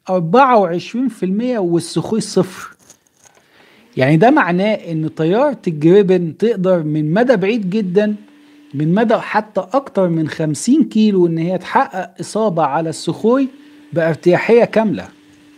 24% والسخوي صفر يعني ده معناه ان طيارة الجريبن تقدر من مدى بعيد جدا من مدى حتى اكتر من 50 كيلو ان هي تحقق اصابة على السخوي بارتياحية كاملة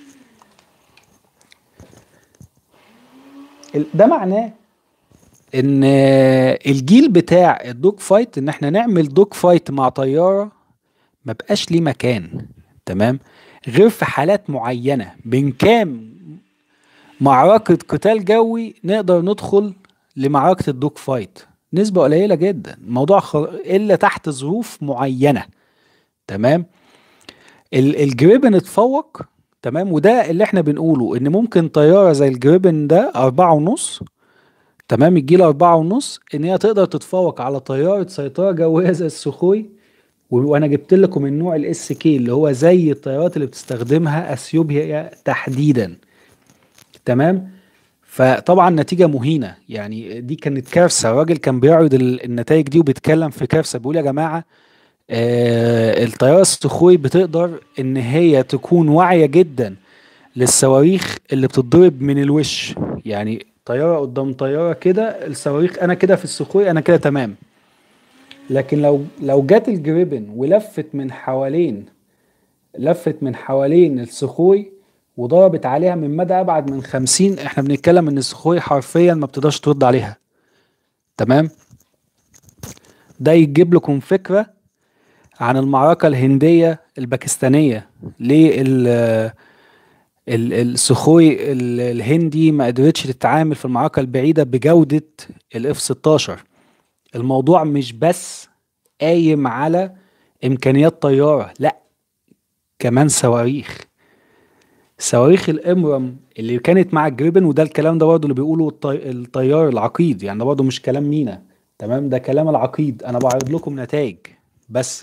ال- ده معناه ان الجيل بتاع الدوج فايت ان احنا نعمل دوج فايت مع طيارة ما بقاش ليه مكان تمام غير في حالات معينة بين كام معركة قتال جوي نقدر ندخل لمعركة الدوج فايت نسبة قليلة جدا الموضوع خ... إلا تحت ظروف معينة تمام ال- الجريبن اتفوق تمام وده اللي احنا بنقوله ان ممكن طيارة زي الجريبن ده أربعة ونص تمام الجيل أربعة ونص ان هي تقدر تتفوق على طيارة سيطرة جوية زي السخوي و- وانا جبت لكم النوع الاس كي اللي هو زي الطيارات اللي بتستخدمها اثيوبيا تحديدا تمام فطبعا نتيجة مهينة يعني دي كانت كارثة الراجل كان بيعرض ال- النتائج دي وبيتكلم في كارثة بيقول يا جماعة آه الطيارة السخوي بتقدر ان هي تكون واعية جدا للصواريخ اللي بتضرب من الوش يعني طيارة قدام طيارة كده الصواريخ انا كده في السخوي انا كده تمام لكن لو لو جت الجريبن ولفت من حوالين لفت من حوالين السخوي وضربت عليها من مدى ابعد من 50 احنا بنتكلم ان السخوي حرفيا ما بتقدرش ترد عليها تمام ده يجيب لكم فكرة عن المعركة الهندية الباكستانية ليه ال- ال- السخوي ال- الهندي ما قدرتش تتعامل في المعركة البعيدة بجودة الاف 16 الموضوع مش بس قايم على امكانيات طيارة لا كمان صواريخ صواريخ الامرم اللي كانت مع الجريبن وده الكلام ده برضه اللي بيقوله الطي... الطيار العقيد يعني ده برضه مش كلام مينا تمام ده كلام العقيد انا بعرض لكم نتائج بس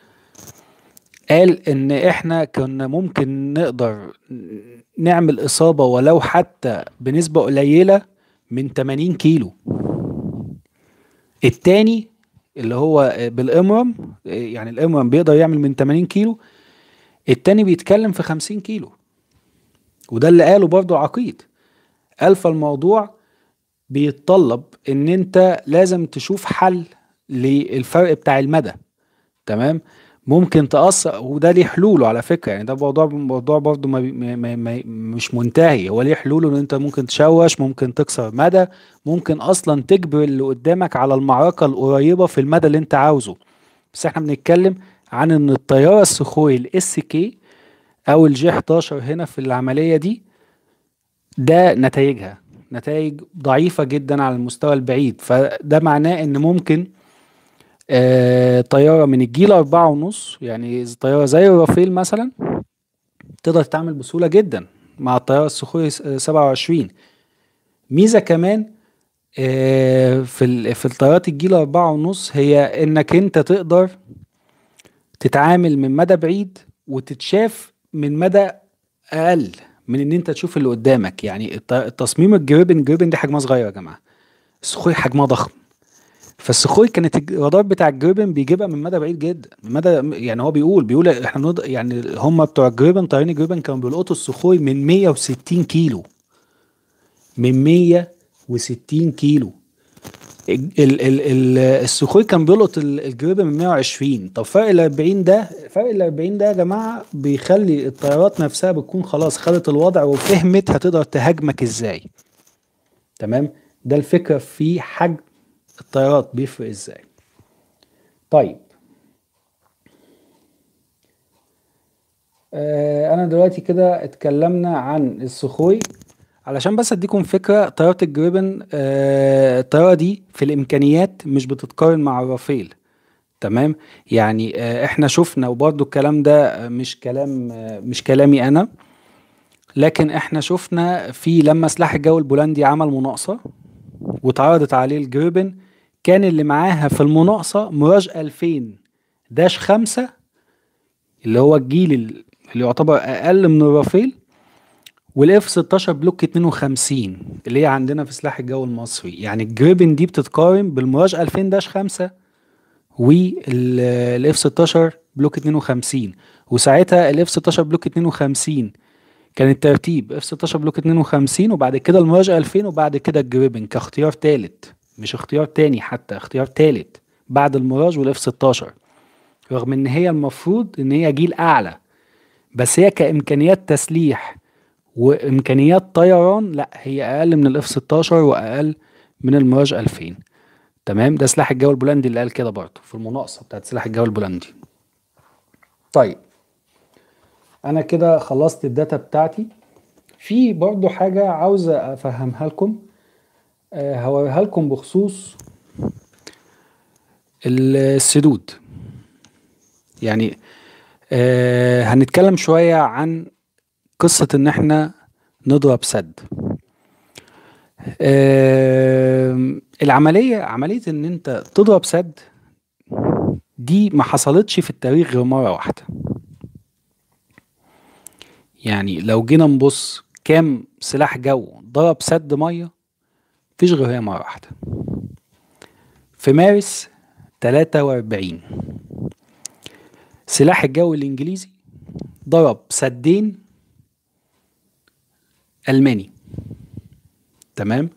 قال ان احنا كنا ممكن نقدر نعمل اصابة ولو حتى بنسبة قليلة من 80 كيلو التاني اللي هو بالامرم يعني الامرم بيقدر يعمل من 80 كيلو التاني بيتكلم في 50 كيلو وده اللي قاله برضو عقيد قال فالموضوع بيتطلب ان انت لازم تشوف حل للفرق بتاع المدى تمام ممكن تأثر وده ليه حلوله على فكرة يعني ده موضوع موضوع برضه ما بي- ما ما ما مش منتهي هو ليه حلوله ان انت ممكن تشوش ممكن تكسر مدى ممكن اصلا تجبر اللي قدامك على المعركة القريبة في المدى اللي انت عاوزه بس احنا بنتكلم عن ان الطيارة السخوي الاس كي او الجي 11 هنا في العملية دي ده نتائجها نتائج ضعيفة جدا على المستوى البعيد فده معناه ان ممكن آه طيارة من الجيل أربعة ونص يعني طيارة زي الرافيل مثلا تقدر تتعامل بسهولة جدا مع الطيارة السخوي سبعة وعشرين ميزة كمان آه في ال- في الطيارات الجيل أربعة ونص هي إنك أنت تقدر تتعامل من مدى بعيد وتتشاف من مدى أقل من إن أنت تشوف اللي قدامك يعني الت- التصميم الجريبن الجريبن دي حجمها صغير يا جماعة السخوي حجمها ضخم فالسخوي كانت الج- الرادار بتاع الجريبن بيجيبها من مدى بعيد جدا من مدى يعني هو بيقول بيقول احنا بنض... يعني هم بتوع الجريبن طيارين الجريبن كانوا بيلقطوا السخوي من 160 كيلو من 160 كيلو ال ال ال ال السخوي كان بيلقط ال- الجريبن من 120 طب فرق ال 40 ده فرق ال 40 ده يا جماعه بيخلي الطيارات نفسها بتكون خلاص خدت الوضع وفهمت هتقدر تهاجمك ازاي تمام ده الفكره في حجم الطيارات بيفرق ازاي طيب آه انا دلوقتي كده اتكلمنا عن السخوي علشان بس اديكم فكرة طيارة الجريبن آه الطيارة دي في الامكانيات مش بتتقارن مع الرافيل تمام يعني آه، احنا شفنا وبرضو الكلام ده مش كلام آه، مش كلامي انا لكن احنا شفنا في لما سلاح الجو البولندي عمل مناقصة واتعرضت عليه الجريبن كان اللي معاها في المناقصة ميراج 2000 داش خمسة اللي هو الجيل اللي يعتبر أقل من الرافيل والاف 16 بلوك 52 اللي هي عندنا في سلاح الجو المصري يعني الجريبن دي بتتقارن بالميراج 2000 داش 5 والاف 16 بلوك 52 وساعتها الاف 16 بلوك 52 كان الترتيب اف 16 بلوك 52 وبعد كده الميراج 2000 وبعد كده الجريبن كاختيار تالت مش اختيار تاني حتى اختيار تالت بعد الميراج والاف 16 رغم ان هي المفروض ان هي جيل اعلى بس هي كامكانيات تسليح وامكانيات طيران لا هي اقل من الاف 16 واقل من الميراج 2000 تمام ده سلاح الجو البولندي اللي قال كده برضه في المناقصه بتاعت سلاح الجو البولندي طيب انا كده خلصت الداتا بتاعتي في برضو حاجة عاوز افهمها لكم آه، هوريها لكم بخصوص السدود يعني آه، هنتكلم شوية عن قصة ان احنا نضرب سد آه، العملية عملية ان انت تضرب سد دي ما حصلتش في التاريخ غير مرة واحدة يعني لو جينا نبص كام سلاح جو ضرب سد ميه مفيش غير هي مره واحده في مارس 43 سلاح الجو الانجليزي ضرب سدين الماني تمام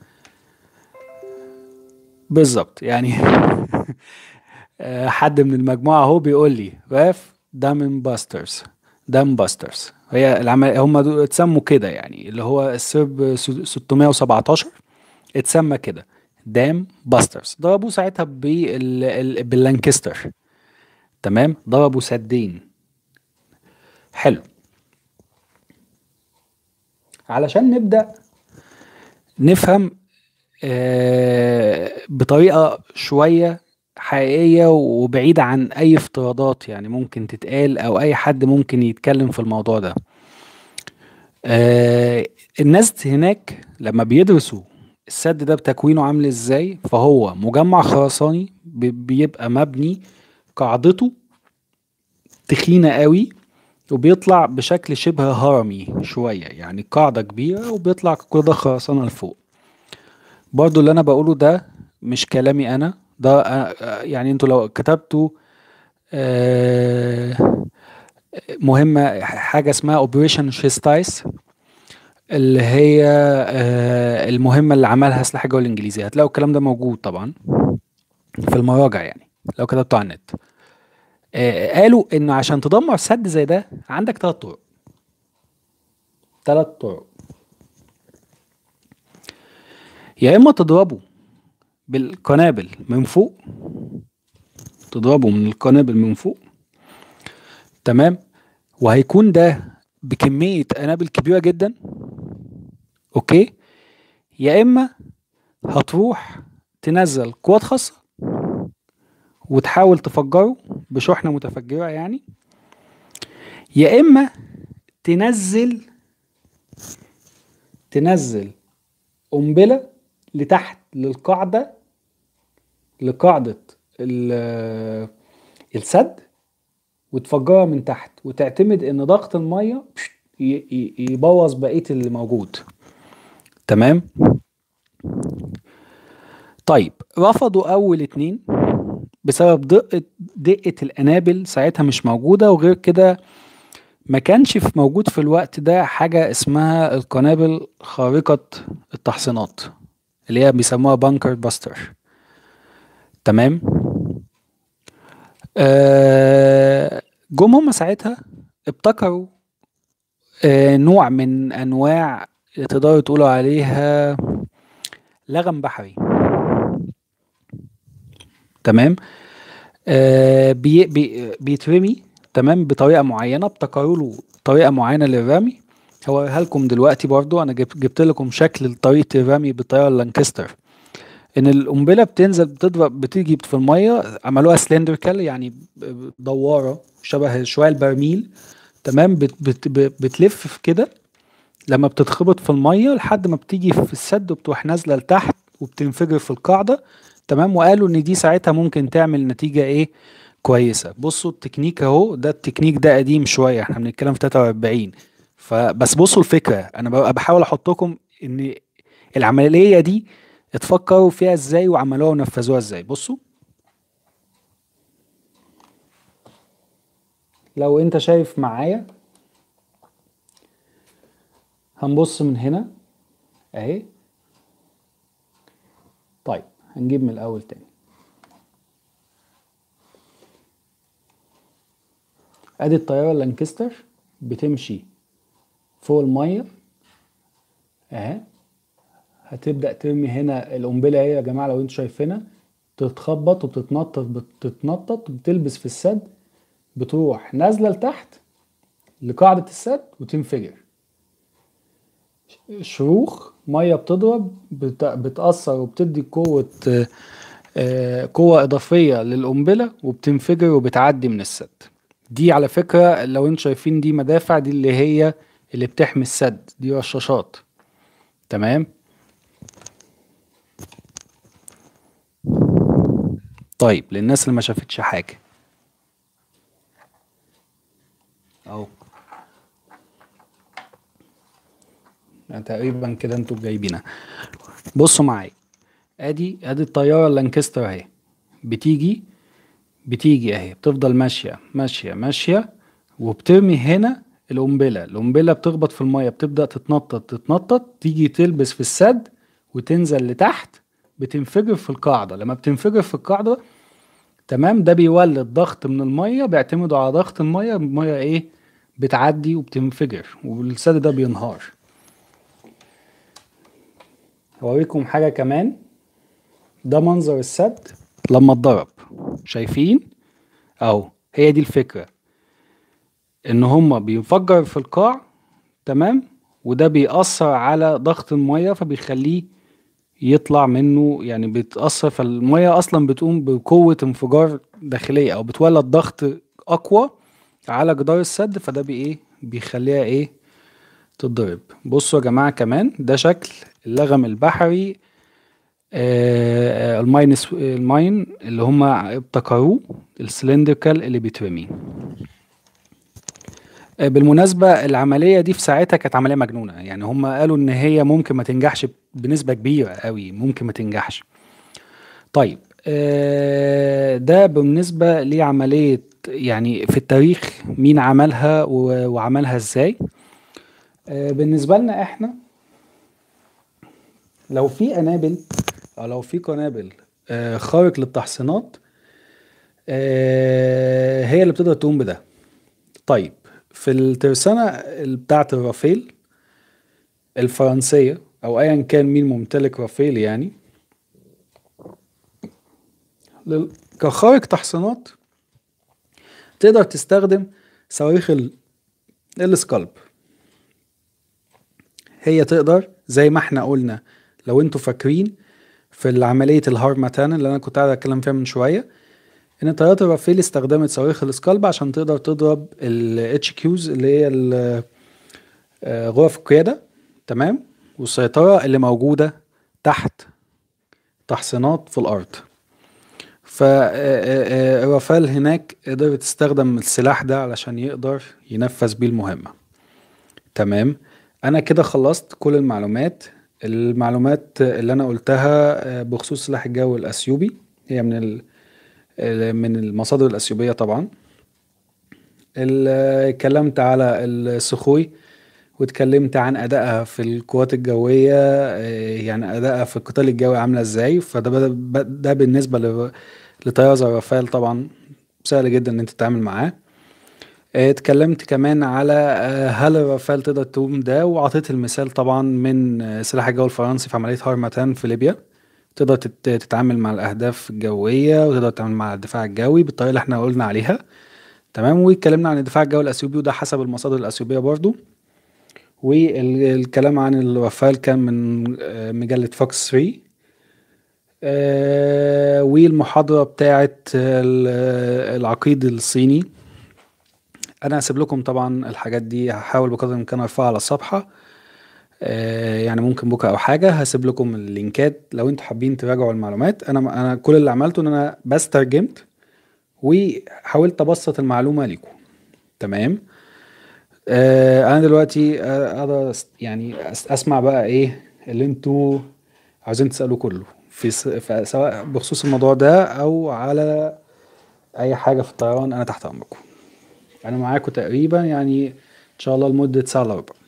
بالظبط يعني حد من المجموعه اهو بيقول لي راف دامن باسترز دام باسترز هي العمل هم اتسموا كده يعني اللي هو السرب 617 اتسمى كده دام باسترز ضربوه ساعتها بال... باللانكستر تمام ضربوا سدين حلو علشان نبدأ نفهم آه بطريقة شوية حقيقية وبعيدة عن أي افتراضات يعني ممكن تتقال أو أي حد ممكن يتكلم في الموضوع ده آه الناس هناك لما بيدرسوا السد ده بتكوينه عامل ازاي فهو مجمع خرساني بيبقى مبني قاعدته تخينة قوي وبيطلع بشكل شبه هرمي شوية يعني قاعدة كبيرة وبيطلع كده خرسانة لفوق برضو اللي انا بقوله ده مش كلامي انا ده يعني انتوا لو كتبتوا آه، مهمة حاجة اسمها اوبريشن شيستايس اللي هي آه، المهمة اللي عملها سلاح الجو الانجليزي هتلاقوا الكلام ده موجود طبعا في المراجع يعني لو كتبتوا على النت آه، قالوا انه عشان تدمر سد زي ده عندك ثلاث طرق ثلاث طرق يا اما تضربه بالقنابل من فوق تضربه من القنابل من فوق تمام وهيكون ده بكمية قنابل كبيرة جدا اوكي يا اما هتروح تنزل قوات خاصة وتحاول تفجره بشحنة متفجرة يعني يا اما تنزل تنزل قنبلة لتحت للقاعدة لقاعدة السد وتفجرها من تحت وتعتمد ان ضغط المية يبوظ بقية اللي موجود تمام طيب رفضوا اول اتنين بسبب دقة دقة القنابل ساعتها مش موجودة وغير كده ما كانش في موجود في الوقت ده حاجة اسمها القنابل خارقة التحصينات اللي هي بيسموها بانكر باستر تمام آه جم هم ساعتها ابتكروا آه نوع من انواع تقدروا تقولوا عليها لغم بحري تمام آه بي بي بيترمي تمام بطريقه معينه ابتكروا له طريقه معينه للرمي هوريها لكم دلوقتي برضو انا جبت لكم شكل طريقه الرمي بالطريقه اللانكستر ان القنبله بتنزل بتضرب بتيجي في الميه عملوها سلندركال يعني ب- ب- دواره شبه شويه البرميل تمام بت بت ب- بتلف في كده لما بتتخبط في الميه لحد ما بتيجي في السد وبتروح نازله لتحت وبتنفجر في القاعده تمام وقالوا ان دي ساعتها ممكن تعمل نتيجه ايه كويسه بصوا التكنيك اهو ده التكنيك ده قديم شويه احنا بنتكلم في 43 فبس بصوا الفكره انا ببقى بحاول احطكم ان العمليه دي اتفكروا فيها ازاي وعملوها ونفذوها ازاي بصوا لو انت شايف معايا هنبص من هنا اهي طيب هنجيب من الاول تاني ادي الطياره اللانكستر بتمشي فوق الميه اهي هتبدا ترمي هنا القنبله اهي يا جماعه لو انتوا شايفينها تتخبط وبتتنطط بتتنطط بتلبس في السد بتروح نازله لتحت لقاعده السد وتنفجر شروخ ميه بتضرب بت- بتأثر وبتدي قوة آه، آه، قوة إضافية للقنبلة وبتنفجر وبتعدي من السد دي على فكرة لو انتوا شايفين دي مدافع دي اللي هي اللي بتحمي السد دي رشاشات تمام طيب للناس اللي ما شافتش حاجة اهو يعني تقريبا كده انتوا جايبينها بصوا معايا ادي ادي الطياره اللانكستر اهي بتيجي بتيجي اهي بتفضل ماشيه ماشيه ماشيه وبترمي هنا القنبله القنبله بتخبط في الميه بتبدا تتنطط تتنطط تيجي تلبس في السد وتنزل لتحت بتنفجر في القاعده لما بتنفجر في القاعده تمام ده بيولد ضغط من الميه بيعتمدوا على ضغط الميه الميه ايه بتعدي وبتنفجر والسد ده بينهار هوريكم حاجة كمان ده منظر السد لما اتضرب شايفين اهو هي دي الفكرة ان هما بينفجر في القاع تمام وده بيأثر على ضغط المية فبيخليه يطلع منه يعني بيتأثر فالمية أصلا بتقوم بقوة انفجار داخلية أو بتولد ضغط أقوى على جدار السد فده بي إيه بيخليها إيه تتضرب بصوا يا جماعة كمان ده شكل اللغم البحري آه، الماين الماين اللي هم ابتكروه السلندركال اللي بيترمي آه، بالمناسبة العملية دي في ساعتها كانت عملية مجنونة يعني هم قالوا ان هي ممكن ما تنجحش بنسبة كبيرة قوي ممكن ما تنجحش طيب آه، ده بالنسبة لعملية يعني في التاريخ مين عملها و- وعملها ازاي آه، بالنسبة لنا احنا لو في قنابل او لو في قنابل آه، خارق للتحصينات آه، هي اللي بتقدر تقوم بده طيب في الترسانة بتاعة الرافيل الفرنسية او ايا كان مين ممتلك رافيل يعني لل- كخارق تحصينات تقدر تستخدم صواريخ ال- السكالب هي تقدر زي ما احنا قلنا لو انتوا فاكرين في عملية الهارماتان اللي انا كنت قاعد اتكلم فيها من شوية ان طيارات الرافيل استخدمت صواريخ السكالب عشان تقدر تضرب الاتش كيوز اللي هي ال- آه، غرف القيادة تمام والسيطرة اللي موجودة تحت تحصينات في الارض فرافال هناك قدرت تستخدم السلاح ده علشان يقدر ينفذ بيه المهمة تمام انا كده خلصت كل المعلومات المعلومات اللي انا قلتها آه، بخصوص سلاح الجو الاثيوبي هي من ال... ال- من المصادر الاثيوبيه طبعا ال- اتكلمت على السخوي واتكلمت عن ادائها في القوات الجويه آه، يعني ادائها في القتال الجوي عامله ازاي فده بد- ده بالنسبه ل- لطياره زي رافال طبعا سهل جدا ان انت تتعامل معاه آه، اتكلمت كمان على آه، هل الرافال تقدر تقوم ده وعطيت المثال طبعا من آه، سلاح الجو الفرنسي في عملية هارماتان في ليبيا تقدر تت- تتعامل مع الأهداف الجوية وتقدر تتعامل مع الدفاع الجوي بالطريقة اللي احنا قلنا عليها تمام واتكلمنا عن الدفاع الجوي الأثيوبي وده حسب المصادر الأثيوبية برضو والكلام عن الرافال كان من آه، مجلة فوكس 3 آه والمحاضرة بتاعت ال- العقيد الصيني انا هسيب لكم طبعا الحاجات دي هحاول بقدر الامكان ارفعها على الصفحة آه يعني ممكن بكرة او حاجة هسيب لكم اللينكات لو انتوا حابين تراجعوا المعلومات انا انا كل اللي عملته ان انا بس ترجمت وحاولت ابسط المعلومة ليكم تمام آه انا دلوقتي آه، اقدر أس- يعني أس- اسمع بقى ايه اللي انتوا عاوزين تسألوه كله في س- ف- سواء بخصوص الموضوع ده او على اي حاجة في الطيران انا تحت امركم انا معاكم تقريبا يعني ان شاء الله لمدة ساعة الا ربع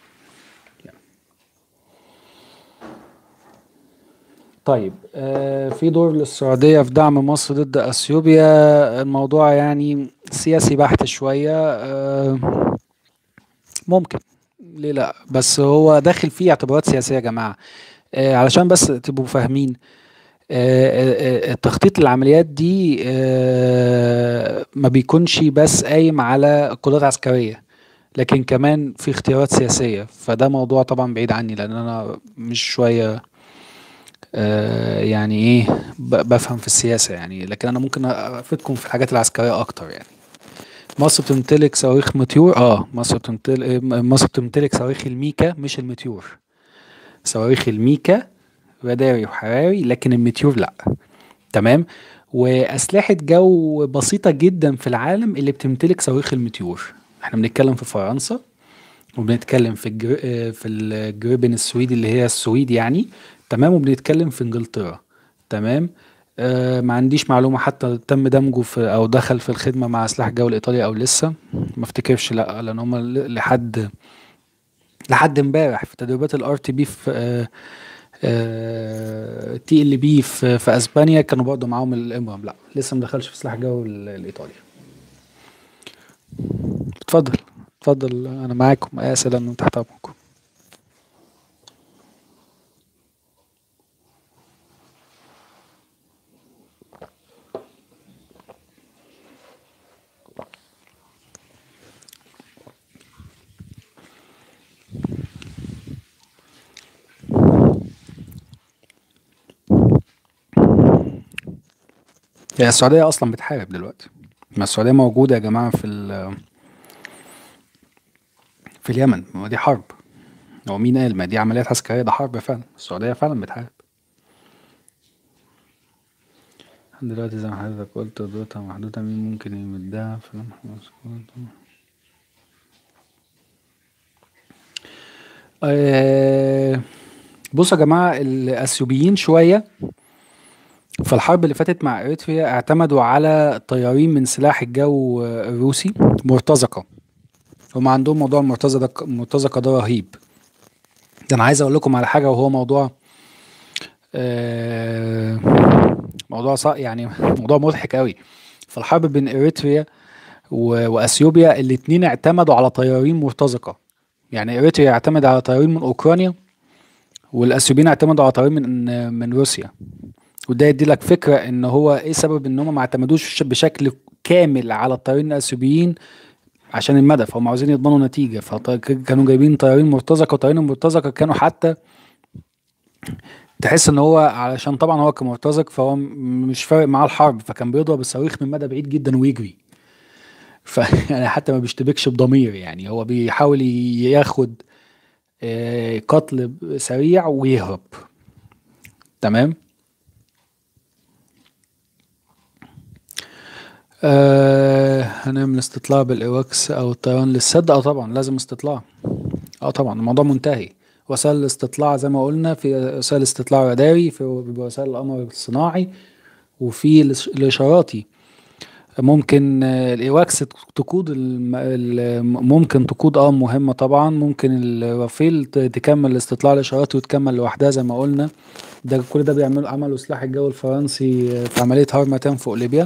طيب آه في دور للسعودية في دعم مصر ضد اثيوبيا الموضوع يعني سياسي بحت شوية آه ممكن ليه لا بس هو داخل فيه اعتبارات سياسية يا جماعة آه علشان بس تبقوا فاهمين آه، آه، آه، التخطيط للعمليات دي آه، ما بيكونش بس قايم على قدرات عسكرية لكن كمان في اختيارات سياسية فده موضوع طبعا بعيد عني لأن أنا مش شوية آه، يعني إيه ب- بفهم في السياسة يعني لكن أنا ممكن أفيدكم في الحاجات العسكرية أكتر يعني مصر بتمتلك صواريخ ميتيور اه مصر بتمتلك مصر بتمتلك صواريخ الميكا مش الميتيور صواريخ الميكا راداري وحراري لكن الميتيور لا تمام وأسلحة جو بسيطة جدا في العالم اللي بتمتلك صواريخ الميتيور احنا بنتكلم في فرنسا وبنتكلم في الجر... آه، في الجريبن السويدي اللي هي السويد يعني تمام وبنتكلم في انجلترا تمام آه ما عنديش معلومة حتى تم دمجه في او دخل في الخدمة مع سلاح الجو الايطالي او لسه ما افتكرش لا لان هم لحد لحد امبارح في تدريبات الار تي بي في آه تي ال بي في في اسبانيا كانوا برضه معاهم الامرام لا لسه ما دخلش في سلاح الجو ال- الايطالي اتفضل اتفضل انا معاكم اي اسئله من تحت امركم هي السعوديه اصلا بتحارب دلوقتي ما السعوديه موجوده يا جماعه في ال- في اليمن ما دي حرب هو مين قال ما دي عمليات عسكريه ده حرب فعلا السعوديه فعلا بتحارب دلوقتي زي ما حضرتك قلت قدرتها محدودة مين ممكن يمدها في لمح آه، بصوا يا جماعة الأثيوبيين شوية في الحرب اللي فاتت مع إريتريا اعتمدوا على طيارين من سلاح الجو الروسي مرتزقة هم عندهم موضوع المرتزقة المرتزقة ده رهيب ده أنا عايز أقول لكم على حاجة وهو موضوع آه، موضوع صع... يعني موضوع مضحك قوي في الحرب بين إريتريا و... وأثيوبيا الاتنين اعتمدوا على طيارين مرتزقة يعني إريتريا اعتمد على طيارين من أوكرانيا والأثيوبيين اعتمدوا على طيارين من من روسيا وده يدي لك فكرة ان هو ايه سبب ان هم ما اعتمدوش بشكل كامل على الطيارين الاثيوبيين عشان المدى فهم عاوزين يضمنوا نتيجة فكانوا جايبين طيارين مرتزقة وطيارين المرتزقة كانوا حتى تحس ان هو علشان طبعا هو كمرتزق فهو م- مش فارق معاه الحرب فكان بيضرب الصواريخ من مدى بعيد جدا ويجري ف يعني حتى ما بيشتبكش بضمير يعني هو بيحاول ي- ياخد آه، قتل سريع ويهرب تمام آه هنعمل استطلاع بالايواكس او الطيران للسد اه طبعا لازم استطلاع اه طبعا الموضوع منتهي وسائل الاستطلاع زي ما قلنا في وسائل استطلاع راداري في وسائل القمر الصناعي وفي الإش- الاشاراتي ممكن آه، الايواكس تقود الم... ال- ممكن تقود اه مهمة طبعا ممكن الرافيل ت- تكمل الاستطلاع الاشاراتي وتكمل لوحدها زي ما قلنا ده كل ده بيعملوا عملوا سلاح الجو الفرنسي آه، في عملية هارماتان فوق ليبيا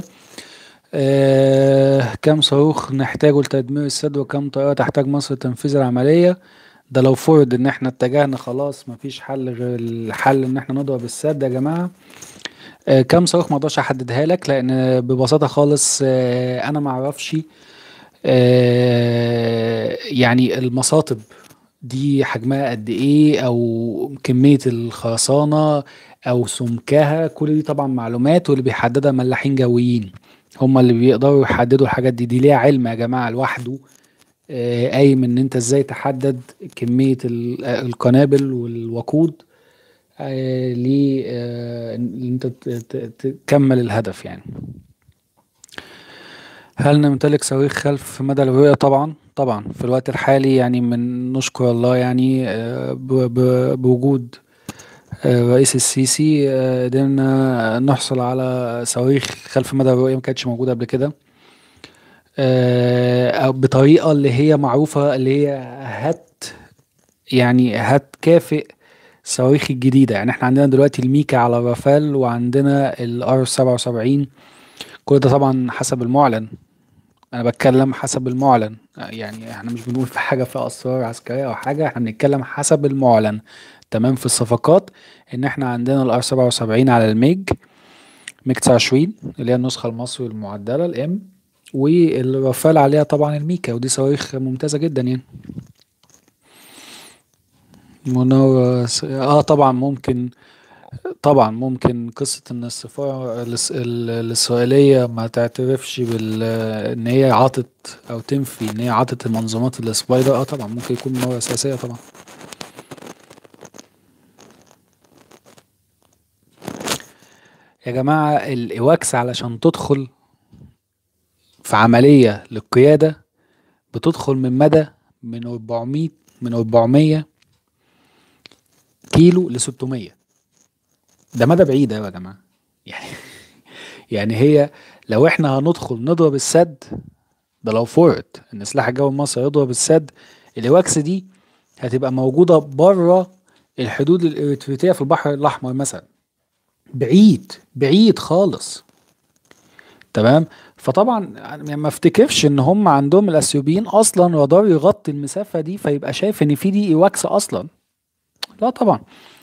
آه كم صاروخ نحتاجه لتدمير السد وكم طائرة تحتاج مصر لتنفيذ العملية ده لو فرض ان احنا اتجهنا خلاص مفيش حل غير الحل ان احنا نضرب السد يا جماعة آه كم صاروخ ما اقدرش احددها لك لان ببساطة خالص آه انا ما اعرفش آه يعني المصاطب دي حجمها قد ايه او كمية الخرسانة او سمكها كل دي طبعا معلومات واللي بيحددها ملاحين جويين هما اللي بيقدروا يحددوا الحاجات دي دي ليها علم يا جماعة لوحده آه، قايم ان انت ازاي تحدد كمية ال- آه، القنابل والوقود آه، ل آه، ان انت ت- ت- تكمل الهدف يعني هل نمتلك صواريخ خلف مدى الرؤية طبعا طبعا في الوقت الحالي يعني من نشكر الله يعني آه، ب- ب- بوجود آه، الرئيس السيسي آه، قدرنا نحصل على صواريخ خلف مدى الرؤية ما كانتش موجودة قبل كده آه، أو بطريقة اللي هي معروفة اللي هي هت يعني هتكافئ الصواريخ الجديدة يعني احنا عندنا دلوقتي الميكا على الرافال وعندنا الار 77 كل ده طبعا حسب المعلن انا بتكلم حسب المعلن يعني احنا مش بنقول في حاجة فيها اسرار عسكرية او حاجة احنا بنتكلم حسب المعلن تمام في الصفقات ان احنا عندنا الار 77 على الميج ميج 29 اللي هي النسخة المصري المعدلة الام والرافال عليها طبعا الميكا ودي صواريخ ممتازة جدا يعني مناورة س- اه طبعا ممكن طبعا ممكن قصة ان السفارة الإس- ال- الإسرائيلية ما تعترفش بال ان هي عاطت او تنفي ان هي عاطت المنظومات السبايدر اه طبعا ممكن يكون مناورة سياسية طبعا يا جماعة الإواكس علشان تدخل في عملية للقيادة بتدخل من مدى من 400 من 400 كيلو ل 600 ده مدى بعيد أوي يا جماعة يعني يعني هي لو احنا هندخل نضرب السد ده لو فرض ان سلاح الجو المصري يضرب السد الإواكس دي هتبقى موجودة بره الحدود الإريتريتية في البحر الأحمر مثلا بعيد بعيد خالص تمام فطبعا يعني ما افتكرش ان هم عندهم الاثيوبيين اصلا رادار يغطي المسافه دي فيبقى شايف ان في دي ايواكس اصلا لا طبعا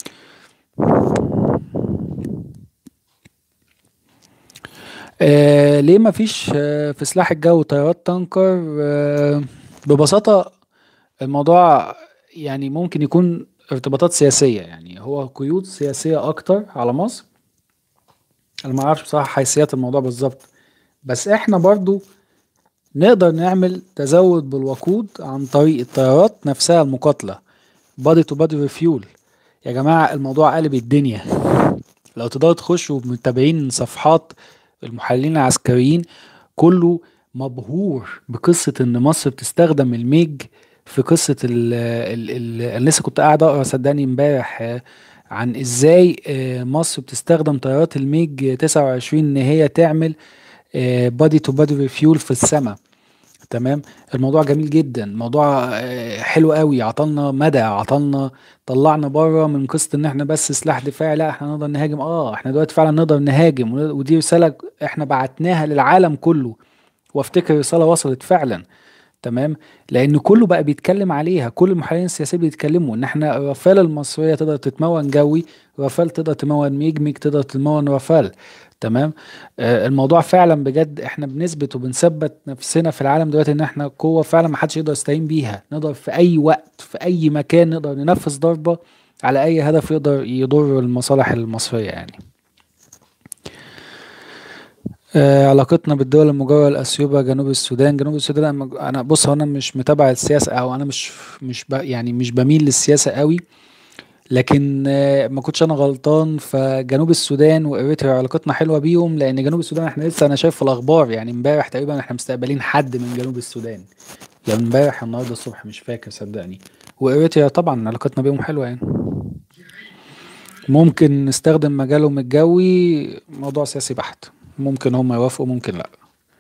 آه ليه ما فيش آه في سلاح الجو طيارات تانكر آه ببساطه الموضوع يعني ممكن يكون ارتباطات سياسيه يعني هو قيود سياسيه اكتر على مصر انا ما اعرفش بصراحه حيثيات الموضوع بالظبط بس احنا برضو نقدر نعمل تزود بالوقود عن طريق الطيارات نفسها المقاتلة بادي تو بادي ريفيول يا جماعة الموضوع قلب الدنيا لو تقدروا تخشوا متابعين صفحات المحللين العسكريين كله مبهور بقصة ان مصر بتستخدم الميج في قصة ال ال ال انا لسه كنت قاعد اقرا صدقني امبارح آه، عن ازاي آه، مصر بتستخدم طيارات الميج 29 ان هي تعمل بادي تو بادي ريفيول في السماء تمام الموضوع جميل جدا موضوع آه، حلو قوي عطلنا مدى عطلنا طلعنا بره من قصة ان احنا بس سلاح دفاعي لا احنا نقدر نهاجم اه احنا دلوقتي فعلا نقدر نهاجم ون- ودي رسالة احنا بعتناها للعالم كله وافتكر رسالة وصلت فعلا تمام لان كله بقى بيتكلم عليها كل المحللين السياسيين بيتكلموا ان احنا رافال المصريه تقدر تتمون جوي رافال تقدر تمون ميج ميج تقدر تمون رافال تمام آه الموضوع فعلا بجد احنا بنثبت وبنثبت نفسنا في العالم دلوقتي ان احنا قوه فعلا ما حدش يقدر يستعين بيها نقدر في اي وقت في اي مكان نقدر ننفذ ضربه على اي هدف يقدر يضر المصالح المصريه يعني آه، علاقتنا بالدول المجاورة لأثيوبيا جنوب السودان جنوب السودان أنا مج- أنا بص هو أنا مش متابع السياسة أو أنا مش مش ب يعني مش بميل للسياسة قوي لكن آه، ما كنتش أنا غلطان فجنوب السودان وإريتريا علاقتنا حلوة بيهم لأن جنوب السودان إحنا لسه أنا شايف في الأخبار يعني إمبارح تقريبا إحنا مستقبلين حد من جنوب السودان يعني إمبارح النهاردة الصبح مش فاكر صدقني وإريتريا طبعا علاقتنا بيهم حلوة يعني ممكن نستخدم مجالهم الجوي موضوع سياسي بحت ممكن هم يوافقوا ممكن لا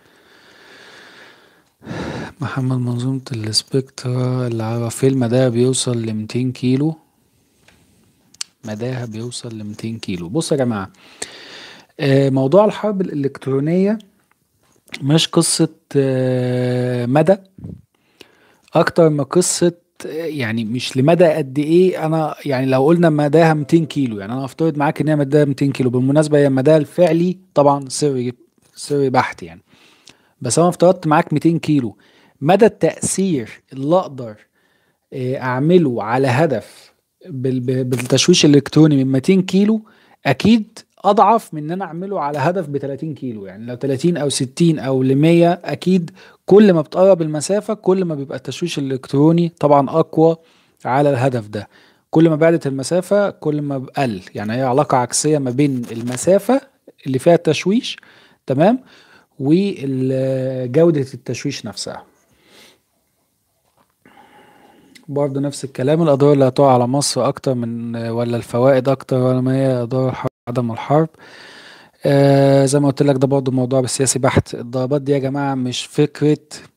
محمد منظومة السبكترا اللي على رافيل مداها بيوصل لميتين كيلو مداها بيوصل لميتين كيلو بصوا يا جماعة آه، موضوع الحرب الإلكترونية مش قصة آه، مدى أكتر ما قصة آه، يعني مش لمدى قد إيه أنا يعني لو قلنا مداها 200 كيلو يعني أنا أفترض معاك إن هي مداها 200 كيلو بالمناسبة هي مداها الفعلي طبعا سري سري بحت يعني بس أنا افترضت معاك 200 كيلو مدى التأثير اللي أقدر آه، اعمله على هدف بال- ب- بالتشويش الالكتروني من 200 كيلو اكيد اضعف من ان انا اعمله على هدف ب 30 كيلو يعني لو 30 او 60 او ل 100 اكيد كل ما بتقرب المسافة كل ما بيبقى التشويش الالكتروني طبعا اقوى على الهدف ده كل ما بعدت المسافة كل ما بقل يعني هي علاقة عكسية ما بين المسافة اللي فيها التشويش تمام وجودة التشويش نفسها برضه نفس الكلام الأضرار اللي هتقع على مصر أكتر من ولا الفوائد أكتر ولا ما هي أضرار الحرب عدم الحرب آه زي ما قلت لك ده برضه موضوع بالسياسي بحت الضربات دي يا جماعة مش فكرة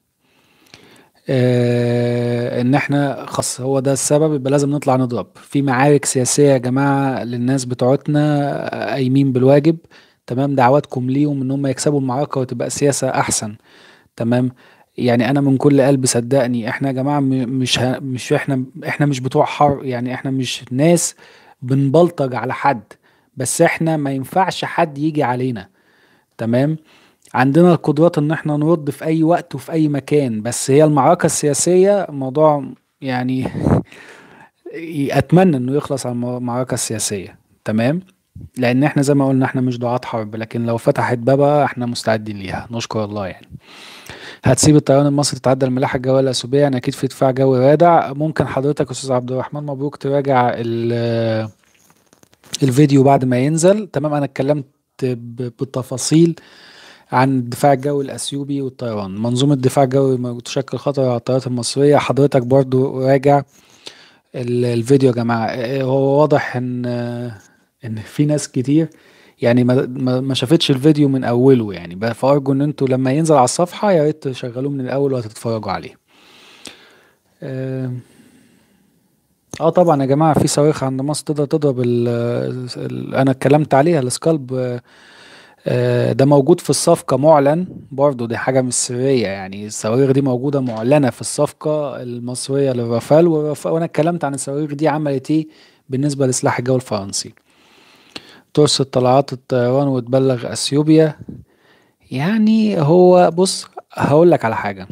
آه ان احنا خلاص هو ده السبب يبقى لازم نطلع نضرب في معارك سياسية يا جماعة للناس بتوعتنا آه، قايمين بالواجب تمام دعواتكم ليهم ان هم يكسبوا المعركة وتبقى سياسة احسن تمام يعني انا من كل قلب صدقني احنا يا جماعة م- مش ه... مش احنا احنا مش بتوع حرب يعني احنا مش ناس بنبلطج على حد بس احنا ما ينفعش حد يجي علينا تمام عندنا القدرات ان احنا نرد في اي وقت وفي اي مكان بس هي المعركة السياسية موضوع يعني اتمنى انه يخلص على المع- المعركة السياسية تمام لان احنا زي ما قلنا احنا مش دعاة حرب لكن لو فتحت بابها احنا مستعدين ليها نشكر الله يعني هتسيب الطيران المصري تتعدى الملاحة الجوية الأثيوبية يعني أكيد في دفاع جوي رادع ممكن حضرتك يا أستاذ عبد الرحمن مبروك تراجع ال- الفيديو بعد ما ينزل تمام أنا اتكلمت ب- بالتفاصيل عن الدفاع الجوي الأثيوبي والطيران منظومة الدفاع الجوي ما تشكل خطر على الطيارات المصرية حضرتك برضو راجع ال- الفيديو يا جماعة آه، هو واضح ان آه، ان في ناس كتير يعني ما ما ما شافتش الفيديو من اوله يعني بقى فارجو ان انتوا لما ينزل على الصفحة يا ريت تشغلوه من الاول وهتتفرجوا عليه اه آه طبعا يا جماعة في صواريخ عند مصر تقدر تضرب ال ال انا اتكلمت عليها السكالب آه، آه، ده موجود في الصفقة معلن برضو دي حاجة مش سرية يعني الصواريخ دي موجودة معلنة في الصفقة المصرية للرافال والرافال وانا اتكلمت عن الصواريخ دي عملت ايه بالنسبة لسلاح الجو الفرنسي ترصد طلعات الطيران وتبلغ اثيوبيا يعني هو بص هقول لك على حاجة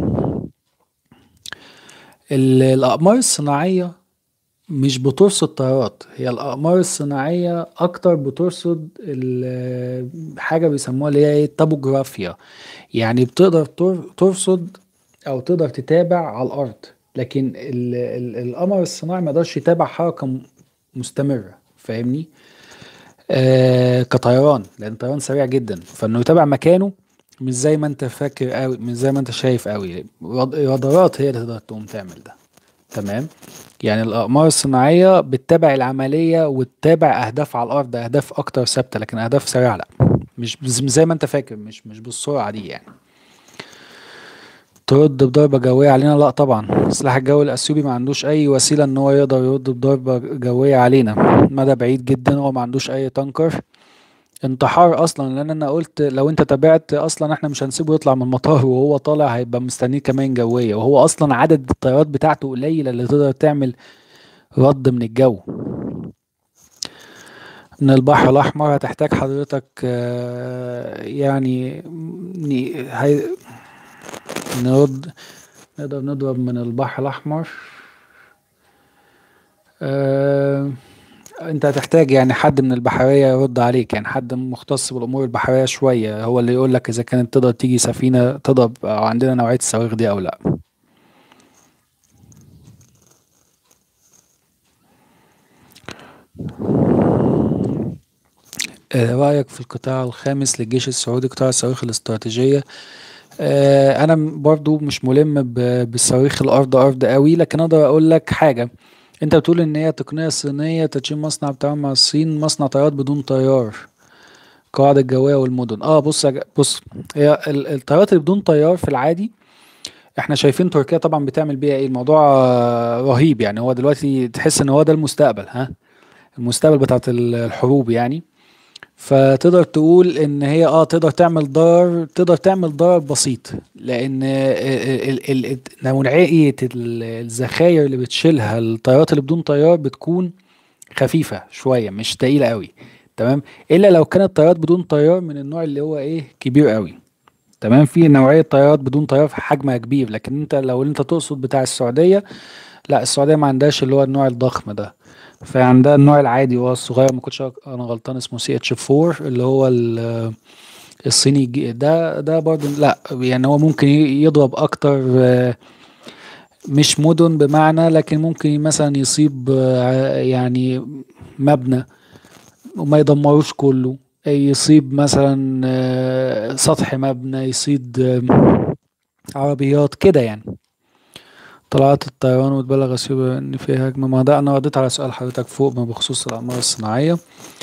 ال- الأقمار الصناعية مش بترصد طيارات هي الأقمار الصناعية أكتر بترصد ال- حاجة بيسموها اللي هي ايه توبوجرافيا يعني بتقدر تر- ترصد أو تقدر تتابع على الأرض لكن ال- ال- القمر الصناعي ما يقدرش يتابع حركة م- مستمرة فاهمني آه كطيران لأن الطيران سريع جدا فإنه يتابع مكانه مش زي ما انت فاكر قوي مش زي ما انت شايف قوي راد- رادارات هي اللي تقدر تقوم تعمل ده تمام يعني الأقمار الصناعية بتتابع العملية وتتابع أهداف على الأرض أهداف أكتر ثابتة لكن أهداف سريعة لأ مش مش زي ما أنت فاكر مش مش بالسرعة دي يعني ترد بضربة جوية علينا لا طبعا السلاح الجوي الأثيوبي ما عندوش أي وسيلة إن هو يقدر يرد بضربة جوية علينا مدى بعيد جدا هو ما عندوش أي تانكر انتحار أصلا لأن أنا قلت لو أنت تابعت أصلا إحنا مش هنسيبه يطلع من المطار وهو طالع هيبقى مستنيه كمان جوية وهو أصلا عدد الطيارات بتاعته قليلة اللي تقدر تعمل رد من الجو من البحر الأحمر هتحتاج حضرتك آه، يعني ن- هي- نرد نقدر نضرب من البحر الأحمر آه، انت هتحتاج يعني حد من البحرية يرد عليك يعني حد مختص بالأمور البحرية شوية هو اللي يقول لك إذا كانت تقدر تيجي سفينة تضرب أو عندنا نوعية الصواريخ دي أو لأ آه، رأيك في القطاع الخامس للجيش السعودي قطاع الصواريخ الاستراتيجية آه، أنا م- برضو مش ملم ب- بالصواريخ الأرض أرض قوي لكن أقدر أقول لك حاجة أنت بتقول إن هي تقنية صينية تدشين مصنع بتاعهم مع الصين مصنع طيارات بدون طيار القواعد الجوية والمدن اه بص يا ج- بص هي ال- الطيارات اللي بدون طيار في العادي احنا شايفين تركيا طبعا بتعمل بيها ايه الموضوع آه، رهيب يعني هو دلوقتي تحس ان هو ده المستقبل ها المستقبل بتاعت ال- الحروب يعني فتقدر تقول ان هي اه تقدر تعمل ضرر تقدر تعمل ضرر بسيط لان ال- ال- ال- نوعية ال- الذخاير اللي بتشيلها الطيارات اللي بدون طيار بتكون خفيفة شوية مش تقيلة قوي تمام الا لو كانت طيارات بدون طيار من النوع اللي هو ايه كبير قوي تمام في نوعية طيارات بدون طيار في حجمها كبير لكن انت لو انت تقصد بتاع السعودية لا السعودية ما عندهاش اللي هو النوع الضخم ده فعندها النوع العادي هو الصغير ما كنتش انا غلطان اسمه سي اتش 4 اللي هو ال- الصيني الج- ده ده برضه لا يعني هو ممكن ي- يضرب اكتر آه، مش مدن بمعنى لكن ممكن مثلا يصيب آه، يعني مبنى وما يدمروش كله يصيب مثلا آه، سطح مبنى يصيد آه، عربيات كده يعني طلعت الطيران وتبلغ اثيوبيا ان في هجمة ما ده انا رديت على سؤال حضرتك فوق ما بخصوص الاقمار الصناعية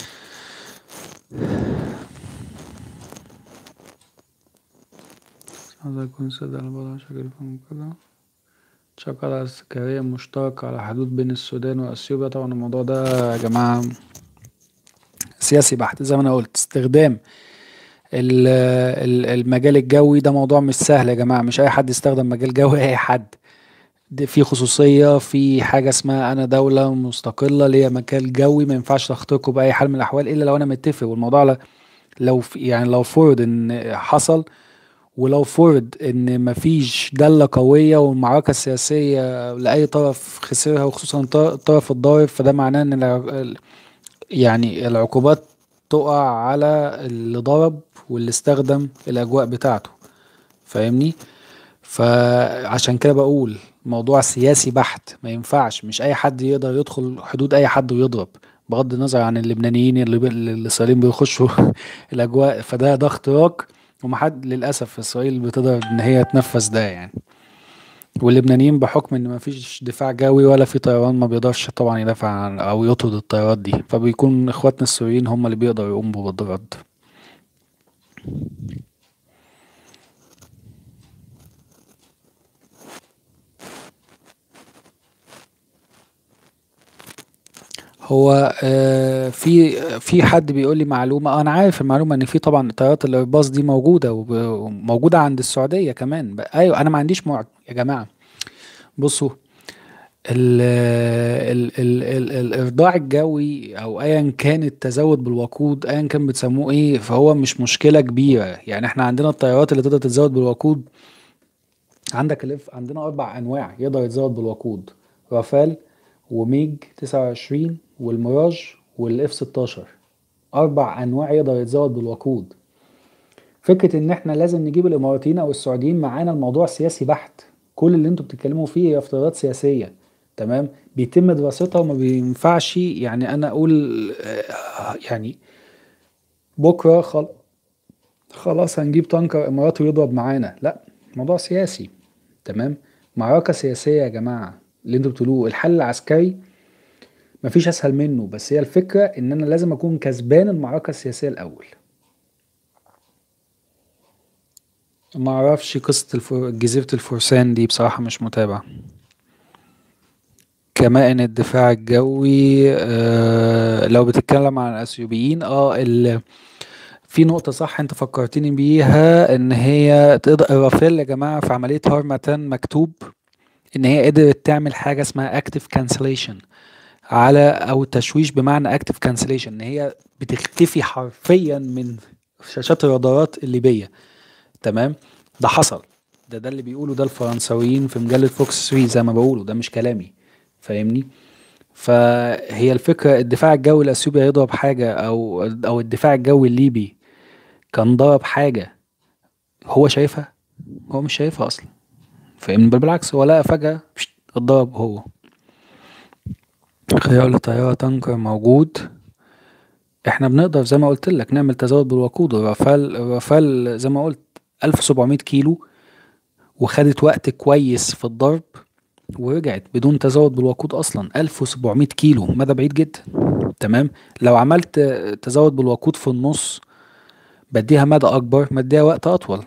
هذا يكون سد على بعض شكل فهم كده شكل عسكرية مشتركة على حدود بين السودان واثيوبيا طبعا الموضوع ده يا جماعة سياسي بحت زي ما انا قلت استخدام ال- ال- المجال الجوي ده موضوع مش سهل يا جماعة مش اي حد يستخدم مجال جوي اي حد دي في خصوصية في حاجة اسمها أنا دولة مستقلة ليا مجال جوي ما ينفعش تخترقه بأي حال من الأحوال إلا لو أنا متفق والموضوع ل- لو في يعني لو فرض إن حصل ولو فرض إن مفيش دالة قوية والمعركة السياسية لأي طرف خسرها وخصوصا الط- الطرف الضارب فده معناه إن الع- ال- يعني العقوبات تقع على اللي ضرب واللي استخدم الأجواء بتاعته فاهمني؟ فعشان كده بقول موضوع سياسي بحت ما ينفعش مش اي حد يقدر يدخل حدود اي حد ويضرب بغض النظر عن اللبنانيين اللي بي- اللي الاسرائيليين بيخشوا الاجواء فده ده اختراق ومحد للاسف اسرائيل بتقدر ان هي تنفذ ده يعني واللبنانيين بحكم ان ما فيش دفاع جوي ولا في طيران ما بيقدرش طبعا يدافع عن او يطرد الطيارات دي فبيكون اخواتنا السوريين هم اللي بيقدروا يقوموا بالرد هو آه، في في حد بيقول لي معلومة آه، أنا عارف المعلومة إن في طبعا طيارات الإيرباص دي موجودة وب- وموجودة عند السعودية كمان ب- أيوة أنا ما عنديش مع... يا جماعة بصوا ال ال ال ال الإرضاع الجوي أو أيا كان التزود بالوقود أيا كان بتسموه إيه فهو مش مشكلة كبيرة يعني إحنا عندنا الطيارات اللي تقدر تتزود بالوقود عندك الاف عندنا أربع أنواع يقدر يتزود بالوقود رافال وميج 29 والميراج والاف 16 أربع أنواع يقدر يتزود بالوقود فكرة إن إحنا لازم نجيب الإماراتيين أو السعوديين معانا الموضوع سياسي بحت كل اللي أنتوا بتتكلموا فيه هي افتراضات سياسية تمام بيتم دراستها وما بينفعش يعني أنا أقول آه، يعني بكرة خل... خلاص هنجيب تانكر إماراتي ويضرب معانا لا موضوع سياسي تمام معركة سياسية يا جماعة اللي انتوا بتقولوه الحل العسكري مفيش اسهل منه بس هي الفكرة ان انا لازم اكون كسبان المعركة السياسية الاول ما اعرفش قصة الفر... جزيرة الفرسان دي بصراحة مش متابع كمائن الدفاع الجوي آه لو بتتكلم عن الاثيوبيين اه ال... في نقطة صح انت فكرتني بيها ان هي تقدر الرافيل يا جماعة في عملية هارماتان مكتوب ان هي قدرت تعمل حاجة اسمها اكتف كانسليشن على او تشويش بمعنى اكتف كانسليشن ان هي بتختفي حرفيا من شاشات الرادارات الليبية تمام ده حصل ده ده اللي بيقوله ده الفرنساويين في مجلة فوكس 3 زي ما بقوله ده مش كلامي فاهمني فهي الفكرة الدفاع الجوي الاثيوبي هيضرب حاجة او او الدفاع الجوي الليبي كان ضرب حاجة هو شايفها هو مش شايفها اصلا فاهمني بل بالعكس هو لقى فجأة بشت، اتضرب هو خيار لطيارة تانكر موجود احنا بنقدر زي ما قلت لك نعمل تزود بالوقود الرافال الرافال زي ما قلت 1700 كيلو وخدت وقت كويس في الضرب ورجعت بدون تزود بالوقود اصلا 1700 كيلو مدى بعيد جدا تمام لو عملت تزود بالوقود في النص بديها مدى اكبر مديها وقت اطول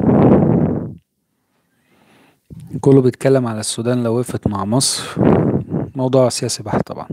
كله بيتكلم على السودان لو وقفت مع مصر موضوع سياسي بحت طبعا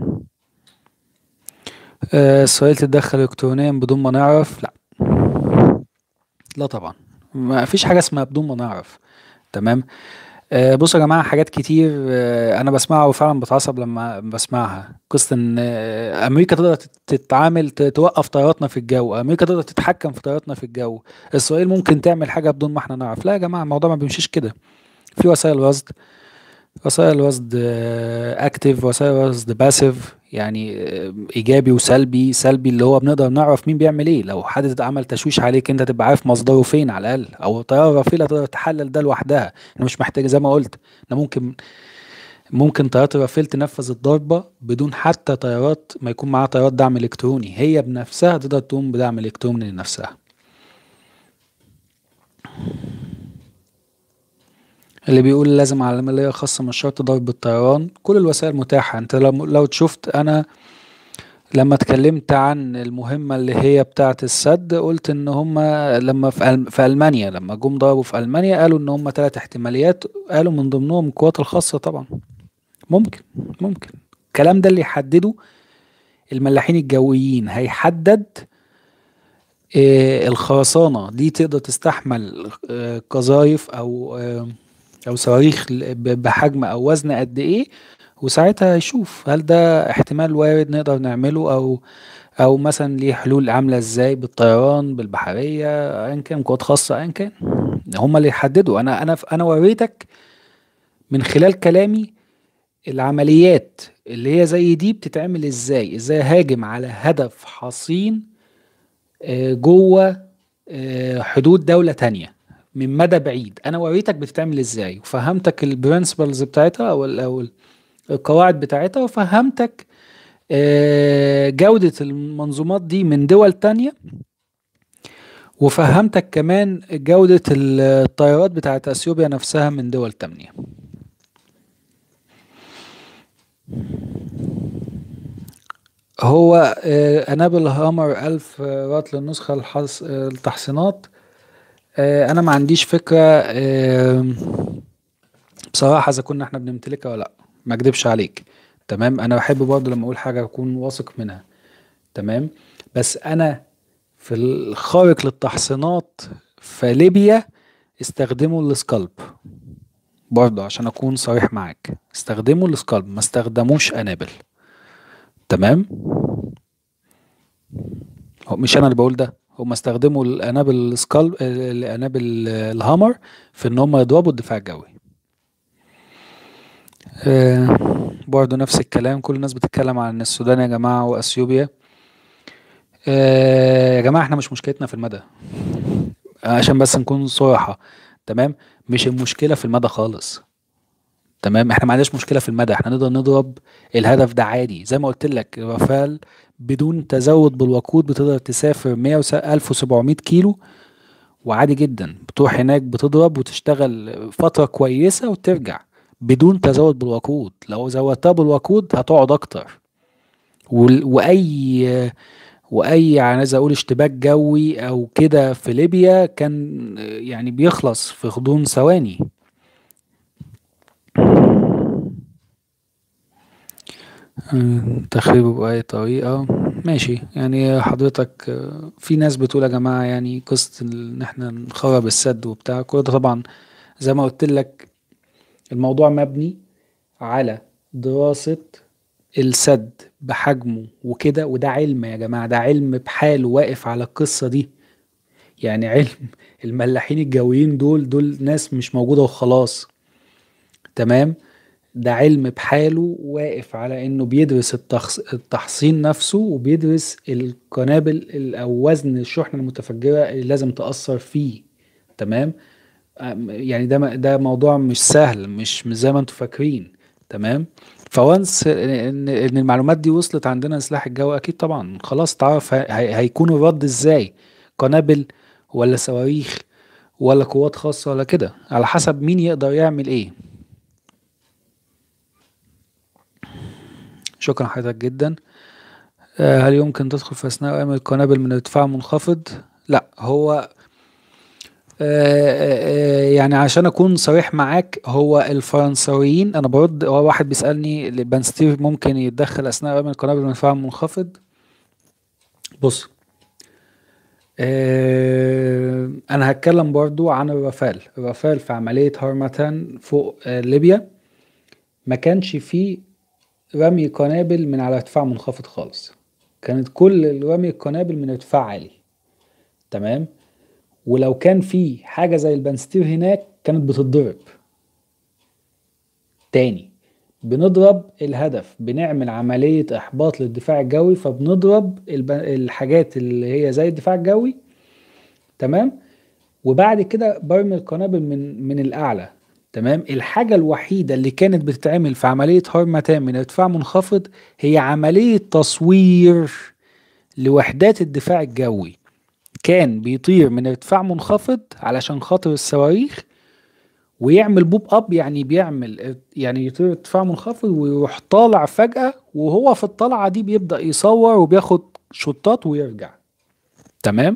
آه، اسرائيل تتدخل الكترونيا بدون ما نعرف لا لا طبعا ما فيش حاجه اسمها بدون ما نعرف تمام آه، بصوا يا جماعه حاجات كتير آه، انا بسمعها وفعلا بتعصب لما بسمعها قصه ان آه، امريكا تقدر تت- تتعامل ت- توقف طياراتنا في الجو امريكا تقدر تتحكم في طياراتنا في الجو اسرائيل ممكن تعمل حاجه بدون ما احنا نعرف لا يا جماعه الموضوع ما بيمشيش كده في وسائل رصد وسائل رصد اكتف وسائل رصد باسيف يعني آه، ايجابي وسلبي سلبي اللي هو بنقدر نعرف مين بيعمل ايه لو حد عمل تشويش عليك انت تبقى عارف مصدره فين على الاقل او طياره رافله تقدر تحلل ده لوحدها انا مش محتاج زي ما قلت انا ممكن ممكن طيارات الرافيل تنفذ الضربة بدون حتى طيارات ما يكون معاها طيارات دعم إلكتروني هي بنفسها تقدر تقوم بدعم إلكتروني لنفسها اللي بيقول لازم عملية خاصة مش شرط ضرب الطيران كل الوسائل متاحة انت لو لو شفت انا لما اتكلمت عن المهمة اللي هي بتاعة السد قلت ان هما لما في, ألم في ألمانيا لما جم ضربوا في ألمانيا قالوا ان هما تلات احتماليات قالوا من ضمنهم القوات الخاصة طبعا ممكن ممكن الكلام ده اللي يحدده الملاحين الجويين هيحدد آه الخرسانة دي تقدر تستحمل آه قذايف او آه او صواريخ بحجم او وزن قد ايه وساعتها هيشوف هل ده احتمال وارد نقدر نعمله او او مثلا ليه حلول عامله ازاي بالطيران بالبحريه ايا كان قوات خاصه ايا كان هما اللي يحددوا انا انا انا وريتك من خلال كلامي العمليات اللي هي زي دي بتتعمل ازاي ازاي هاجم على هدف حصين جوه حدود دولة تانية من مدى بعيد انا وريتك بتتعمل ازاي وفهمتك البرنسبلز بتاعتها او او القواعد بتاعتها وفهمتك جودة المنظومات دي من دول تانية وفهمتك كمان جودة الطيارات بتاعت اثيوبيا نفسها من دول تانية هو انابل هامر ألف رات للنسخة الحص... التحصينات انا ما عنديش فكرة بصراحة اذا كنا احنا بنمتلكها ولا لا ما اكدبش عليك تمام انا بحب برضه لما اقول حاجة اكون واثق منها تمام بس انا في الخارق للتحصينات في ليبيا استخدموا السكالب برضه عشان اكون صريح معاك استخدموا السكالب ما استخدموش انابل تمام مش انا اللي بقول ده هم استخدموا الانابل السكالب الانابل الهامر في ان هم يضربوا الدفاع الجوي آه برضه نفس الكلام كل الناس بتتكلم عن السودان يا جماعة واثيوبيا آه يا جماعة احنا مش مشكلتنا في المدى عشان بس نكون صراحة تمام مش المشكلة في المدى خالص تمام احنا ما عندناش مشكلة في المدى احنا نقدر نضرب الهدف ده عادي زي ما قلت لك رافال بدون تزود بالوقود بتقدر تسافر 100 1700 كيلو وعادي جدا بتروح هناك بتضرب وتشتغل فترة كويسة وترجع بدون تزود بالوقود لو زودتها بالوقود هتقعد اكتر واي واي عايز اقول اشتباك جوي او كده في ليبيا كان يعني بيخلص في غضون ثواني تخريبه بأي طريقة ماشي يعني حضرتك في ناس بتقول يا جماعة يعني قصة ان احنا نخرب السد وبتاع كل ده طبعا زي ما قلت لك الموضوع مبني على دراسة السد بحجمه وكده وده علم يا جماعة ده علم بحاله واقف على القصة دي يعني علم الملاحين الجويين دول دول ناس مش موجودة وخلاص تمام ده علم بحاله واقف على انه بيدرس التخص... التحصين نفسه وبيدرس القنابل او وزن الشحنة المتفجرة اللي لازم تأثر فيه تمام يعني ده ده موضوع مش سهل مش مش زي ما انتوا فاكرين تمام فوانس ان ان المعلومات دي وصلت عندنا سلاح الجو اكيد طبعا خلاص تعرف هي هيكون الرد ازاي قنابل ولا صواريخ ولا قوات خاصة ولا كده على حسب مين يقدر يعمل ايه شكرا حضرتك جدا هل يمكن تدخل في اثناء رمي القنابل من ارتفاع منخفض لا هو يعني عشان اكون صريح معاك هو الفرنساويين انا برد هو واحد بيسالني بانستير ممكن يتدخل اثناء رمي القنابل من ارتفاع منخفض بص انا هتكلم برضو عن الرافال الرافال في عملية هارماتان فوق ليبيا ما كانش فيه رمي قنابل من على ارتفاع منخفض خالص كانت كل رمي القنابل من ارتفاع عالي تمام ولو كان في حاجة زي البنستير هناك كانت بتتضرب تاني بنضرب الهدف بنعمل عملية إحباط للدفاع الجوي فبنضرب الب... الحاجات اللي هي زي الدفاع الجوي تمام وبعد كده برمي القنابل من من الأعلى تمام الحاجة الوحيدة اللي كانت بتتعمل في عملية هارمتان من ارتفاع منخفض هي عملية تصوير لوحدات الدفاع الجوي كان بيطير من ارتفاع منخفض علشان خاطر الصواريخ ويعمل بوب اب يعني بيعمل يعني يطير ارتفاع منخفض ويروح طالع فجأة وهو في الطلعة دي بيبدأ يصور وبياخد شطات ويرجع تمام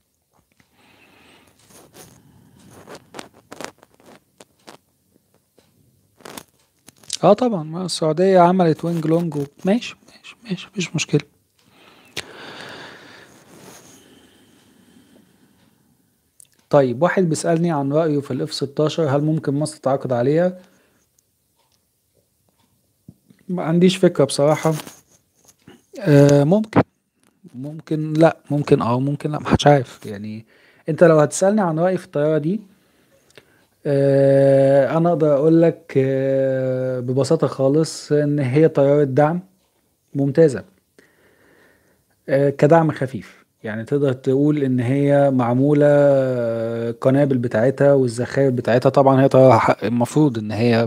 اه طبعا ما السعودية عملت وينج لونج و- ماشي ماشي ماشي مفيش مشكلة طيب واحد بيسألني عن رأيه في الاف 16 هل ممكن مصر تعاقد عليها ما عنديش فكرة بصراحة آه ممكن ممكن لا ممكن اه ممكن لا محدش عارف يعني انت لو هتسألني عن رأيي في الطيارة دي آه انا اقدر اقول لك آه ببساطة خالص ان هي طيارة دعم ممتازة آه كدعم خفيف يعني تقدر تقول ان هي معمولة آه، القنابل بتاعتها والذخائر بتاعتها طبعا هي طيارة ح- المفروض ان هي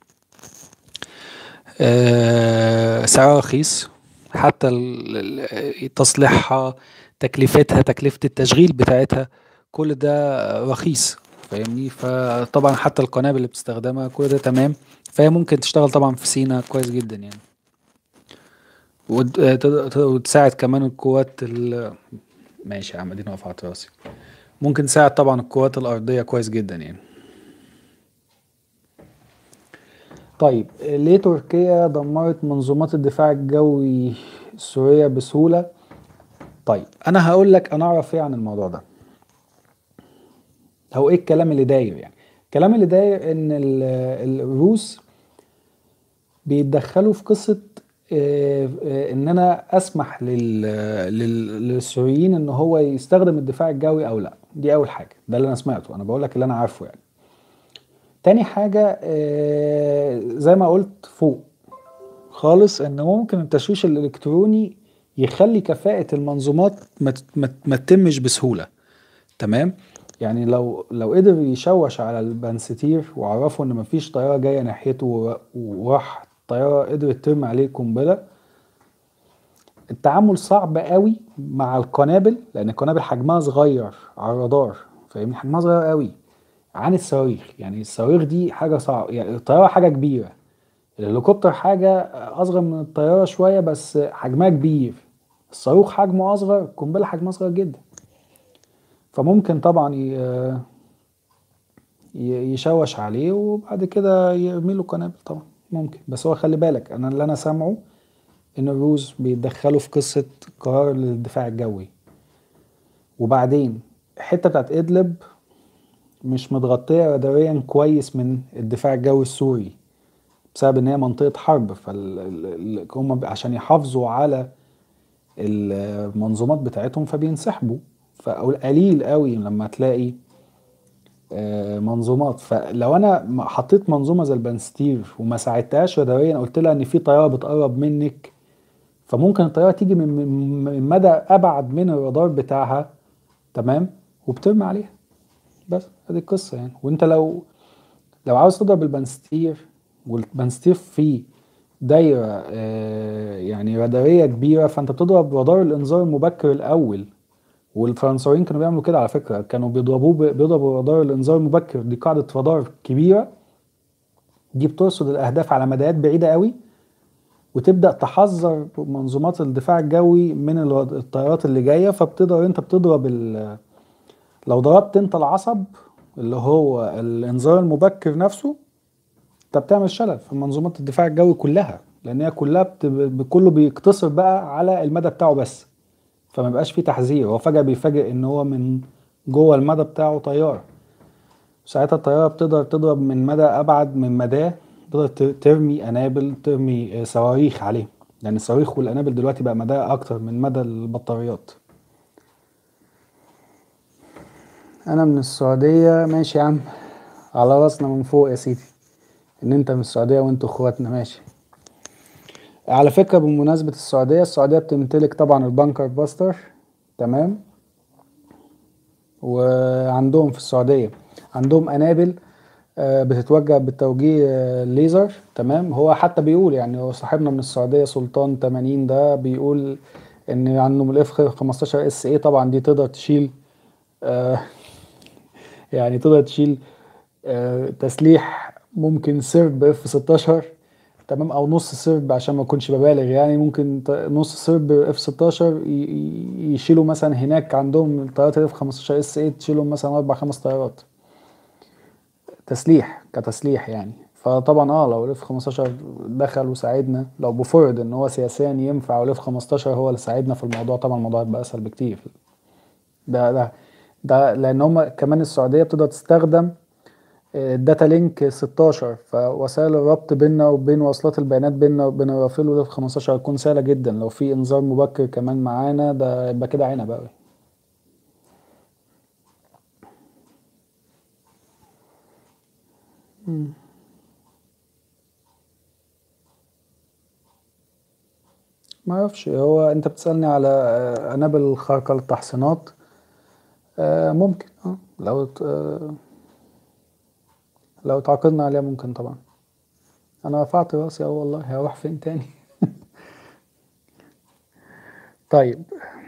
آه، سعرها رخيص حتى ال- ال- تصليحها تكلفتها تكلفة التشغيل بتاعتها كل ده رخيص فاهمني فطبعا حتى القنابل اللي بتستخدمها كل ده تمام فهي ممكن تشتغل طبعا في سينا كويس جدا يعني ود- آه، تقدر- تقدر- وتساعد كمان القوات ال ماشي يا عم اديني واقف على راسي ممكن تساعد طبعا القوات الأرضية كويس جدا يعني طيب ليه تركيا دمرت منظومات الدفاع الجوي السورية بسهولة؟ طيب أنا هقول لك أنا أعرف إيه عن الموضوع ده أو إيه الكلام اللي داير يعني الكلام اللي داير إن ال- الروس بيتدخلوا في قصة آه، آه، إن أنا أسمح لل- لل- للسوريين إن هو يستخدم الدفاع الجوي أو لأ دي أول حاجة ده اللي أنا سمعته أنا بقول لك اللي أنا عارفه يعني تاني حاجة آه، زي ما قلت فوق خالص ان ممكن التشويش الالكتروني يخلي كفاءة المنظومات ما ت- ما ت- ما تتمش بسهولة تمام يعني لو لو قدر يشوش على البنستير وعرفوا ان مفيش طيارة جاية ناحيته و- وراح طيارة قدرت ترمي عليه قنبلة التعامل صعب قوي مع القنابل لان القنابل حجمها صغير على الرادار فاهمني حجمها صغير قوي عن الصواريخ يعني الصواريخ دي حاجة صعبة يعني الطيارة حاجة كبيرة الهليكوبتر حاجة أصغر من الطيارة شوية بس حجمها كبير الصاروخ حجمه أصغر القنبلة حجمها صغير جدا فممكن طبعا ي- ي- يشوش عليه وبعد كده يرمي له قنابل طبعا ممكن بس هو خلي بالك أنا اللي أنا سامعه إن الروس بيتدخلوا في قصة قرار للدفاع الجوي وبعدين الحتة بتاعت إدلب مش متغطية راداريا كويس من الدفاع الجوي السوري بسبب ان هي منطقة حرب فهم عشان يحافظوا على المنظومات بتاعتهم فبينسحبوا فقليل قوي لما تلاقي آه، منظومات فلو انا م- حطيت منظومة زي البنستير وما ساعدتهاش راداريا قلت لها ان في طيارة بتقرب منك فممكن الطيارة تيجي من من- من مدى ابعد من الرادار بتاعها تمام وبترمي عليها بس ادي القصة يعني وانت لو لو عاوز تضرب البنستير والبنستير فيه دايرة آه، يعني رادارية كبيرة فانت بتضرب رادار الانذار المبكر الاول والفرنساويين كانوا بيعملوا كده على فكرة كانوا بيضربوه ب- بيضربوا رادار الانذار المبكر دي قاعدة رادار كبيرة دي بترصد الاهداف على مدارات بعيدة قوي وتبدأ تحذر منظومات الدفاع الجوي من الراد- الطيارات اللي جاية فبتقدر انت بتضرب ال- لو ضربت انت العصب اللي هو الانذار المبكر نفسه انت بتعمل شلل في منظومات الدفاع الجوي كلها لان هي كلها بت... ب- كله بيقتصر بقى على المدى بتاعه بس فما بقاش فيه تحذير هو فجأة بيفاجئ ان هو من جوه المدى بتاعه طيارة ساعتها الطيارة بتقدر تضرب من مدى ابعد من مداه تقدر ت- ترمي قنابل ترمي آه، صواريخ عليه يعني الصواريخ والقنابل دلوقتي بقى مداها اكتر من مدى البطاريات انا من السعودية ماشي يا عم على راسنا من فوق يا سيدي ان انت من السعوديه وانتوا اخواتنا ماشي على فكره بمناسبه السعوديه السعوديه بتمتلك طبعا البنكر باستر تمام وعندهم في السعوديه عندهم انابل آه، بتتوجه بالتوجيه آه، ليزر تمام هو حتى بيقول يعني هو صاحبنا من السعوديه سلطان 80 ده بيقول ان عنده من الاف 15 اس اي طبعا دي تقدر تشيل آه، يعني تقدر تشيل آه، تسليح ممكن سرب اف 16 تمام او نص سرب عشان ما اكونش ببالغ يعني ممكن ت- نص سرب اف 16 ي- ي- يشيلوا مثلا هناك عندهم الطيارات الاف 15 اس 8 تشيلهم مثلا اربع خمس طيارات تسليح كتسليح يعني فطبعا اه لو الاف 15 دخل وساعدنا لو بفرض ان هو سياسيا ينفع والاف 15 هو اللي ساعدنا في الموضوع طبعا الموضوع هيبقى اسهل بكتير ده ده ده لان هم كمان السعوديه بتقدر تستخدم الداتا لينك 16 فوسائل الربط بيننا وبين وصلات البيانات بيننا وبين الرافيل والاف 15 هتكون سهله جدا لو في انذار مبكر كمان معانا ده يبقى كده عنب قوي ما اعرفش هو انت بتسالني على آه، انابل خارقه للتحصينات آه، ممكن اه لو ت- آه، لو تعاقدنا عليها ممكن طبعا انا رفعت راسي اه والله هروح فين تاني طيب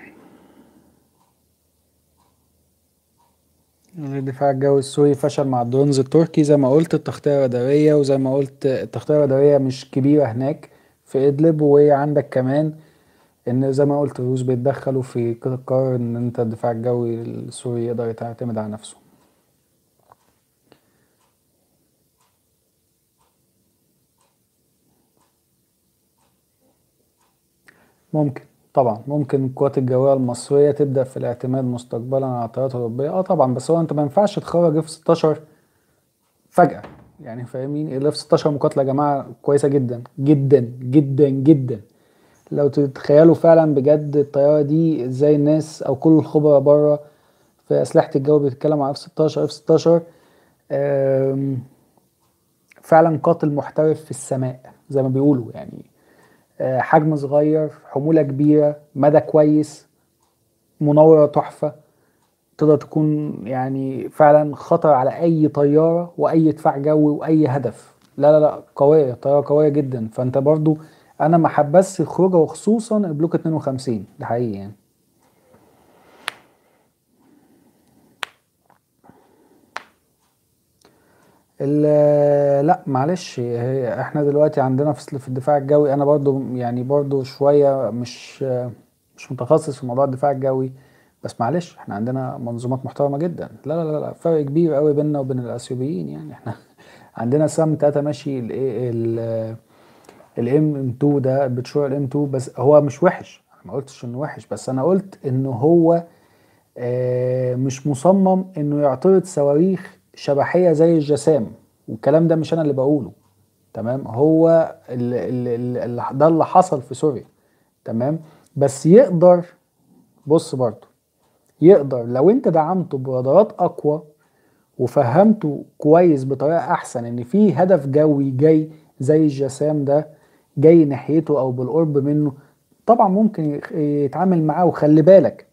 الدفاع الجوي السوري فشل مع الدرونز التركي زي ما قلت التغطية الرادارية وزي ما قلت التغطية الرادارية مش كبيرة هناك في إدلب وعندك كمان إن زي ما قلت الروس بيتدخلوا في قرار إن أنت الدفاع الجوي السوري يقدر يعتمد على نفسه ممكن طبعا ممكن القوات الجوية المصرية تبدأ في الاعتماد مستقبلا على الطيارات الأوروبية اه طبعا بس هو أنت ما ينفعش تخرج اف 16 فجأة يعني فاهمين الاف 16 مقاتلة يا جماعة كويسة جدا جدا جدا جدا لو تتخيلوا فعلا بجد الطيارة دي ازاي الناس او كل الخبراء بره في أسلحة الجو بيتكلموا على اف 16 اف 16 آم، فعلا قاتل محترف في السماء زي ما بيقولوا يعني آه، حجم صغير حمولة كبيرة مدى كويس مناورة تحفة تقدر تكون يعني فعلا خطر على أي طيارة وأي دفاع جوي وأي هدف لا لا لا قوية طيارة قوية جدا فأنت برضو أنا ما حبس خروجها وخصوصا البلوك 52 ده حقيقي يعني ال- لا معلش هي احنا دلوقتي عندنا في في الدفاع الجوي انا برضو يعني برضو شوية مش مش متخصص في موضوع الدفاع الجوي بس معلش احنا عندنا منظومات محترمة جدا لا لا لا, لا فرق كبير قوي بيننا وبين الاثيوبيين يعني احنا عندنا سام 3 ماشي ال الام ام 2 ده بتشوع الام 2 بس هو مش وحش انا ما قلتش انه وحش بس انا قلت انه هو آه، مش مصمم انه يعترض صواريخ شبحيه زي الجسام والكلام ده مش انا اللي بقوله تمام هو ال ال ال ال ده اللي حصل في سوريا تمام بس يقدر بص برضه يقدر لو انت دعمته برادارات اقوى وفهمته كويس بطريقه احسن ان في هدف جوي جاي زي الجسام ده جاي ناحيته او بالقرب منه طبعا ممكن يخ- يتعامل معاه وخلي بالك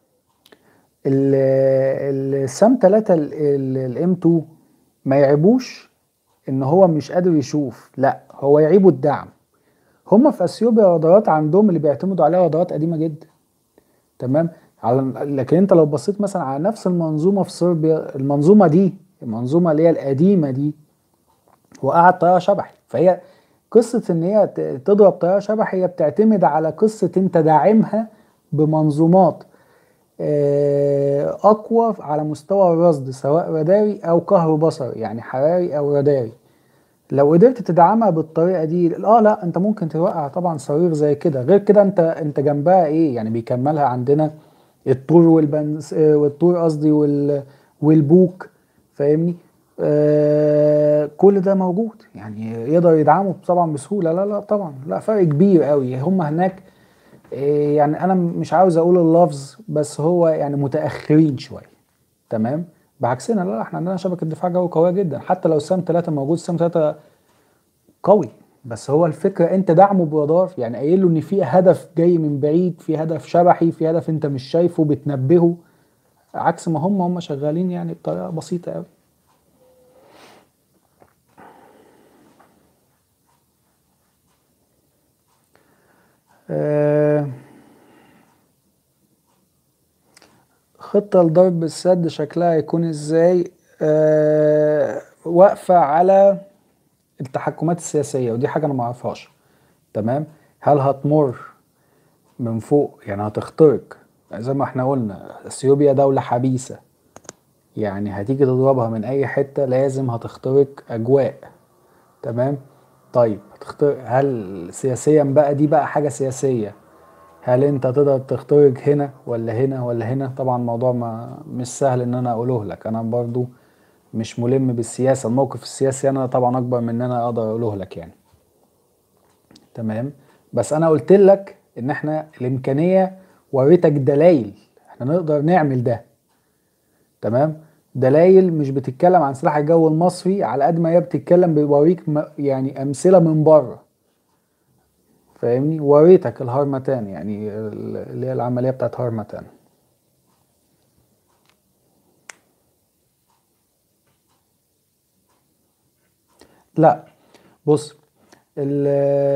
ال- السام 3 الام 2 ما يعيبوش ان هو مش قادر يشوف لا هو يعيبه الدعم هما في اثيوبيا رادارات عندهم اللي بيعتمدوا عليها رادارات قديمه جدا تمام على لكن انت لو بصيت مثلا على نفس المنظومه في صربيا المنظومه دي المنظومه اللي هي القديمه دي وقعت طياره شبحي فهي قصه ان هي ت- تضرب طياره شبحي هي بتعتمد على قصه انت داعمها بمنظومات آه، اقوى على مستوى الرصد سواء راداري او كهربصري يعني حراري او راداري لو قدرت تدعمها بالطريقه دي اه لا انت ممكن توقع طبعا صواريخ زي كده غير كده انت انت جنبها ايه يعني بيكملها عندنا الطور والبنز آه، والطور قصدي وال والبوك فاهمني آه كل ده موجود يعني يقدر يدعمه طبعا بسهوله لا لا طبعا لا فرق كبير قوي هم هناك إيه يعني انا مش عاوز اقول اللفظ بس هو يعني متاخرين شويه تمام بعكسنا لا لا، احنا عندنا شبكه دفاع جوي قويه جدا حتى لو السام 3 موجود السام 3 قوي بس هو الفكره انت دعمه برادار يعني قايل له ان في هدف جاي من بعيد في هدف شبحي في هدف انت مش شايفه بتنبهه عكس ما هم هم شغالين يعني بطريقه بسيطه قوي آه، خطة لضرب السد شكلها هيكون ازاي آه، واقفة على التحكمات السياسية ودي حاجة انا معرفهاش تمام هل هتمر من فوق يعني هتخترق زي ما احنا قلنا اثيوبيا دولة حبيسة يعني هتيجي تضربها من اي حتة لازم هتخترق اجواء تمام طيب هتخترق هل سياسيا بقى دي بقى حاجة سياسية هل انت تقدر تخترق هنا ولا هنا ولا هنا طبعا الموضوع ما مش سهل ان انا اقوله لك انا برضو مش ملم بالسياسة الموقف السياسي انا طبعا اكبر من ان انا اقدر اقوله لك يعني تمام بس انا قلت لك ان احنا الامكانية وريتك دلائل احنا نقدر نعمل ده تمام دلائل مش بتتكلم عن سلاح الجو المصري على قد ما هي بتتكلم بيوريك م- يعني امثله من بره فاهمني وريتك الهارمتان يعني ال- اللي هي العمليه بتاعت هارمتان لا بص ال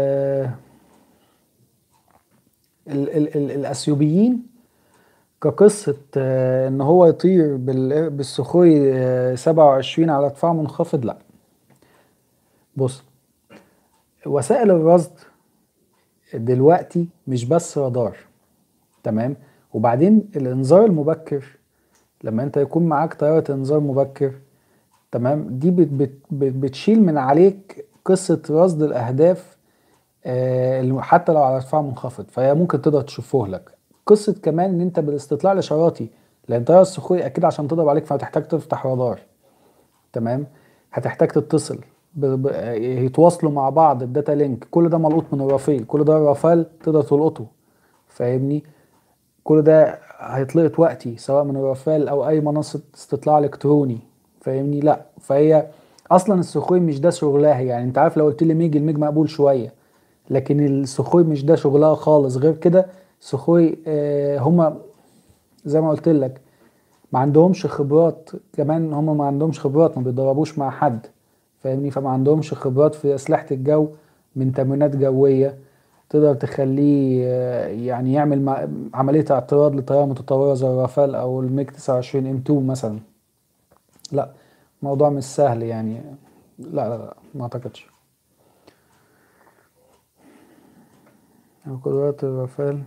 ال ال ال الاثيوبيين كقصة آه، ان هو يطير بال- بالسخوي آه، 27 على ارتفاع منخفض لا بص وسائل الرصد دلوقتي مش بس رادار تمام وبعدين الانذار المبكر لما انت يكون معاك طيارة انذار مبكر تمام دي بت بت بت بتشيل من عليك قصة رصد الاهداف آه، الم- حتى لو على ارتفاع منخفض فهي ممكن تقدر تشوفه لك قصة كمان ان انت بالاستطلاع الاشاراتي لان طيارة السخوي اكيد عشان تضرب عليك فهتحتاج تفتح رادار تمام هتحتاج تتصل ب... ب... يتواصلوا مع بعض الداتا لينك كل ده ملقوط من الرافيل كل ده الرافال تقدر تلقطه فاهمني كل ده هيتلقط وقتي سواء من الرافال او اي منصة استطلاع الكتروني فاهمني لا فهي اصلا السخوي مش ده شغلها يعني انت عارف لو قلت لي ميج الميج مقبول شوية لكن السخوي مش ده شغلها خالص غير كده سخوي آه هما زي ما قلت لك ما عندهمش خبرات كمان هم ما عندهمش خبرات ما بيتدربوش مع حد فاهمني فما عندهمش خبرات في أسلحة الجو من تمرينات جوية تقدر تخليه آه، يعني يعمل مع- عملية اعتراض لطيارة متطورة زي الرافال أو الميج 29 ام 2 مثلا لا الموضوع مش سهل يعني لا لا لا ما أعتقدش قدرات الرافال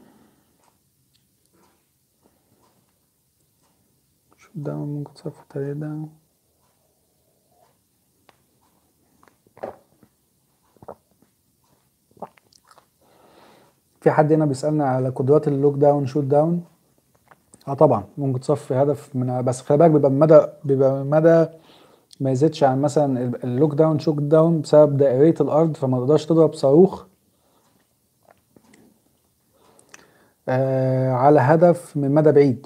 شو ده ممكن تصرف التاريخ ده في حد هنا بيسألنا على قدرات اللوك داون شوت داون اه طبعا ممكن تصفي هدف من بس خلي بالك بيبقى مدى بيبقى مدى ما يزيدش عن مثلا ال- اللوك داون شوت داون بسبب دائرية الأرض فما تقدرش تضرب صاروخ آه على هدف من مدى بعيد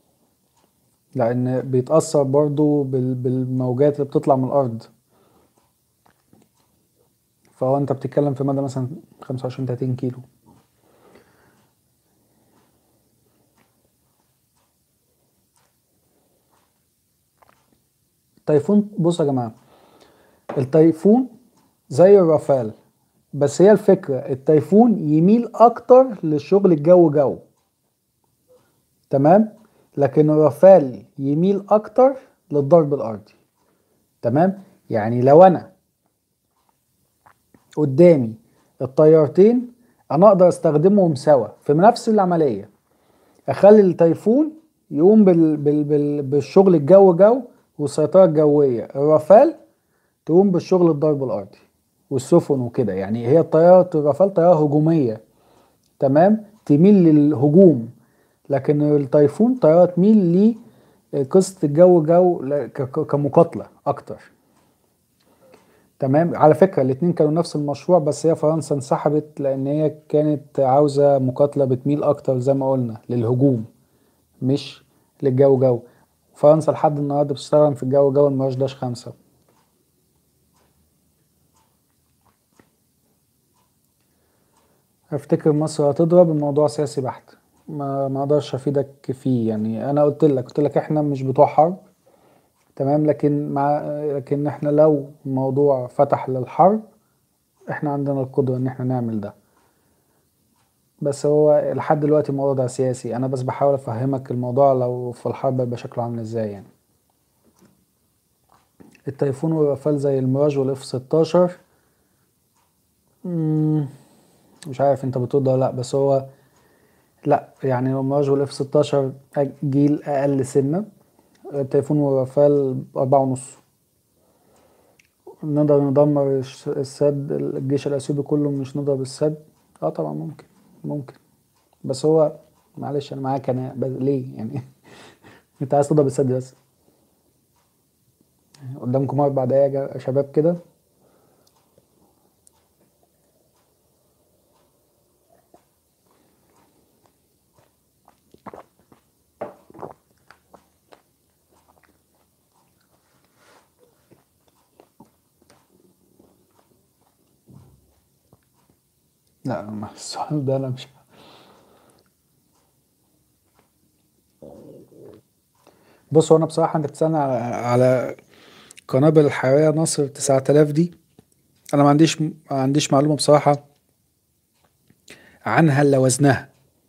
لأن بيتأثر برضو بال- بالموجات اللي بتطلع من الأرض فهو أنت بتتكلم في مدى مثلا 25 30 كيلو التايفون بصوا يا جماعة التايفون زي الرافال بس هي الفكرة التايفون يميل أكتر للشغل الجو جو تمام لكن الرافال يميل أكتر للضرب الأرضي تمام يعني لو أنا قدامي الطيارتين أنا أقدر أستخدمهم سوا في نفس العملية اخلي التايفون يقوم بال بال بال بالشغل الجو جو والسيطرة الجوية الرافال تقوم بالشغل الضرب الأرضي والسفن وكده يعني هي الطيارة الرافال طيارة هجومية تمام تميل للهجوم لكن التايفون طيارة تميل لقصة الجو جو ل- ك- ك- كمقاتلة أكتر تمام على فكرة الاتنين كانوا نفس المشروع بس هي فرنسا انسحبت لأن هي كانت عاوزة مقاتلة بتميل أكتر زي ما قلنا للهجوم مش للجو جو فرنسا لحد النهاردة بتشتغل في الجو جو المراش داش خمسة افتكر مصر هتضرب الموضوع سياسي بحت ما ما اقدرش افيدك فيه يعني انا قلت لك قلت لك احنا مش بتوع حرب تمام لكن مع لكن احنا لو الموضوع فتح للحرب احنا عندنا القدرة ان احنا نعمل ده بس هو لحد دلوقتي الموضوع ده سياسي انا بس بحاول افهمك الموضوع لو في الحرب هيبقى شكله عامل ازاي يعني التايفون والرافال زي الميراج والاف 16 مم، مش عارف انت بترد ولا لا بس هو لا يعني الميراج والاف 16 جيل اقل سنة التايفون والرافال أربعة ونص نقدر ندمر الش- السد الجيش الأثيوبي كله مش نضرب السد اه طبعا ممكن ممكن بس هو معلش انا معاك انا بس ليه يعني انت عايز تضرب السد بس قدامكم اربع دقايق يا شباب كده لا ما السؤال ده انا مش بص هو انا بصراحة انت بتسألني على على قنابل الحرارية ناصر 9000 دي انا ما عنديش ما عنديش معلومة بصراحة عنها الا وزنها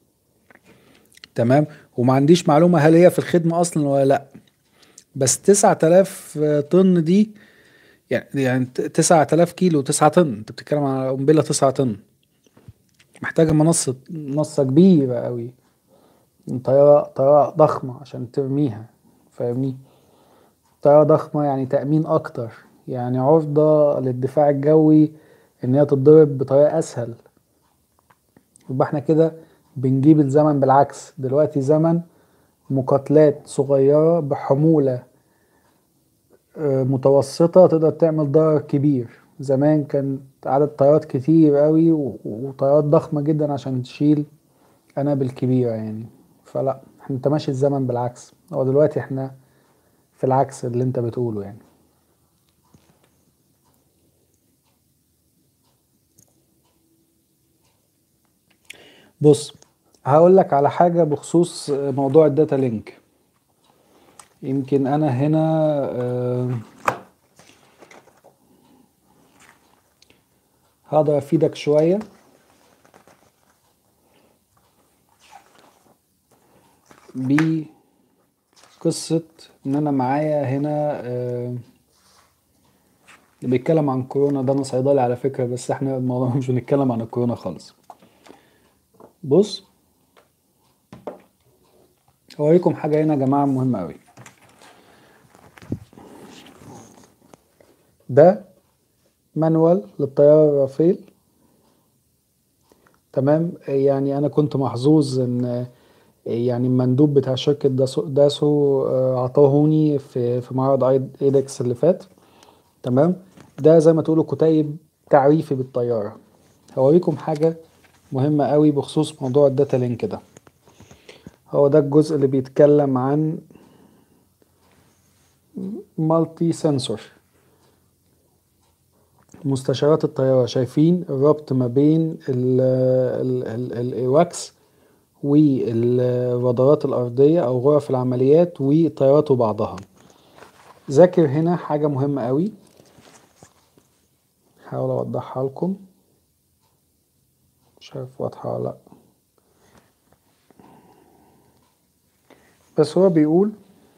تمام وما عنديش معلومة هل هي في الخدمة اصلا ولا لا بس 9000 طن دي يعني يعني 9000 كيلو 9 طن انت بتتكلم على قنبلة 9 طن محتاجة منصة منصة كبيرة قوي طيارة طيارة ضخمة عشان ترميها فاهمني طيارة ضخمة يعني تأمين أكتر يعني عرضة للدفاع الجوي إن هي تتضرب بطريقة أسهل يبقى احنا كده بنجيب الزمن بالعكس دلوقتي زمن مقاتلات صغيرة بحمولة آه، متوسطة تقدر تعمل ضرر كبير زمان كان عدد طيارات كتير قوي و- وطيارات ضخمة جدا عشان تشيل قنابل كبيرة يعني فلا احنا انت ماشي الزمن بالعكس هو دلوقتي احنا في العكس اللي انت بتقوله يعني بص هقول لك على حاجة بخصوص موضوع الداتا لينك يمكن انا هنا آه، هقدر افيدك شوية بقصة ان انا معايا هنا آه، اللي بيتكلم عن كورونا ده انا صيدلي على فكرة بس احنا الموضوع مش بنتكلم عن الكورونا خالص بص اوريكم حاجة هنا يا جماعة مهمة اوي ده مانوال للطيارة الرافيل تمام يعني انا كنت محظوظ ان يعني المندوب بتاع شركة داسو, داسو آه، عطاهوني في في معرض ايد- ايدكس اللي فات تمام ده زي ما تقولوا كتيب تعريفي بالطيارة هوريكم حاجة مهمة قوي بخصوص موضوع الداتا لينك ده هو ده الجزء اللي بيتكلم عن مالتي سنسور مستشعرات الطيارة شايفين الربط ما بين الايواكس والرادارات الأرضية أو غرف العمليات والطيارات وبعضها ذاكر هنا حاجة مهمة قوي حاول أوضحها لكم مش عارف واضحة ولا لأ بس هو بيقول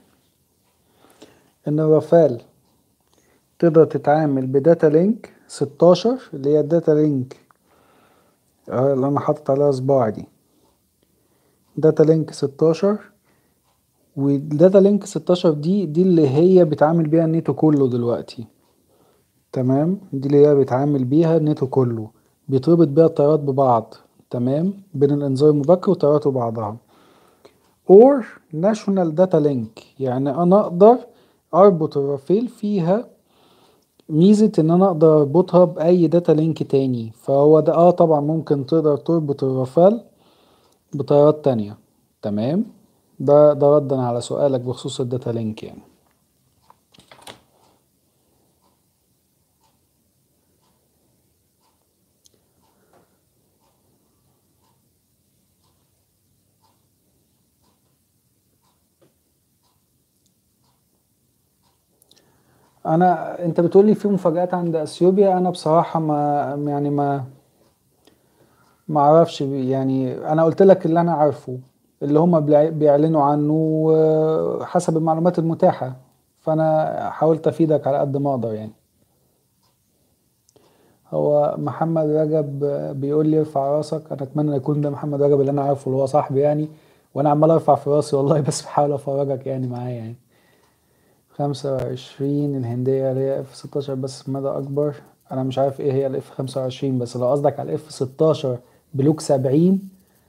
إن الرافال تقدر تتعامل بداتا لينك 16 اللي هي الداتا لينك اللي أنا حاطط عليها صباعي دي داتا لينك 16 والداتا لينك 16 دي دي اللي هي بيتعامل بيها النيتو كله دلوقتي تمام دي اللي هي بيتعامل بيها النيتو كله بيتربط بيها الطيارات ببعض تمام بين الانذار المبكر والطيارات وبعضها or national data link يعني انا اقدر اربط الرافيل فيها ميزة ان انا اقدر اربطها باي داتا لينك تاني فهو ده اه طبعا ممكن تقدر تربط الرافال بطيارات تانية تمام ده ده ردا على سؤالك بخصوص الداتا لينك يعني انا انت بتقولي في مفاجآت عند اثيوبيا انا بصراحة ما يعني ما ما اعرفش يعني انا قلت لك اللي انا عارفه اللي هم بيعلنوا عنه آه، حسب المعلومات المتاحة فانا حاولت افيدك على قد ما اقدر يعني هو محمد رجب بيقول لي ارفع راسك انا اتمنى يكون ده محمد رجب اللي انا عارفه اللي هو صاحبي يعني وانا عمال ارفع في راسي والله بس بحاول افرجك يعني معايا يعني خمسة وعشرين الهندية اللي هي اف ستاشر بس مدى اكبر انا مش عارف ايه هي الاف خمسة وعشرين بس لو قصدك على الاف ستاشر بلوك سبعين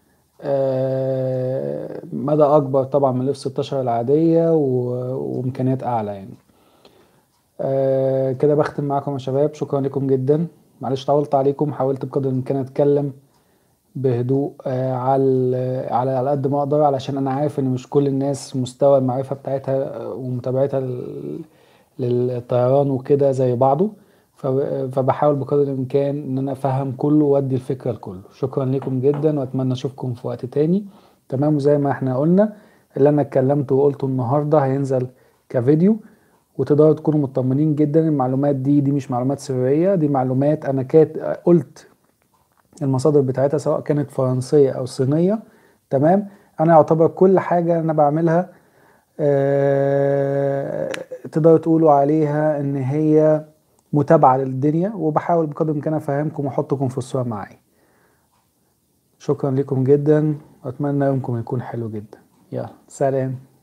آه، مدى اكبر طبعا من الاف ستاشر العادية وامكانيات اعلى يعني آه، كده بختم معاكم يا شباب شكرا لكم جدا معلش طولت عليكم حاولت بقدر الامكان اتكلم بهدوء آه، على على على قد ما اقدر علشان انا عارف ان مش كل الناس مستوى المعرفة بتاعتها ومتابعتها للطيران وكده زي بعضه فبحاول بقدر الامكان ان انا افهم كله وادي الفكرة لكله شكرا لكم جدا واتمنى اشوفكم في وقت تاني تمام وزي ما احنا قلنا اللي انا اتكلمته وقلته النهاردة هينزل كفيديو وتقدروا تكونوا مطمنين جدا المعلومات دي دي مش معلومات سرية دي معلومات انا كات قلت المصادر بتاعتها سواء كانت فرنسية او صينية تمام انا يعتبر كل حاجة انا بعملها أه تقدروا تقولوا عليها ان هي متابعة للدنيا وبحاول بقدر الامكان افهمكم واحطكم في الصورة معايا شكرا لكم جدا واتمنى يومكم يكون حلو جدا يلا سلام